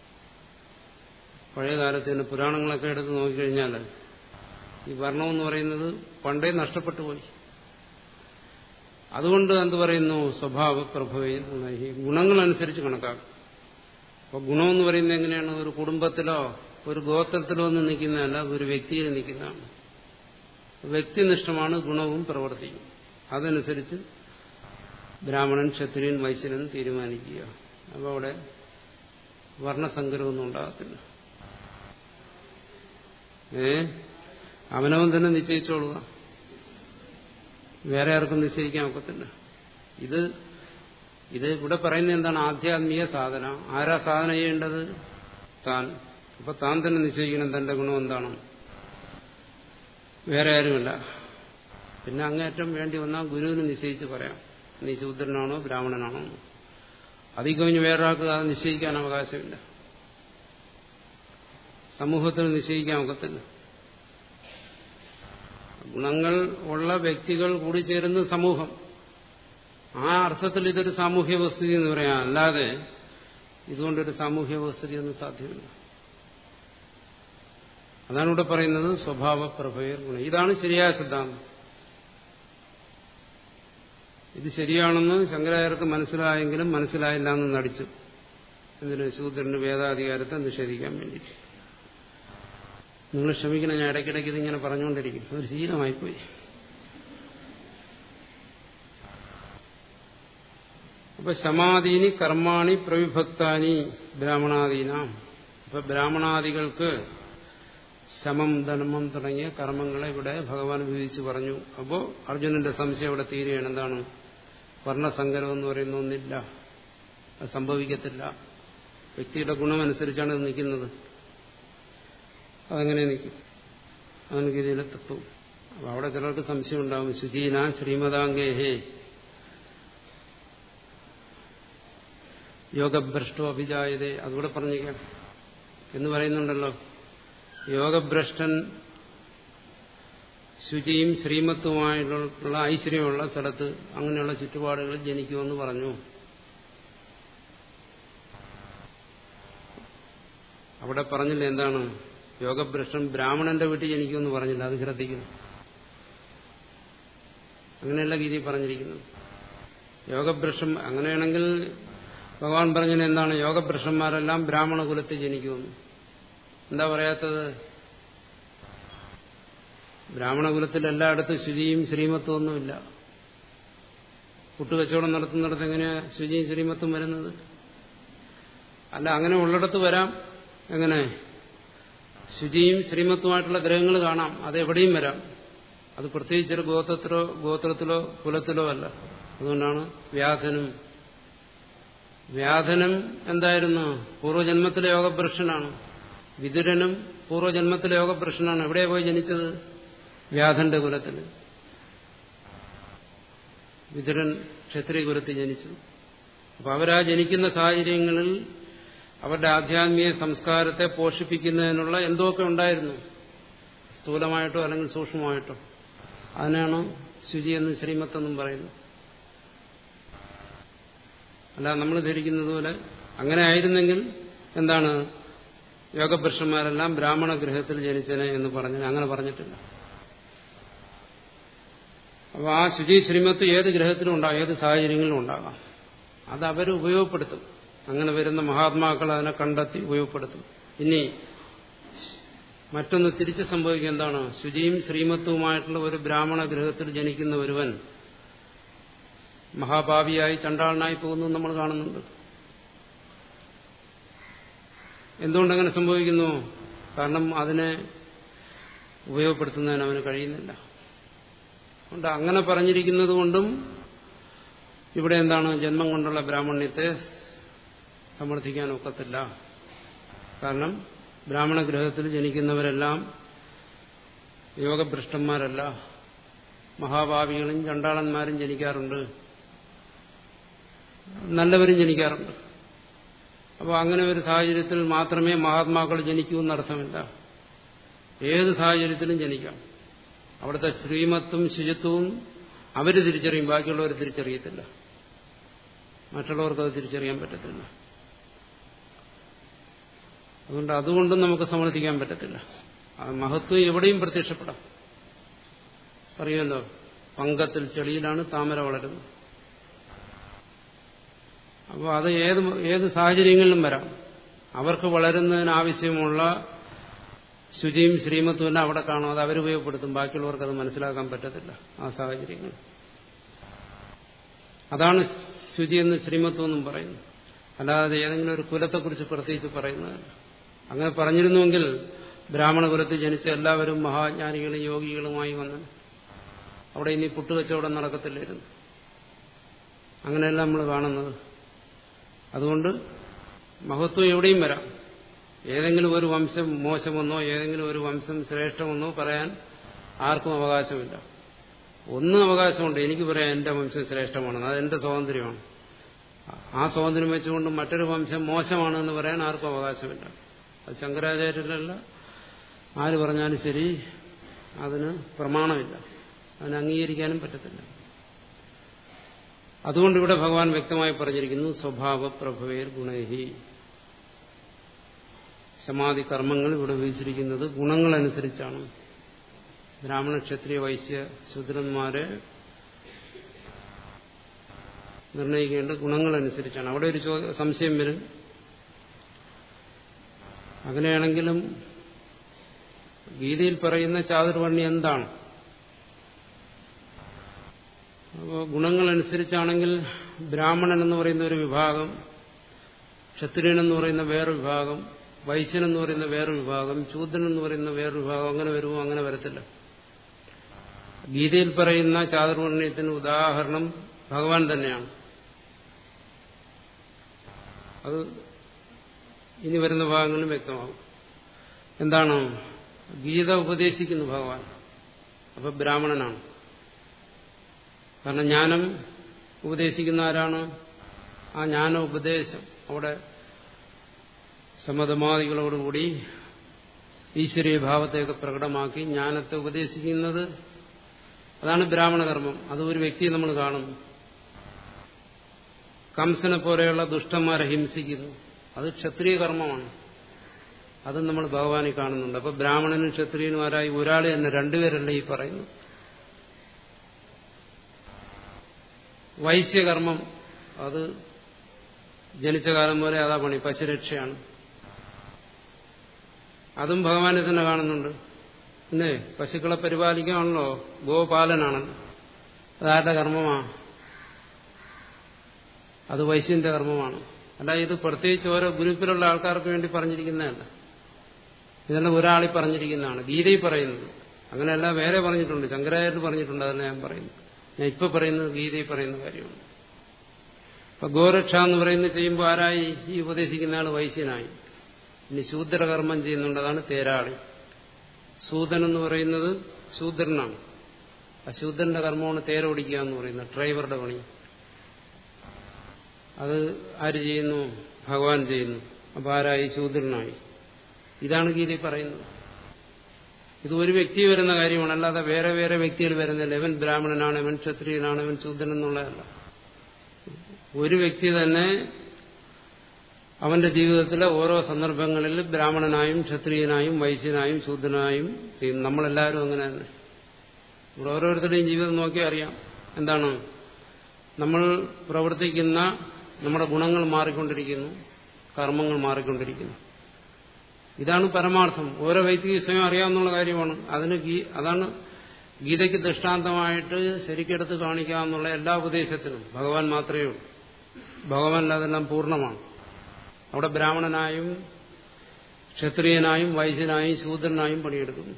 പഴയ കാലത്ത് തന്നെ പുരാണങ്ങളൊക്കെ എടുത്ത് നോക്കിക്കഴിഞ്ഞാൽ ഈ വർണ്ണം എന്ന് പറയുന്നത് പണ്ടേ നഷ്ടപ്പെട്ടു പോയി അതുകൊണ്ട് എന്ത് പറയുന്നു സ്വഭാവ പ്രഭവയും ഈ ഗുണങ്ങളനുസരിച്ച് കണക്കാക്കും അപ്പോൾ ഗുണമെന്ന് പറയുന്നത് എങ്ങനെയാണ് ഒരു കുടുംബത്തിലോ ഒരു ഗോത്രത്തിലോ ഒന്നും നിൽക്കുന്നതല്ല ഒരു വ്യക്തിയിൽ നിൽക്കുന്നതാണ് വ്യക്തിനിഷ്ഠമാണ് ഗുണവും പ്രവർത്തിക്കും അതനുസരിച്ച് ബ്രാഹ്മണൻ ക്ഷത്രിയൻ വൈശ്യനൻ തീരുമാനിക്കുക അപ്പോൾ അവിടെ വർണ്ണസങ്കരമൊന്നും ഉണ്ടാകത്തില്ല ഏ അവനവൻ തന്നെ നിശ്ചയിച്ചോളുക വേറെ ആർക്കും നിശ്ചയിക്കാൻ ഒക്കത്തില്ല ഇത് ഇത് ഇവിടെ പറയുന്നത് എന്താണ് ആധ്യാത്മിക സാധന ആരാ സാധന ചെയ്യേണ്ടത് താൻ അപ്പൊ താൻ തന്നെ നിശ്ചയിക്കണം തന്റെ ഗുണം എന്താണ് വേറെ ആരുമില്ല പിന്നെ അങ്ങേറ്റം വേണ്ടി വന്നാൽ ഗുരുവിന് നിശ്ചയിച്ച് പറയാം നീ ശൂദ്രനാണോ ബ്രാഹ്മണനാണോ അതിൽ കഴിഞ്ഞ് വേറൊരാൾക്ക് അത് നിശ്ചയിക്കാൻ അവകാശമില്ല സമൂഹത്തിന് നിശ്ചയിക്കാൻ ഒക്കത്തില്ല ഗുണങ്ങൾ ഉള്ള വ്യക്തികൾ കൂടിച്ചേരുന്ന സമൂഹം ആ അർത്ഥത്തിൽ ഇതൊരു സാമൂഹ്യ വ്യവസ്ഥിതി എന്ന് പറയാം അല്ലാതെ ഇതുകൊണ്ടൊരു സാമൂഹ്യ വ്യവസ്ഥിതി ഒന്നും സാധ്യമല്ല അതാണ് ഇവിടെ പറയുന്നത് സ്വഭാവ പ്രഭയർ ഗുണം ഇതാണ് ശരിയായ സിദ്ധാന്തം ഇത് ശരിയാണെന്ന് ശങ്കരാചാര്യർക്ക് മനസ്സിലായെങ്കിലും മനസ്സിലായില്ല എന്ന് നടിച്ചു എന്തിന് ശൂദ്രന് വേദാധികാരത്തെ നിഷേധിക്കാൻ വേണ്ടിയിട്ട് നിങ്ങൾ ക്ഷമിക്കണം ഞാൻ ഇടയ്ക്കിടയ്ക്ക് ഇതിങ്ങനെ പറഞ്ഞുകൊണ്ടിരിക്കും ഒരു ശീലമായിപ്പോയി അപ്പൊ ശമാദീനി കർമാണി പ്രവിഭക്താനി ബ്രാഹ്മണാദീനാം അപ്പൊ ബ്രാഹ്മണാദികൾക്ക് ശമം ധർമ്മം തുടങ്ങിയ കർമ്മങ്ങളെ ഇവിടെ ഭഗവാൻ വിധിച്ചു പറഞ്ഞു അപ്പോൾ അർജുനന്റെ സംശയം ഇവിടെ തീരുകയാണ് എന്താണ് വർണ്ണസങ്കരം എന്ന് പറയുന്ന ഒന്നില്ല അത് സംഭവിക്കത്തില്ല വ്യക്തിയുടെ ഗുണമനുസരിച്ചാണ് ഇത് നിൽക്കുന്നത് അതെങ്ങനെ നിൽക്കും അതാണ് ഗീതയിലെ തത്വം അപ്പൊ അവിടെ ചിലർക്ക് സംശയം ഉണ്ടാവും ശുചീന ശ്രീമതാംഗേഹേ യോഗഭ്രഷ്ടോ അഭിജായതേ അതുകൂടെ പറഞ്ഞേക്കാം എന്ന് പറയുന്നുണ്ടല്ലോ യോഗഭ്രഷ്ടൻ ശുചിയും ശ്രീമത്വമായിട്ടുള്ള ഐശ്വര്യമുള്ള സ്ഥലത്ത് അങ്ങനെയുള്ള ചുറ്റുപാടുകളിൽ ജനിക്കുമെന്ന് പറഞ്ഞു അവിടെ പറഞ്ഞില്ല എന്താണ് യോഗഭ്രഷ്ടൻ ബ്രാഹ്മണന്റെ വീട്ടിൽ ജനിക്കുമെന്ന് പറഞ്ഞില്ല അത് ശ്രദ്ധിക്കുന്നു അങ്ങനെയല്ല ഗീതി പറഞ്ഞിരിക്കുന്നത് യോഗഭ്രഷ്ടം അങ്ങനെയാണെങ്കിൽ ഭഗവാൻ പറഞ്ഞത് എന്താണ് യോഗഭ്രഷ്ടന്മാരെല്ലാം ബ്രാഹ്മണ കുലത്തിൽ ജനിക്കുമെന്ന് എന്താ പറയാത്തത് ബ്രാഹ്മണ കുലത്തിൽ എല്ലായിടത്തും ശുചിയും ശ്രീമത്വമൊന്നുമില്ല കുട്ടുകച്ചവടം നടത്തുന്നിടത്ത് എങ്ങനെയാ ശുചിയും ശ്രീമത്വം വരുന്നത് അല്ല അങ്ങനെ ഉള്ളിടത്ത് വരാം എങ്ങനെ ശുചിയും ശ്രീമത്വമായിട്ടുള്ള ഗ്രഹങ്ങൾ കാണാം അത് എവിടെയും വരാം അത് പ്രത്യേകിച്ചൊരു ഗോത്രത്തിലോ ഗോത്രത്തിലോ കുലത്തിലോ അല്ല അതുകൊണ്ടാണ് വ്യാധനും വ്യാധനം എന്തായിരുന്നു പൂർവ്വജന്മത്തിലെ യോഗഭ്രഷ്ടനാണ് വിതുരനും പൂർവ്വജന്മത്തിലെ യോഗഭ്രഷ്ടനാണ് എവിടെ പോയി ജനിച്ചത് വ്യാധന്റെ കുലത്തിൽ വിതുരൻ ക്ഷത്രിയ കുലത്തിൽ ജനിച്ചു അപ്പൊ അവരാ ജനിക്കുന്ന സാഹചര്യങ്ങളിൽ അവരുടെ ആധ്യാത്മിക സംസ്കാരത്തെ പോഷിപ്പിക്കുന്നതിനുള്ള എന്തൊക്കെ ഉണ്ടായിരുന്നു സ്ഥൂലമായിട്ടോ അല്ലെങ്കിൽ സൂക്ഷ്മമായിട്ടോ അതിനാണ് ശുചി എന്നും ശ്രീമത്തെന്നും പറയുന്നത് അല്ല നമ്മൾ ധരിക്കുന്നത് പോലെ അങ്ങനെ ആയിരുന്നെങ്കിൽ എന്താണ് യോഗപുരുഷന്മാരെല്ലാം ബ്രാഹ്മണ ഗൃഹത്തിൽ ജനിച്ചനെ എന്ന് പറഞ്ഞു അങ്ങനെ പറഞ്ഞിട്ടില്ല അപ്പോൾ ആ ശുചി ശ്രീമത്ത് ഏത് ഗ്രഹത്തിലും ഉണ്ടാകാം ഏത് സാഹചര്യങ്ങളിലും ഉണ്ടാകാം അത് അവർ ഉപയോഗപ്പെടുത്തും അങ്ങനെ വരുന്ന മഹാത്മാക്കൾ അതിനെ കണ്ടെത്തി ഉപയോഗപ്പെടുത്തും ഇനി മറ്റൊന്ന് തിരിച്ച് സംഭവിക്കുക എന്താണ് ശുചിയും ശ്രീമത്വവുമായിട്ടുള്ള ഒരു ബ്രാഹ്മണ ഗൃഹത്തിൽ ജനിക്കുന്ന ഒരുവൻ മഹാഭാവിയായി ചണ്ടാളനായി പോകുന്നു നമ്മൾ കാണുന്നുണ്ട് എന്തുകൊണ്ടങ്ങനെ സംഭവിക്കുന്നു കാരണം അതിനെ ഉപയോഗപ്പെടുത്തുന്നതിന് അവന് കഴിയുന്നില്ല അതുകൊണ്ട് അങ്ങനെ പറഞ്ഞിരിക്കുന്നത് കൊണ്ടും ഇവിടെ എന്താണ് ജന്മം കൊണ്ടുള്ള ബ്രാഹ്മണ്യത്തെ സമർത്ഥിക്കാൻ ഒക്കത്തില്ല കാരണം ബ്രാഹ്മണ ഗ്രഹത്തിൽ ജനിക്കുന്നവരെല്ലാം യോഗഭ്രഷ്ടന്മാരല്ല മഹാഭാവികളും ചണ്ടാളന്മാരും ജനിക്കാറുണ്ട് നല്ലവരും ജനിക്കാറുണ്ട് അപ്പോൾ അങ്ങനെ ഒരു സാഹചര്യത്തിൽ മാത്രമേ മഹാത്മാക്കൾ ജനിക്കൂ എന്നർത്ഥമില്ല ഏത് സാഹചര്യത്തിലും ജനിക്കാം അവിടുത്തെ ശ്രീമത്തും ശുചിത്വവും അവർ തിരിച്ചറിയും ബാക്കിയുള്ളവർ തിരിച്ചറിയത്തില്ല മറ്റുള്ളവർക്ക് അത് തിരിച്ചറിയാൻ പറ്റത്തില്ല അതുകൊണ്ട് അതുകൊണ്ടും നമുക്ക് സമർത്ഥിക്കാൻ പറ്റത്തില്ല ആ മഹത്വം എവിടെയും പ്രത്യക്ഷപ്പെടാം പറയുമല്ലോ പങ്കത്തിൽ ചെളിയിലാണ് താമര വളരുന്നത് അപ്പോൾ അത് ഏത് ഏത് സാഹചര്യങ്ങളിലും വരാം അവർക്ക് വളരുന്നതിനാവശ്യമുള്ള ശുചിയും ശ്രീമത്വം എല്ലാം അവിടെ കാണും അത് അവരുപയോഗപ്പെടുത്തും ബാക്കിയുള്ളവർക്ക് അത് മനസ്സിലാക്കാൻ പറ്റത്തില്ല ആ സാഹചര്യങ്ങൾ അതാണ് ശുചി എന്ന് ശ്രീമത്വം എന്നും പറയുന്നു അല്ലാതെ ഏതെങ്കിലും ഒരു കുലത്തെക്കുറിച്ച് പ്രത്യേകിച്ച് പറയുന്നതല്ല അങ്ങനെ പറഞ്ഞിരുന്നുവെങ്കിൽ ബ്രാഹ്മണ കുലത്തിൽ ജനിച്ച എല്ലാവരും മഹാജ്ഞാനികളും യോഗികളുമായി വന്നു അവിടെ ഇനി പുട്ടുകച്ചവടം നടക്കത്തില്ലായിരുന്നു അങ്ങനെയല്ല നമ്മൾ കാണുന്നത് അതുകൊണ്ട് മഹത്വം എവിടെയും വരാം ഏതെങ്കിലും ഒരു വംശം മോശമെന്നോ ഏതെങ്കിലും ഒരു വംശം ശ്രേഷ്ഠമെന്നോ പറയാൻ ആർക്കും അവകാശമില്ല ഒന്നും അവകാശമുണ്ട് എനിക്ക് പറയാം എന്റെ വംശം ശ്രേഷ്ഠമാണെന്ന് അത് എന്റെ സ്വാതന്ത്ര്യമാണ് ആ സ്വാതന്ത്ര്യം വെച്ചുകൊണ്ട് മറ്റൊരു വംശം മോശമാണെന്ന് പറയാൻ ആർക്കും അവകാശമില്ല അത് ശങ്കരാചാര്യരല്ല ആര് പറഞ്ഞാലും ശരി അതിന് പ്രമാണമില്ല അതിന് അംഗീകരിക്കാനും പറ്റത്തില്ല അതുകൊണ്ട് ഇവിടെ ഭഗവാൻ വ്യക്തമായി പറഞ്ഞിരിക്കുന്നു സ്വഭാവ പ്രഭവേർ ഗുണേഹി സമാധി കർമ്മങ്ങൾ ഇവിടെ വിധിച്ചിരിക്കുന്നത് ഗുണങ്ങളനുസരിച്ചാണ് ബ്രാഹ്മണ ക്ഷത്രിയ വൈശ്യ ശൂദ്രന്മാരെ നിർണയിക്കേണ്ട ഗുണങ്ങളനുസരിച്ചാണ് അവിടെ ഒരു സംശയം വരും അങ്ങനെയാണെങ്കിലും ഗീതയിൽ പറയുന്ന ചാതുർവർണ്ണി എന്താണ് അപ്പോൾ ഗുണങ്ങളനുസരിച്ചാണെങ്കിൽ ബ്രാഹ്മണൻ എന്ന് പറയുന്ന ഒരു വിഭാഗം ക്ഷത്രിയൻ എന്ന് പറയുന്ന വേറൊരു വിഭാഗം വൈശ്യൻ എന്ന് പറയുന്ന വേറൊരു വിഭാഗം ശൂദ്രൻ എന്ന് പറയുന്ന വേറൊരു വിഭാഗം അങ്ങനെ വരുമോ അങ്ങനെ വരത്തില്ല ഗീതയിൽ പറയുന്ന ചാതുർവർണ്ണയത്തിന് ഉദാഹരണം ഭഗവാൻ തന്നെയാണ് അത് ഇനി വരുന്ന ഭാഗങ്ങളിലും വ്യക്തമാകും എന്താണ് ഗീത ഉപദേശിക്കുന്നു ഭഗവാൻ അപ്പൊ ബ്രാഹ്മണനാണ് കാരണം ജ്ഞാനം ഉപദേശിക്കുന്ന ആരാണ് ആ ജ്ഞാന ഉപദേശം അവിടെ സമതമാദികളോടുകൂടി ഈശ്വരീയ ഭാവത്തെയൊക്കെ പ്രകടമാക്കി ജ്ഞാനത്തെ ഉപദേശിക്കുന്നത് അതാണ് ബ്രാഹ്മണകർമ്മം അത് ഒരു വ്യക്തിയെ നമ്മൾ കാണുന്നു കംസനെ പോലെയുള്ള ദുഷ്ടന്മാരെ ഹിംസിക്കുന്നു അത് ക്ഷത്രിയ കർമ്മമാണ് അതും നമ്മൾ ഭഗവാനെ കാണുന്നുണ്ട് അപ്പൊ ബ്രാഹ്മണനും ക്ഷത്രിയനും ആരായി ഒരാളെ തന്നെ രണ്ടുപേരല്ല ഈ പറയുന്നു വൈശ്യകർമ്മം അത് ജനിച്ച കാലം പോലെ അതാ പണി പശുരക്ഷയാണ് അതും ഭഗവാനെ തന്നെ കാണുന്നുണ്ട് പിന്നെ പശുക്കളെ പരിപാലിക്കാണല്ലോ ഗോപാലനാണല്ലോ അതാരുടെ കർമ്മമാണ് അത് വൈശ്യന്റെ കർമ്മമാണ് അല്ല ഇത് പ്രത്യേകിച്ച് ഓരോ ഗ്രൂപ്പിലുള്ള ആൾക്കാർക്ക് വേണ്ടി പറഞ്ഞിരിക്കുന്നതല്ല ഇതെല്ലാം ഒരാളി പറഞ്ഞിരിക്കുന്നതാണ് ഗീതയിൽ പറയുന്നത് അങ്ങനെയല്ല വേറെ പറഞ്ഞിട്ടുണ്ട് ശങ്കരാചാര്യർ പറഞ്ഞിട്ടുണ്ട് അതല്ല ഞാൻ പറയുന്നു ഞാൻ ഇപ്പൊ പറയുന്നത് ഗീതയിൽ പറയുന്ന കാര്യമാണ് ഇപ്പൊ ഗോരക്ഷ എന്ന് പറയുന്നത് ചെയ്യുമ്പോൾ ആരായി ഈ ഉപദേശിക്കുന്ന ആൾ വൈശ്യനായി ഇനി ശൂദ്രകർമ്മം ചെയ്യുന്നുണ്ട് അതാണ് തേരാളി ശൂദ്രൻ എന്ന് പറയുന്നത് ശൂദ്രനാണ് ആ ശൂദ്രന്റെ കർമ്മമാണ് തേരോടിക്കുക എന്ന് പറയുന്നത് ഡ്രൈവറുടെ പണി അത് ആര് ചെയ്യുന്നു ഭഗവാൻ ചെയ്യുന്നു അപ്പൊ ആരായി ശൂദ്രനായി ഇതാണ് ഗീതയിൽ പറയുന്നത് ഇത് ഒരു വ്യക്തി വരുന്ന കാര്യമാണ് അല്ലാതെ വേറെ വേറെ വ്യക്തികൾ വരുന്നില്ല ഇവൻ ബ്രാഹ്മണനാണ് ഇവൻ ക്ഷത്രിയനാണ് ഇവൻ ശൂദ്രൻ എന്നുള്ളതല്ല ഒരു വ്യക്തി തന്നെ അവന്റെ ജീവിതത്തിലെ ഓരോ സന്ദർഭങ്ങളിൽ ബ്രാഹ്മണനായും ക്ഷത്രിയനായും വൈശ്യനായും ശൂദ്രനായും ചെയ്യും നമ്മളെല്ലാവരും അങ്ങനെ തന്നെ ഇവിടെ ഓരോരുത്തരുടെയും ജീവിതം നോക്കിയാൽ അറിയാം എന്താണ് നമ്മൾ പ്രവർത്തിക്കുന്ന നമ്മുടെ ഗുണങ്ങൾ മാറിക്കൊണ്ടിരിക്കുന്നു കർമ്മങ്ങൾ മാറിക്കൊണ്ടിരിക്കുന്നു ഇതാണ് പരമാർത്ഥം ഓരോ വ്യക്തിക്ക് സ്വയം അറിയാവുന്ന കാര്യമാണ് അതിന് അതാണ് ഗീതയ്ക്ക് ദൃഷ്ടാന്തമായിട്ട് ശരിക്കെടുത്ത് കാണിക്കാമെന്നുള്ള എല്ലാ ഉപദേശത്തിനും ഭഗവാൻ മാത്രമേ ഉള്ളൂ ഭഗവാൻ അതെല്ലാം പൂർണ്ണമാണ് അവിടെ ബ്രാഹ്മണനായും ക്ഷത്രിയനായും വൈശ്യനായും ശൂദ്രനായും പണിയെടുക്കുന്നു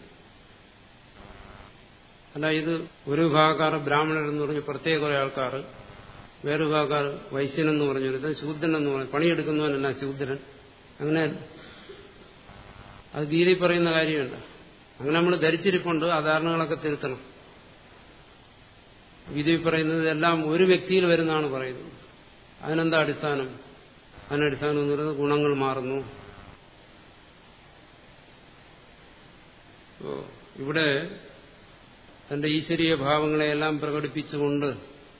അല്ല ഇത് ഒരു വിഭാഗക്കാർ ബ്രാഹ്മണരെന്ന് പറഞ്ഞ് പ്രത്യേക കുറെ ആൾക്കാർ വേറെ വിഭാഗക്കാർ വൈശ്യനെന്ന് പറഞ്ഞൊരുത്തൻ ശൂദ്രനെന്ന് പറഞ്ഞു പണിയെടുക്കുന്നവനല്ല ശൂദ്രൻ അങ്ങനെ അത് ഗീതയിൽ പറയുന്ന കാര്യമല്ല അങ്ങനെ നമ്മൾ ധരിച്ചിരിപ്പുണ്ട് ആ ധാരണകളൊക്കെ തിരുത്തണം ഗീതയിൽ പറയുന്നത് എല്ലാം ഒരു വ്യക്തിയിൽ വരുന്നതാണ് പറയുന്നത് അതിനെന്താ അടിസ്ഥാനം അതിനടിസ്ഥാനം എന്ന് പറയുന്നത് ഗുണങ്ങൾ മാറുന്നു ഇവിടെ തന്റെ ഈശ്വരീയ ഭാവങ്ങളെയെല്ലാം പ്രകടിപ്പിച്ചുകൊണ്ട്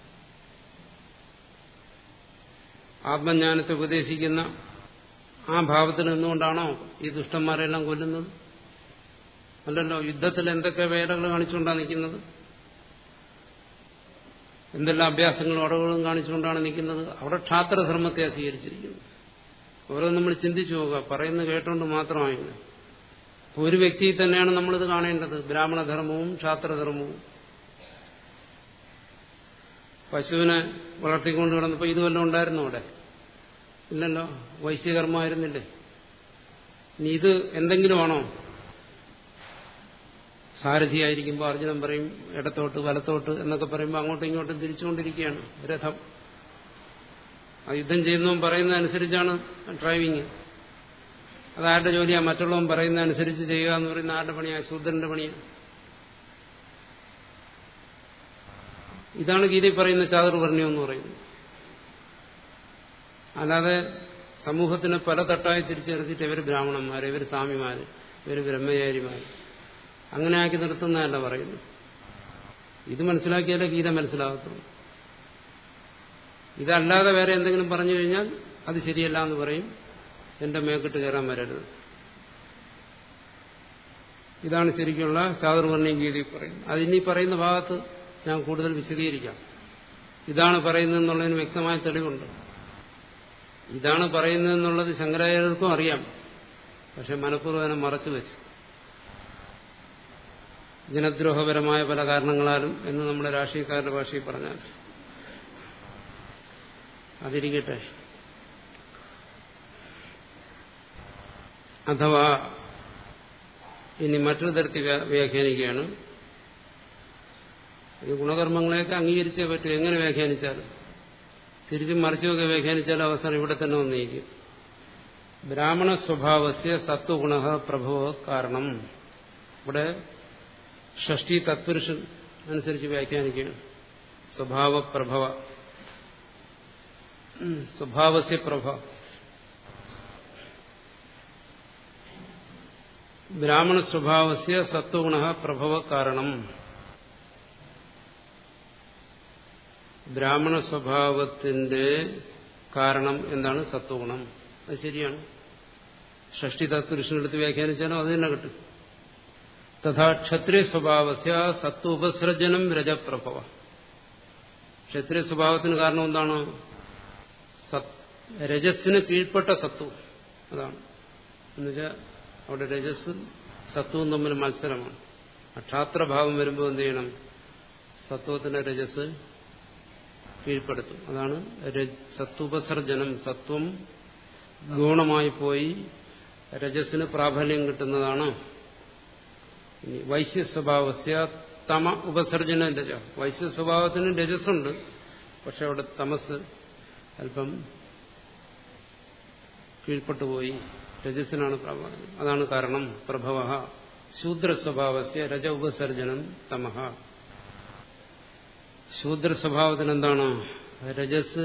ആത്മജ്ഞാനത്തെ ഉപദേശിക്കുന്ന ആ ഭാവത്തിൽ നിന്നുകൊണ്ടാണോ ഈ ദുഷ്ടന്മാരെല്ലാം കൊല്ലുന്നത് അല്ലല്ലോ യുദ്ധത്തിൽ എന്തൊക്കെ വേലകൾ കാണിച്ചുകൊണ്ടാണ് നിൽക്കുന്നത് എന്തെല്ലാം അഭ്യാസങ്ങളും അടവുകളും കാണിച്ചുകൊണ്ടാണ് നിൽക്കുന്നത് അവിടെ ക്ഷാത്രധർമ്മത്തെ സ്വീകരിച്ചിരിക്കുന്നത് ഓരോ നമ്മൾ ചിന്തിച്ചു പോവുക പറയുന്നത് കേട്ടുകൊണ്ട് മാത്രമായില്ല ഒരു വ്യക്തിയിൽ തന്നെയാണ് നമ്മളിത് കാണേണ്ടത് ബ്രാഹ്മണധർമ്മവും ക്ഷാത്രധർമ്മവും പശുവിനെ വളർത്തിക്കൊണ്ട് കിടന്നപ്പോൾ ഇത് വല്ലതും ഉണ്ടായിരുന്നു അവിടെ ഇല്ലല്ലോ വൈശ്യകർമ്മമായിരുന്നില്ലേ ഇനി ഇത് എന്തെങ്കിലുമാണോ സാരഥിയായിരിക്കുമ്പോൾ അർജുനൻ പറയും ഇടത്തോട്ട് വലത്തോട്ട് എന്നൊക്കെ പറയുമ്പോൾ അങ്ങോട്ടും ഇങ്ങോട്ടും തിരിച്ചുകൊണ്ടിരിക്കുകയാണ് രഥം ആ യുദ്ധം ചെയ്യുന്നവൻ പറയുന്നതനുസരിച്ചാണ് ഡ്രൈവിങ് അതാരുടെ ജോലിയാണ് മറ്റുള്ളവൻ പറയുന്നതനുസരിച്ച് ചെയ്യുക എന്ന് പറയുന്ന ആരുടെ പണിയാണ് ശൂദ്രന്റെ പണിയാണ് ഇതാണ് ഗീതയിൽ പറയുന്ന ചാതുർവർണ്ണ്യം എന്ന് പറയുന്നത് അല്ലാതെ സമൂഹത്തിന് പല തട്ടായി തിരിച്ചെടുത്തിട്ട് ഇവർ ബ്രാഹ്മണന്മാർ ഇവർ സ്വാമിമാർ ഇവർ ബ്രഹ്മചാരിമാർ അങ്ങനെ ആക്കി നിർത്തുന്നതല്ല പറയുന്നത് ഇത് മനസ്സിലാക്കിയാലേ ഗീത മനസ്സിലാകത്തുള്ളൂ ഇതല്ലാതെ വേറെ എന്തെങ്കിലും പറഞ്ഞു കഴിഞ്ഞാൽ അത് ശരിയല്ല എന്ന് പറയും എന്റെ മേക്കിട്ട് കയറാൻ വരരുത് ഇതാണ് ശരിക്കുള്ള ചാതുർവർണ്ണയും ഗീതയിൽ പറയുന്നത് അതിനി പറയുന്ന ഭാഗത്ത് ഞാൻ കൂടുതൽ വിശദീകരിക്കാം ഇതാണ് പറയുന്നതെന്നുള്ളതിന് വ്യക്തമായ തെളിവുണ്ട് ഇതാണ് പറയുന്നതെന്നുള്ളത് ശങ്കരാചാര്യർക്കും അറിയാം പക്ഷെ മനഃപൂർവ്വം മറച്ചു വെച്ചു ജനദ്രോഹപരമായ പല കാരണങ്ങളാലും എന്ന് നമ്മുടെ രാഷ്ട്രീയക്കാരുടെ ഭാഷയിൽ പറഞ്ഞാൽ അതിരിക്കട്ടെ അഥവാ ഇനി മറ്റൊരു തരത്തിൽ വ്യാഖ്യാനിക്കുകയാണ് ഈ ഗുണകർമ്മങ്ങളെയൊക്കെ അംഗീകരിച്ചേ പറ്റൂ എങ്ങനെ വ്യാഖ്യാനിച്ചാലും തിരിച്ചും മറിച്ചുമൊക്കെ വ്യാഖ്യാനിച്ചാലും അവസാനം ഇവിടെ തന്നെ വന്നിരിക്കും ബ്രാഹ്മണ സ്വഭാവസ്യ സത്വഗുണ പ്രഭവ കാരണം ഇവിടെ ഷഷ്ടി തത്പുരുഷൻ അനുസരിച്ച് വ്യാഖ്യാനിക്കുകയാണ് സ്വഭാവപ്രഭവ സ്വഭാവസ്യ പ്രഭ ബ്രാഹ്മണ സ്വഭാവസ്യ സത്വഗുണ പ്രഭവ കാരണം ബ്രാഹ്മണ സ്വഭാവത്തിന്റെ കാരണം എന്താണ് സത്വഗുണം അത് ശരിയാണ് ഷഷ്ടി തത്പുരുഷനെടുത്ത് വ്യാഖ്യാനിച്ചാലും അത് തന്നെ കിട്ടും തഥാ ക്ഷത്രിയ സ്വഭാവസ്യ സത്വ ഉപസർജനം രജപ്രഭവ ക്ഷത്രിയ സ്വഭാവത്തിന് കാരണം എന്താണ് രജസ്സിന് കീഴ്പ്പെട്ട സത്വം അതാണ് എന്നുവെച്ചാൽ അവിടെ രജസ്സും സത്വവും തമ്മിൽ മത്സരമാണ് അക്ഷാത്രഭാവം വരുമ്പോൾ എന്ത് ചെയ്യണം സത്വത്തിന്റെ രജസ് കീഴ്പ്പെടുത്തും അതാണ് സത്വോപസർജനം സത്വം ഗുണമായി പോയി രജസ്സിന് പ്രാബല്യം കിട്ടുന്നതാണ് ഇനി വൈശ്യ സ്വഭാവസ്യ തമ ഉപസർജന രജ വൈശ്യ സ്വഭാവത്തിന് രജസ്സുണ്ട് പക്ഷെ അവിടെ തമസ് അല്പം കീഴ്പ്പെട്ടുപോയി രജസ്സിനാണ് പ്രാബല്യം അതാണ് കാരണം പ്രഭവ ശൂദ്ര സ്വഭാവസ്യ രജ ഉപസർജനം തമഹ ശൂദ്ര സ്വഭാവത്തിന് എന്താണ് രജസ്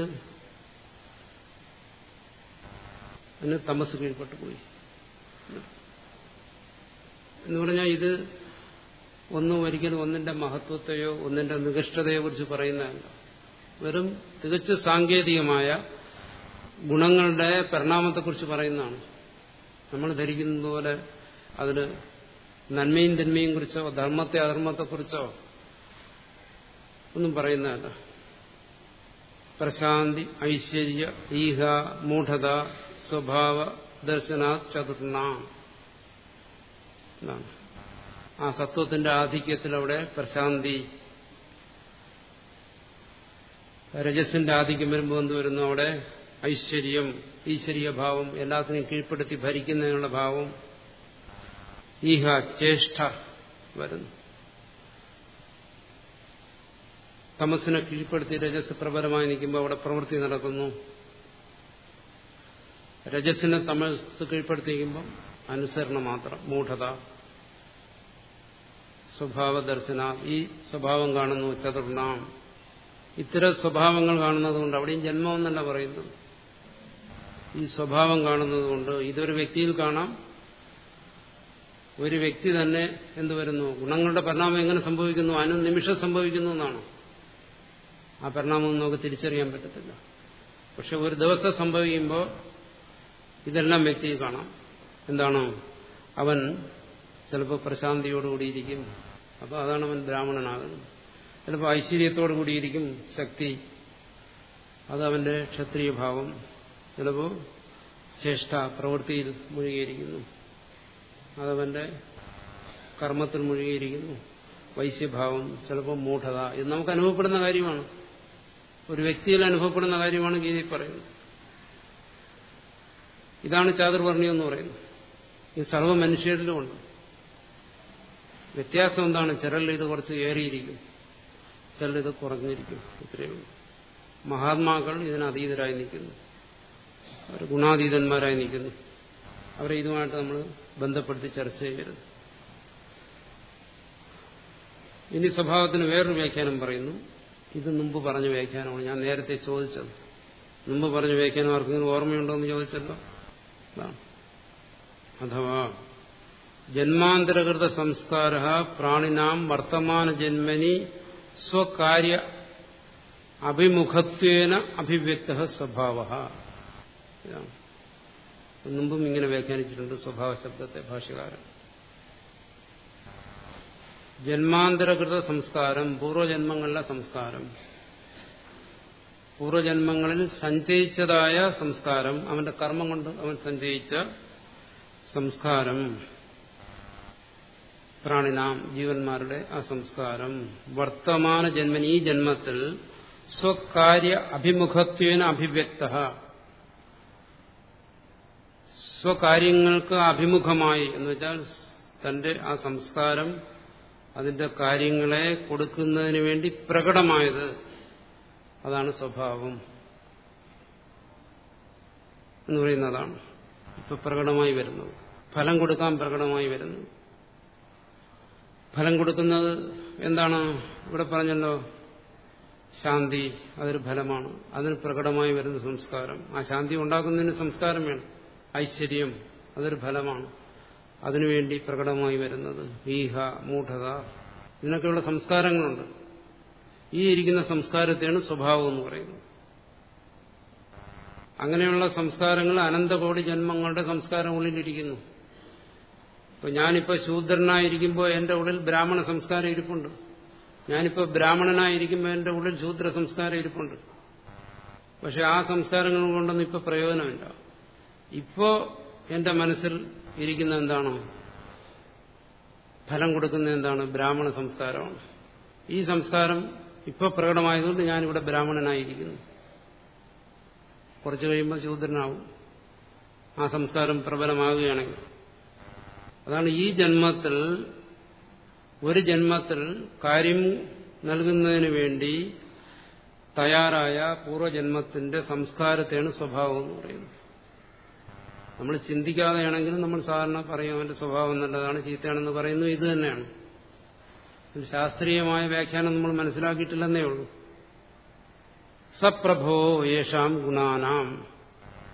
അതിന് തമസ് കീഴ്പ്പെട്ടു പോയി എന്ന് പറഞ്ഞാൽ ഇത് ഒന്നും ഒരിക്കലും ഒന്നിന്റെ മഹത്വത്തെയോ ഒന്നിന്റെ നികഷ്ടതയോ കുറിച്ച് പറയുന്നതല്ല വെറും തികച്ചും സാങ്കേതികമായ ഗുണങ്ങളുടെ പരിണാമത്തെക്കുറിച്ച് പറയുന്നതാണ് നമ്മൾ ധരിക്കുന്നത് പോലെ അതിന് നന്മയും തിന്മയും കുറിച്ചോ ധർമ്മത്തെ അധർമ്മത്തെക്കുറിച്ചോ ഒന്നും പറയുന്നതല്ല പ്രശാന്തി ഐശ്വര്യ ഈഹ മൂഢത സ്വഭാവ ദർശനാ ചതുർണ എന്നാണ് ആ സത്വത്തിന്റെ ആധിക്യത്തിൽ അവിടെ പ്രശാന്തി രജസിന്റെ ആധിക്യം വരുമ്പോൾ എന്ത് വരുന്നു അവിടെ ഐശ്വര്യം ഈശ്വരീയ ഭാവം എല്ലാത്തിനെയും കീഴ്പ്പെടുത്തി ഭരിക്കുന്നതിനുള്ള ഭാവം ഈഹ ചേഷ്ട വരുന്നു തമസിനെ കീഴ്പ്പെടുത്തി രജസ് പ്രബലമായി നിൽക്കുമ്പോൾ അവിടെ പ്രവൃത്തി നടക്കുന്നു രജസിനെ തമസ് കീഴ്പ്പെടുത്തിക്കുമ്പോൾ അനുസരണ മാത്രം മൂഢത സ്വഭാവ ദർശന ഈ സ്വഭാവം കാണുന്നു ചതുർണാം ഇത്തരം സ്വഭാവങ്ങൾ കാണുന്നത് കൊണ്ട് അവിടെയും ജന്മം എന്നല്ല പറയുന്നത് ഈ സ്വഭാവം കാണുന്നത് കൊണ്ട് ഇതൊരു വ്യക്തിയിൽ കാണാം ഒരു വ്യക്തി തന്നെ എന്ത് വരുന്നു ഗുണങ്ങളുടെ പരിണാമം എങ്ങനെ സംഭവിക്കുന്നു അനു നിമിഷം സംഭവിക്കുന്നു എന്നാണ് ആ പരിണാമം നമുക്ക് തിരിച്ചറിയാൻ പറ്റത്തില്ല പക്ഷെ ഒരു ദിവസം സംഭവിക്കുമ്പോൾ ഇതെല്ലാം വ്യക്തിയിൽ കാണാം എന്താണ് അവൻ ചിലപ്പോൾ പ്രശാന്തിയോടുകൂടിയിരിക്കും അപ്പോൾ അതാണ് അവൻ ബ്രാഹ്മണനാകുന്നത് ചിലപ്പോൾ ഐശ്വര്യത്തോടു കൂടിയിരിക്കും ശക്തി അത് അവന്റെ ക്ഷത്രിയ ഭാവം ചിലപ്പോൾ ചേഷ്ട പ്രവൃത്തിയിൽ മുഴുകിയിരിക്കുന്നു അതവന്റെ കർമ്മത്തിൽ മുഴുകിയിരിക്കുന്നു വൈശ്യഭാവം ചിലപ്പോൾ മൂഢത ഇത് നമുക്ക് അനുഭവപ്പെടുന്ന കാര്യമാണ് ഒരു വ്യക്തിയിൽ അനുഭവപ്പെടുന്ന കാര്യമാണ് ഗീതയിൽ പറയുന്നത് ഇതാണ് ചാതുർവർണ്ണ്യം എന്ന് പറയുന്നത് ഇത് സർവ്വ മനുഷ്യരിലുമുണ്ട് വ്യത്യാസം എന്താണ് ചിലരിൽ ഇത് കുറച്ച് ഏറിയിരിക്കും ചിലർ ഇത് കുറഞ്ഞിരിക്കും ഇത്രയേ ഉള്ളൂ മഹാത്മാക്കൾ ഇതിന് അതീതരായി നിൽക്കുന്നു അവർ ഗുണാതീതന്മാരായി നിൽക്കുന്നു അവരെ ഇതുമായിട്ട് നമ്മൾ ബന്ധപ്പെടുത്തി ചർച്ച ചെയ്യരുത് ഇനി സ്വഭാവത്തിന് വേറൊരു വ്യാഖ്യാനം പറയുന്നു ഇത് മുമ്പ് പറഞ്ഞ വ്യാഖ്യാനമാണ് ഞാൻ നേരത്തെ ചോദിച്ചത് മുമ്പ് പറഞ്ഞ വ്യാഖ്യാനം ആർക്കെങ്കിലും ഓർമ്മയുണ്ടോ എന്ന് ചോദിച്ചല്ലോ അതാണ് അഥവാ ജന്മാന്തരകൃത സംസ്കാര പ്രാണിനാം വർത്തമാന ജന്മനി സ്വകാര്യ അഭിമുഖത്വേന അഭിവ്യക്ത സ്വഭാവ ഇതാണ് മുമ്പും ഇങ്ങനെ വ്യാഖ്യാനിച്ചിട്ടുണ്ട് സ്വഭാവ ശബ്ദത്തെ ഭാഷകാരൻ ജന്മാന്തരകൃത സംസ്കാരം പൂർവ്വജന്മങ്ങളിലെ സംസ്കാരം പൂർവ്വജന്മങ്ങളിൽ സഞ്ചയിച്ചതായ സംസ്കാരം അവന്റെ കർമ്മം കൊണ്ട് അവൻ സഞ്ചയിച്ച സംസ്കാരം പ്രാണിനാം ജീവന്മാരുടെ ആ സംസ്കാരം വർത്തമാന ജന്മൻ ഈ ജന്മത്തിൽ സ്വകാര്യ അഭിമുഖത്വേന അഭിവ്യക്ത സ്വകാര്യങ്ങൾക്ക് അഭിമുഖമായി എന്ന് വെച്ചാൽ തന്റെ ആ സംസ്കാരം അതിന്റെ കാര്യങ്ങളെ കൊടുക്കുന്നതിന് വേണ്ടി പ്രകടമായത് അതാണ് സ്വഭാവം എന്ന് പറയുന്നതാണ് ഇപ്പൊ പ്രകടമായി വരുന്നത് ഫലം കൊടുക്കാൻ പ്രകടമായി വരുന്നു ഫലം കൊടുക്കുന്നത് എന്താണ് ഇവിടെ പറഞ്ഞല്ലോ ശാന്തി അതൊരു ഫലമാണ് അതിന് പ്രകടമായി വരുന്ന സംസ്കാരം ആ ശാന്തി ഉണ്ടാക്കുന്നതിന് സംസ്കാരം വേണം ഐശ്വര്യം അതൊരു ഫലമാണ് അതിനുവേണ്ടി പ്രകടമായി വരുന്നത് ഈഹ മൂഢത ഇതിനൊക്കെയുള്ള സംസ്കാരങ്ങളുണ്ട് ഈ ഇരിക്കുന്ന സംസ്കാരത്തെയാണ് സ്വഭാവം എന്ന് പറയുന്നത് അങ്ങനെയുള്ള സംസ്കാരങ്ങൾ അനന്തകോടി ജന്മങ്ങളുടെ സംസ്കാരം ഉള്ളിലിരിക്കുന്നു ഇപ്പൊ ഞാനിപ്പോ ശൂദ്രനായിരിക്കുമ്പോൾ എന്റെ ഉള്ളിൽ ബ്രാഹ്മണ സംസ്കാരം ഇരിപ്പുണ്ട് ഞാനിപ്പോ ബ്രാഹ്മണനായിരിക്കുമ്പോൾ എന്റെ ഉള്ളിൽ ശൂദ്ര സംസ്കാരം ഇരിപ്പുണ്ട് പക്ഷെ ആ സംസ്കാരങ്ങൾ കൊണ്ടൊന്നും ഇപ്പൊ പ്രയോജനമില്ല ഇപ്പോ എന്റെ മനസ്സിൽ ഇരിക്കുന്ന എന്താണ് ഫലം കൊടുക്കുന്ന എന്താണ് ബ്രാഹ്മണ സംസ്കാരമാണ് ഈ സംസ്കാരം ഇപ്പൊ പ്രകടമായതുകൊണ്ട് ഞാനിവിടെ ബ്രാഹ്മണനായിരിക്കുന്നു കുറച്ചു കഴിയുമ്പോൾ ശൂദ്രനാവും ആ സംസ്കാരം പ്രബലമാകുകയാണെങ്കിൽ അതാണ് ഈ ജന്മത്തിൽ ഒരു ജന്മത്തിൽ കാര്യം നൽകുന്നതിന് വേണ്ടി തയ്യാറായ പൂർവ്വജന്മത്തിന്റെ സംസ്കാരത്തെയാണ് സ്വഭാവം എന്ന് പറയുന്നത് നമ്മൾ ചിന്തിക്കാതെയാണെങ്കിലും നമ്മൾ സാധാരണ പറയും അവന്റെ സ്വഭാവം നല്ലതാണ് ചീത്തയാണെന്ന് പറയുന്നു ഇത് തന്നെയാണ് ശാസ്ത്രീയമായ വ്യാഖ്യാനം നമ്മൾ മനസ്സിലാക്കിയിട്ടില്ലെന്നേ ഉള്ളൂ സപ്രഭോ യേഷാം ഗുണാനാം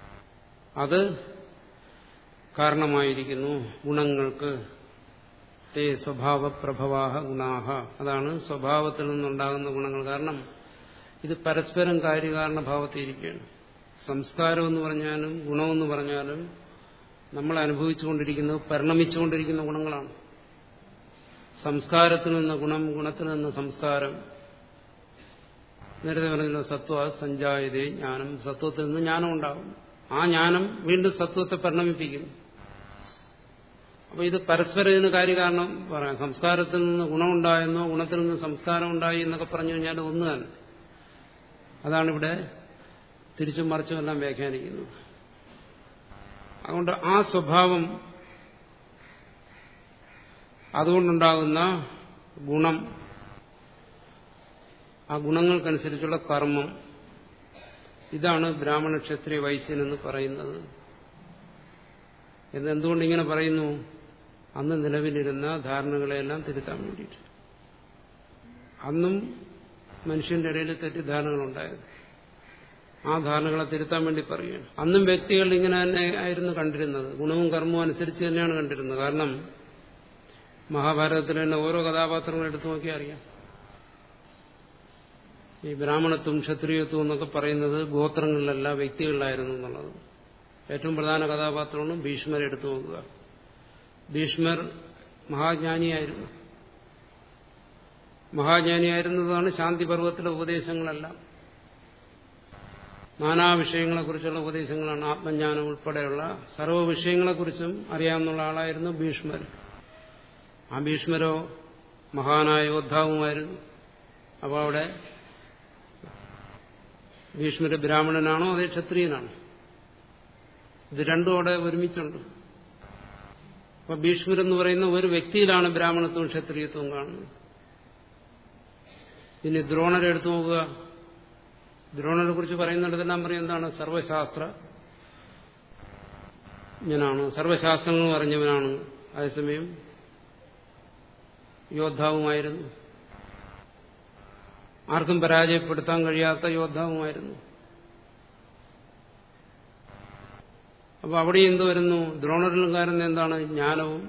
അത് കാരണമായിരിക്കുന്നു ഗുണങ്ങൾക്ക് തേ സ്വഭാവപ്രഭവാഹ ഗുണാഹ അതാണ് സ്വഭാവത്തിൽ നിന്നുണ്ടാകുന്ന ഗുണങ്ങൾ കാരണം ഇത് പരസ്പരം കാര്യകാരണ ഭാവത്തിരിക്കുകയാണ് സംസ്കാരം എന്ന് പറഞ്ഞാലും ഗുണമെന്ന് പറഞ്ഞാലും നമ്മൾ അനുഭവിച്ചുകൊണ്ടിരിക്കുന്നത് പരിണമിച്ചുകൊണ്ടിരിക്കുന്ന ഗുണങ്ങളാണ് സംസ്കാരത്തിൽ നിന്ന് ഗുണം ഗുണത്തിൽ നിന്ന് സംസ്കാരം നേരത്തെ പറഞ്ഞല്ലോ സത്വ സഞ്ചായതേ ജ്ഞാനം സത്വത്തിൽ നിന്ന് ജ്ഞാനം ഉണ്ടാകും ആ ജ്ഞാനം വീണ്ടും സത്വത്തെ പരിണമിപ്പിക്കുന്നു അപ്പൊ ഇത് പരസ്പരം ഇതിന് കാര്യകാരണം പറയാം സംസ്കാരത്തിൽ നിന്ന് ഗുണമുണ്ടായെന്നോ ഗുണത്തിൽ നിന്ന് സംസ്കാരം ഉണ്ടായി എന്നൊക്കെ പറഞ്ഞു കഴിഞ്ഞാൽ ഒന്ന് തന്നെ അതാണിവിടെ തിരിച്ചും മറിച്ചും എല്ലാം വ്യാഖ്യാനിക്കുന്നത് അതുകൊണ്ട് ആ സ്വഭാവം അതുകൊണ്ടുണ്ടാകുന്ന ഗുണം ആ ഗുണങ്ങൾക്കനുസരിച്ചുള്ള കർമ്മം ഇതാണ് ബ്രാഹ്മണ ക്ഷത്രിയ വൈശ്യൻ എന്ന് പറയുന്നത് എന്നെന്തുകൊണ്ട് ഇങ്ങനെ പറയുന്നു അന്ന് നിലവിലിരുന്ന ധാരണകളെല്ലാം തിരുത്താൻ വേണ്ടിയിട്ട് അന്നും മനുഷ്യന്റെ ഇടയിൽ തെറ്റിദ്ധാരണകളുണ്ടായത് ആ ധാരണകളെ തിരുത്താൻ വേണ്ടി പറയുകയാണ് അന്നും വ്യക്തികൾ ഇങ്ങനെ തന്നെ ആയിരുന്നു കണ്ടിരുന്നത് ഗുണവും കർമ്മവും അനുസരിച്ച് തന്നെയാണ് കണ്ടിരുന്നത് കാരണം മഹാഭാരതത്തിൽ തന്നെ ഓരോ കഥാപാത്രങ്ങളും എടുത്തു നോക്കിയാൽ അറിയാം ഈ ബ്രാഹ്മണത്വം ക്ഷത്രിയത്വം എന്നൊക്കെ പറയുന്നത് ഗോത്രങ്ങളിലല്ല വ്യക്തികളിലായിരുന്നു എന്നുള്ളത് ഏറ്റവും പ്രധാന കഥാപാത്രമാണ് ഭീഷ്മരെ എടുത്തു നോക്കുക ഭീഷ്മർ മഹാജ്ഞാനിയായിരുന്നു മഹാജ്ഞാനിയായിരുന്നതാണ് ശാന്തി പർവ്വത്തിലെ ഉപദേശങ്ങളെല്ലാം നാനാ വിഷയങ്ങളെക്കുറിച്ചുള്ള ഉപദേശങ്ങളാണ് ആത്മജ്ഞാനം ഉൾപ്പെടെയുള്ള സർവ്വ വിഷയങ്ങളെക്കുറിച്ചും അറിയാവുന്ന ആളായിരുന്നു ഭീഷ്മർ ആ ഭീഷ്മരോ മഹാനായ യോദ്ധാവുമായിരുന്നു അപ്പോൾ അവിടെ ഭീഷ്മര് ബ്രാഹ്മണനാണോ അതേ ക്ഷത്രിയനാണോ ഇത് രണ്ടും അവിടെ ഒരുമിച്ചുണ്ട് അപ്പൊ ഭീഷ്മരെന്ന് പറയുന്ന ഒരു വ്യക്തിയിലാണ് ബ്രാഹ്മണത്വവും ക്ഷത്രിയത്വവും കാണുന്നത് ഇനി ദ്രോണരെ എടുത്തു നോക്കുക ദ്രോണരെ കുറിച്ച് പറയുന്നിടത്തെല്ലാം പറയും എന്താണ് സർവശാസ്ത്ര ഞാനാണ് സർവശാസ്ത്രങ്ങൾ അറിഞ്ഞവനാണ് അതേസമയം യോദ്ധാവുമായിരുന്നു ആർക്കും പരാജയപ്പെടുത്താൻ കഴിയാത്ത യോദ്ധാവുമായിരുന്നു അപ്പൊ അവിടെ എന്ത് വരുന്നു ദ്രോണരിലും കാരണം എന്താണ് ജ്ഞാനവും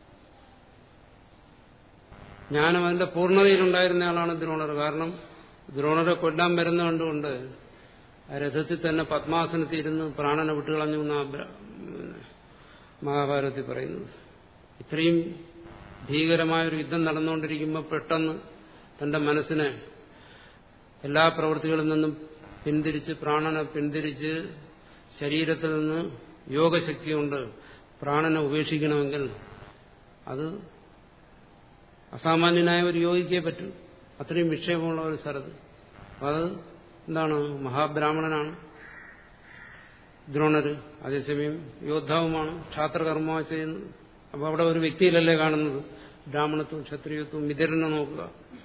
ജ്ഞാനം അതിന്റെ പൂർണ്ണതയിലുണ്ടായിരുന്ന ആളാണ് ദ്രോണർ കാരണം ദ്രോണരെ കൊല്ലാൻ വരുന്ന കണ്ടുകൊണ്ട് ആ രഥത്തിൽ തന്നെ പത്മാസനത്തിൽ ഇരുന്ന് പ്രാണനെ വിട്ടുകളഞ്ഞു എന്നാ മഹാഭാരതത്തിൽ പറയുന്നത് ഇത്രയും ഭീകരമായൊരു യുദ്ധം നടന്നുകൊണ്ടിരിക്കുമ്പോൾ പെട്ടെന്ന് തന്റെ മനസ്സിനെ എല്ലാ പ്രവൃത്തികളിൽ നിന്നും പിന്തിരിച്ച് പ്രാണനെ പിന്തിരിച്ച് ശരീരത്തിൽ നിന്ന് യോഗശക്തി കൊണ്ട് പ്രാണനെ ഉപേക്ഷിക്കണമെങ്കിൽ അത് അസാമാന്യനായ ഒരു യോഗിക്കേ പറ്റൂ അത്രയും വിക്ഷേപമുള്ള ഒരു സ്ഥലത്ത് അത് എന്താണ് മഹാബ്രാഹ്മണനാണ് ദ്രോണര് അതേസമയം യോദ്ധാവുമാണ് ക്ഷാത്രകർമ്മമാണ് ചെയ്യുന്നത് അപ്പോൾ അവിടെ ഒരു വ്യക്തിയിലല്ലേ കാണുന്നത് ബ്രാഹ്മണത്വം ക്ഷത്രിയത്വം വിതരനെ നോക്കുക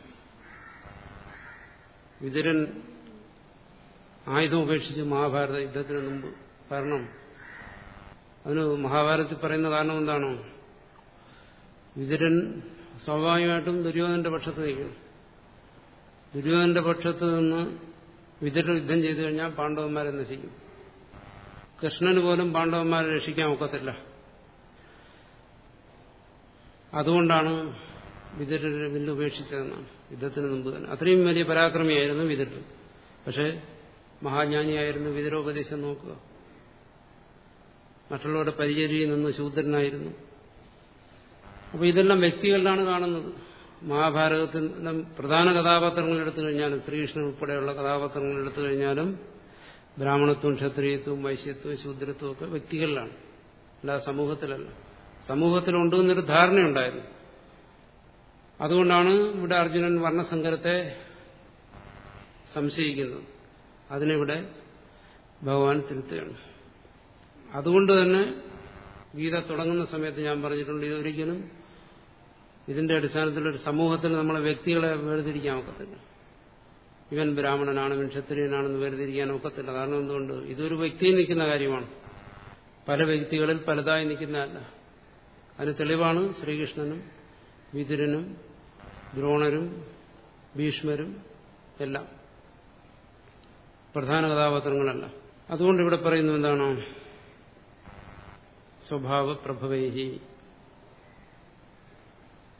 വിതുരൻ ആയുധം ഉപേക്ഷിച്ച് മഹാഭാരത യുദ്ധത്തിന് മുമ്പ് കാരണം അതിന് മഹാഭാരതത്തിൽ പറയുന്ന കാരണം എന്താണോ വിതുരൻ സ്വാഭാവികമായിട്ടും ദുര്യോധന്റെ പക്ഷത്ത് നിൽക്കണം ദുര്യോധന്റെ പക്ഷത്ത് നിന്ന് വിതുരൻ യുദ്ധം ചെയ്തു കഴിഞ്ഞാൽ പാണ്ഡവന്മാരെ നശിക്കും കൃഷ്ണന് പോലും പാണ്ഡവന്മാരെ രക്ഷിക്കാൻ ഒക്കത്തില്ല അതുകൊണ്ടാണ് വിതുരരെ വില്ല് ഉപേക്ഷിച്ചതെന്നാണ് യുദ്ധത്തിന് മുമ്പ് തന്നെ അത്രയും വലിയ പരാക്രമിയായിരുന്നു വിതുരൻ പക്ഷേ മഹാജ്ഞാനിയായിരുന്നു വിതുരോപദേശം നോക്കുക മറ്റുള്ളവരുടെ പരിചര്യയിൽ നിന്ന് ശൂദ്രനായിരുന്നു അപ്പോൾ ഇതെല്ലാം വ്യക്തികളിലാണ് കാണുന്നത് മഹാഭാരതത്തിൻ്റെ പ്രധാന കഥാപാത്രങ്ങൾ എടുത്തു കഴിഞ്ഞാലും ശ്രീകൃഷ്ണൻ ഉൾപ്പെടെയുള്ള കഥാപാത്രങ്ങൾ എടുത്തു കഴിഞ്ഞാലും ബ്രാഹ്മണത്വം ക്ഷത്രിയത്വം വൈശ്യത്വം ശൂദ്രത്വം ഒക്കെ വ്യക്തികളിലാണ് അല്ല സമൂഹത്തിലല്ല സമൂഹത്തിലുണ്ടെന്നൊരു ധാരണയുണ്ടായിരുന്നു അതുകൊണ്ടാണ് ഇവിടെ അർജുനൻ വർണ്ണസങ്കരത്തെ സംശയിക്കുന്നത് അതിനിവിടെ ഭഗവാൻ തിരുത്തുകയാണ് അതുകൊണ്ട് തന്നെ ഗീത തുടങ്ങുന്ന സമയത്ത് ഞാൻ പറഞ്ഞിട്ടുണ്ട് ഇതൊരിക്കലും ഇതിന്റെ അടിസ്ഥാനത്തിൽ ഒരു സമൂഹത്തിൽ നമ്മളെ വ്യക്തികളെ വേർതിരിക്കാൻ ഒക്കത്തില്ല ഇവൻ ബ്രാഹ്മണനാണ് ഇവൻ ക്ഷത്രിയനാണെന്ന് വേർതിരിക്കാൻ ഒക്കത്തില്ല കാരണം എന്തുകൊണ്ട് ഇതൊരു വ്യക്തിയിൽ നിൽക്കുന്ന കാര്യമാണ് പല വ്യക്തികളിൽ പലതായി നിൽക്കുന്നതല്ല അതിന് തെളിവാണ് ശ്രീകൃഷ്ണനും വിതുരനും ദ്രോണരും ഭീഷ്മരും എല്ലാം പ്രധാന കഥാപാത്രങ്ങളല്ല അതുകൊണ്ട് ഇവിടെ പറയുന്നു എന്താണോ സ്വഭാവ പ്രഭവൈഹി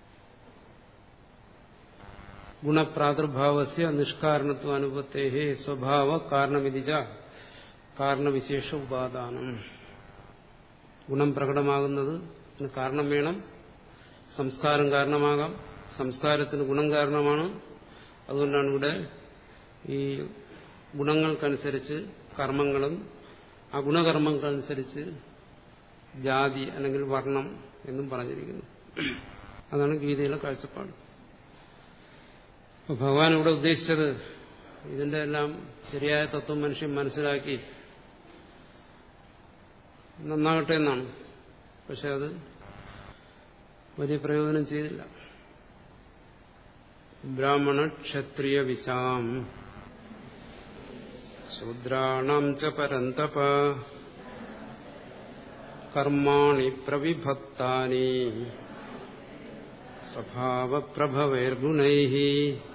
ഗുണപ്രാദുർഭാവസ്യ നിഷ്കാരണത്വ അനുപത്തേ സ്വഭാവ കാരണമിതിച്ച കാരണവിശേഷ ഉപാദാനം ഗുണം പ്രകടമാകുന്നത് അതിന് കാരണം വേണം സംസ്കാരം കാരണമാകാം സംസ്കാരത്തിന് ഗുണം കാരണമാണ് അതുകൊണ്ടാണ് ഇവിടെ ഈ ഗുണങ്ങൾക്കനുസരിച്ച് കർമ്മങ്ങളും ആ ഗുണകർമ്മങ്ങൾക്കനുസരിച്ച് ജാതി അല്ലെങ്കിൽ വർണ്ണം എന്നും പറഞ്ഞിരിക്കുന്നു അതാണ് ഗീതയിലെ കാഴ്ചപ്പാട് അപ്പോൾ ഭഗവാൻ ഇവിടെ ഉദ്ദേശിച്ചത് ഇതിന്റെ എല്ലാം ശരിയായ തത്വം മനുഷ്യൻ മനസ്സിലാക്കി നന്നാകട്ടെ എന്നാണ് പക്ഷെ അത് വലിയ പ്രയോജനം ചെയ്തില്ല ബ്രാഹ്മണ ക്ഷത്രിയ വിശാം ശൂദ്രാണം ച പരന്തപ കർമാണി പ്രവിഭക്താനി സ്വഭാവപ്രഭവൈർഗുണൈ